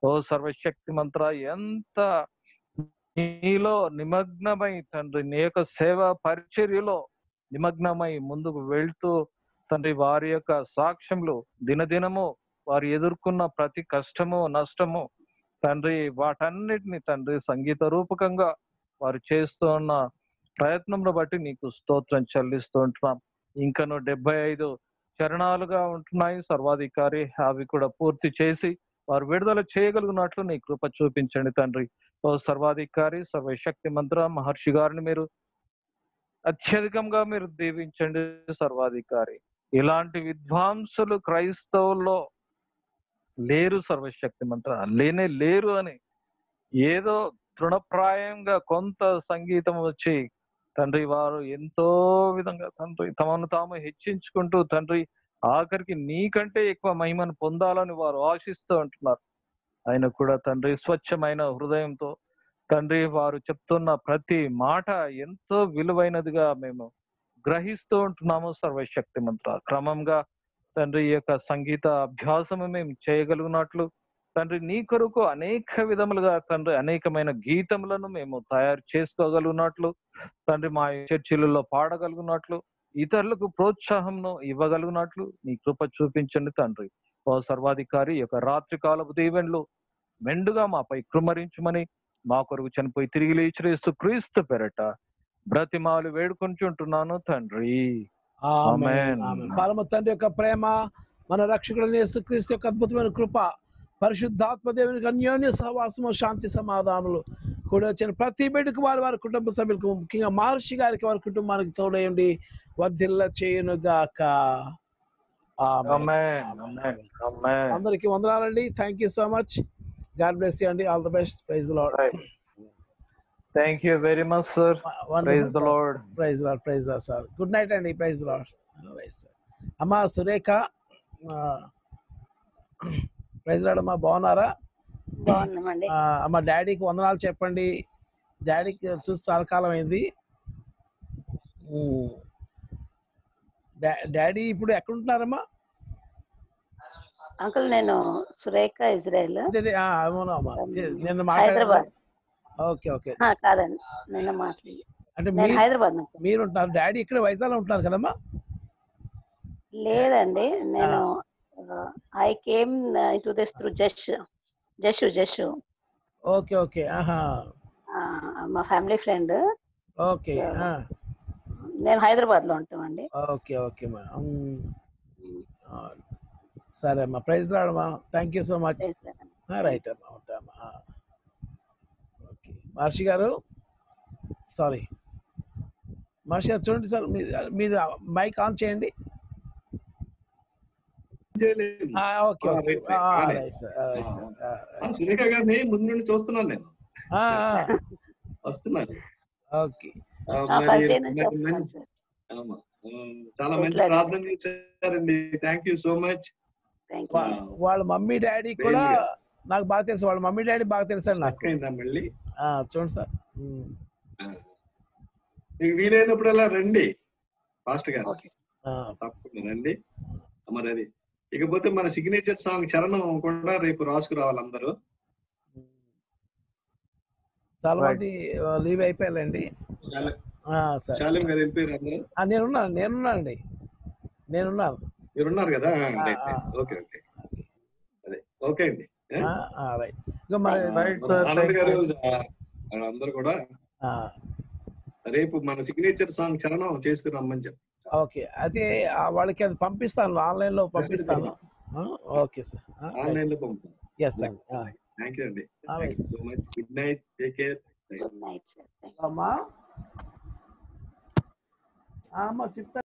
ఓ సర్వశక్తి మంత్ర ఎంత నీలో నిమగ్నమై తండ్రి నీ యొక్క సేవ పరిచర్యలో నిమగ్నమై ముందుకు వెళ్తూ తండ్రి వారి యొక్క సాక్ష్యములు దినదినము వారు ఎదుర్కొన్న ప్రతి కష్టము నష్టము తండ్రి వాటన్నిటిని తండ్రి సంగీత రూపకంగా వారు చేస్తున్న ప్రయత్నంలో బట్టి నీకు స్తోత్రం చెల్లిస్తూ ఉంటున్నాం ఇంకను డెబ్బై ఐదు చరణాలుగా ఉంటున్నాయి సర్వాధికారి అవి కూడా పూర్తి చేసి వారు విడుదల చేయగలిగినట్లు నీ కృప చూపించండి తండ్రి ఓ సర్వాధికారి సర్వశక్తి మంత్ర మహర్షి గారిని మీరు అత్యధికంగా మీరు దీవించండి సర్వాధికారి ఇలాంటి విద్వాంసులు క్రైస్తవుల్లో లేరు సర్వశక్తి మంత్ర లేనే లేరు అని ఏదో తృణప్రాయంగా కొంత సంగీతం వచ్చి తండ్రి వారు ఎంతో విధంగా తండ్రి తమను తాము హెచ్చించుకుంటూ తండ్రి ఆఖరికి నీకంటే ఎక్కువ మహిమను పొందాలని వారు ఆశిస్తూ ఉంటున్నారు ఆయన కూడా తండ్రి స్వచ్ఛమైన హృదయంతో తండ్రి వారు చెప్తున్న ప్రతి మాట ఎంతో విలువైనదిగా మేము గ్రహిస్తూ ఉంటున్నాము సర్వశక్తి మంత్ర క్రమంగా తండ్రి ఈ యొక్క సంగీత అభ్యాసము మేము చేయగలిగినట్లు తండ్రి నీ కొరకు అనేక విధములుగా తండ్రి అనేకమైన గీతములను మేము తయారు చేసుకోగలిగినట్లు తండ్రి మా చర్చిలలో పాడగలిగినట్లు ఇతరులకు ప్రోత్సాహంను ఇవ్వగలిగినట్లు నీ కృప చూపించండి తండ్రి ఓ సర్వాధికారి ఈ యొక్క రాత్రి కాలపు దీవెన్లు మెండుగా మాపై కృమరించమని మా కొరకు చనిపోయి తిరిగి లేచిరేస్తూ క్రీస్తు పెరట బ్రతిమాలు వేడుకొంచుంటున్నాను తండ్రి ఆమేన్. ఆమేన్. ఆమేన్. పరమ తండ్రి యొక్క ప్రేమ మన రక్షకుడు యేసుక్రీస్తు యొక్క అద్భుతమైన కృప పరిశుద్ధాత్మ దేవునికి అన్యోన్య సహవాసము శాంతి సమాధానములు కూడా వచ్చిన ప్రతి బిడ్డకు వారి వారి కుటుంబ సభ్యులకు ముఖ్యంగా మహర్షి గారికి వారి కుటుంబానికి తోడయండి వర్ధిల్ల చేయును గాక ఆమేన్. ఆమేన్. ఆమేన్. అందరికి వందనాలండి thank you so much God bless you అండి all the best praise Lord thank you very much sir praise the Lord praise Lord praise Lord sir good night అండి ప్రైజ్ లాడ్ రైట్ సార్ అమ్మ Surekha praise lord అమ్మా బాగున్నారా బాగున్నామండి ఆ, అమ్మ డాడీకి వందనాలు చెప్పండి డాడీకి చూసి చాలా కాలం అయింది ఉమ్. డా- డాడీ ఇప్పుడు ఎక్కడ ఉంటున్నారమ్మా అంకుల్ నేను సురేఖ ఇజ్రాయెల్ అదే, అదే, ఆ, అవును అమ్మా చే- నిన్న హైదరాబాద్ మాట్లాడారు ఓకే ఓకే ఆ, కాదండి నిన్న మాట్లాడి అంటే నేను మీ- హైదరాబాద్ నుంచి మీరు ఉంటున్నారు డాడీ ఇక్కడ వైజాగ్లో ఉంటున్నారు కదమ్మా లేదండి నేను I came to this through జష్ జషు జషు ఓకే ఓకే ఆహా మా ఫ్యామిలీ ఫ్రెండ్ ఓకే ఆ, నేను హైదరాబాద్ లో ఉంటామండి ఓకే ఓకే మా ఉమ్. ఆ, సరే అమ్మా ప్రైజ్ రాడమ్మా thank you so much right అమ్మా ఉంటామ్మా ఆ. ఓకే మహర్షి గారు సారీ మహర్షి గారు చూడండి సార్ మీ మీది మైక్ ఆన్ చేయండి చేయలేము. ఆ, ఓకే ఆ, ఓకే రైట్, ఆ, రైట్, రైట్ సార్ ఆ, రైట్ సార్ ఆ, ఆ, సురేఖ గారిని ముందు నుండి చూస్తున్నాను నేను ఆ, ఆ, వస్తున్నారు ఓకే ఆ, ఆ, మరి first day నుంచి మరి వస్తున్నాను మంచి- సార్ ఆమా. ఆ, చాలా Yes, మంచి Lord. ప్రార్థన చేశారండి thank you so much thank వా- వాళ్ళ మమ్మీ డాడీ కూడా నాకు బాగా తెలుసు వాళ్ళ మమ్మీ డాడీ బాగా తెలుసు అండి నాకు అయిందా మళ్ళీ ఆ, చూడండి సార్ ఉమ్. ఆ. మీకు వీలైనప్పుడల్లా రండి ఫాస్ట్ గారు ఆ, తప్పకుండా రండి మరి అది ఇకపోతే మన సిగ్నేచర్ సాంగ్ చరణం కూడా రేపు రాసుకురావాలి అందరూ చాలా Right. మంది లీవ్ అయిపోయారండి శాలి- ఆ, సరే శాలిం గారు వెళ్ళిపోయారు అందరూ ఆ, నేనున్నాను నేనున్నానండి నేనున్నాను మీరు ఉన్నారు కదా ఆ, రైట్ ఆ. ఓకే ఓకే అదే ఓకే అండి ఏ? ఆ, ఆ, రైట్ ఇంకా మరి ఆ, మన ఆనంద్ గారు ఆ, అందరూ కూడా ఆ, రేపు మన సిగ్నేచర్ సాంగ్ చరణం చేసుకుని రమ్మని చెప్పి ఓకే అయితే ఆ, వాళ్ళకి అది పంపిస్తాను ఆన్లైన్ లో పంపిస్తాను ఆ, ఓకే సార్ ఆన్లైన్ లో పంపుతాం ఎస్ అండి ఆ. థ్యాంక్ యూ అండి All thank you so much good night take care good night sir అమ్మా ఆ, అమ్మా చెప్తా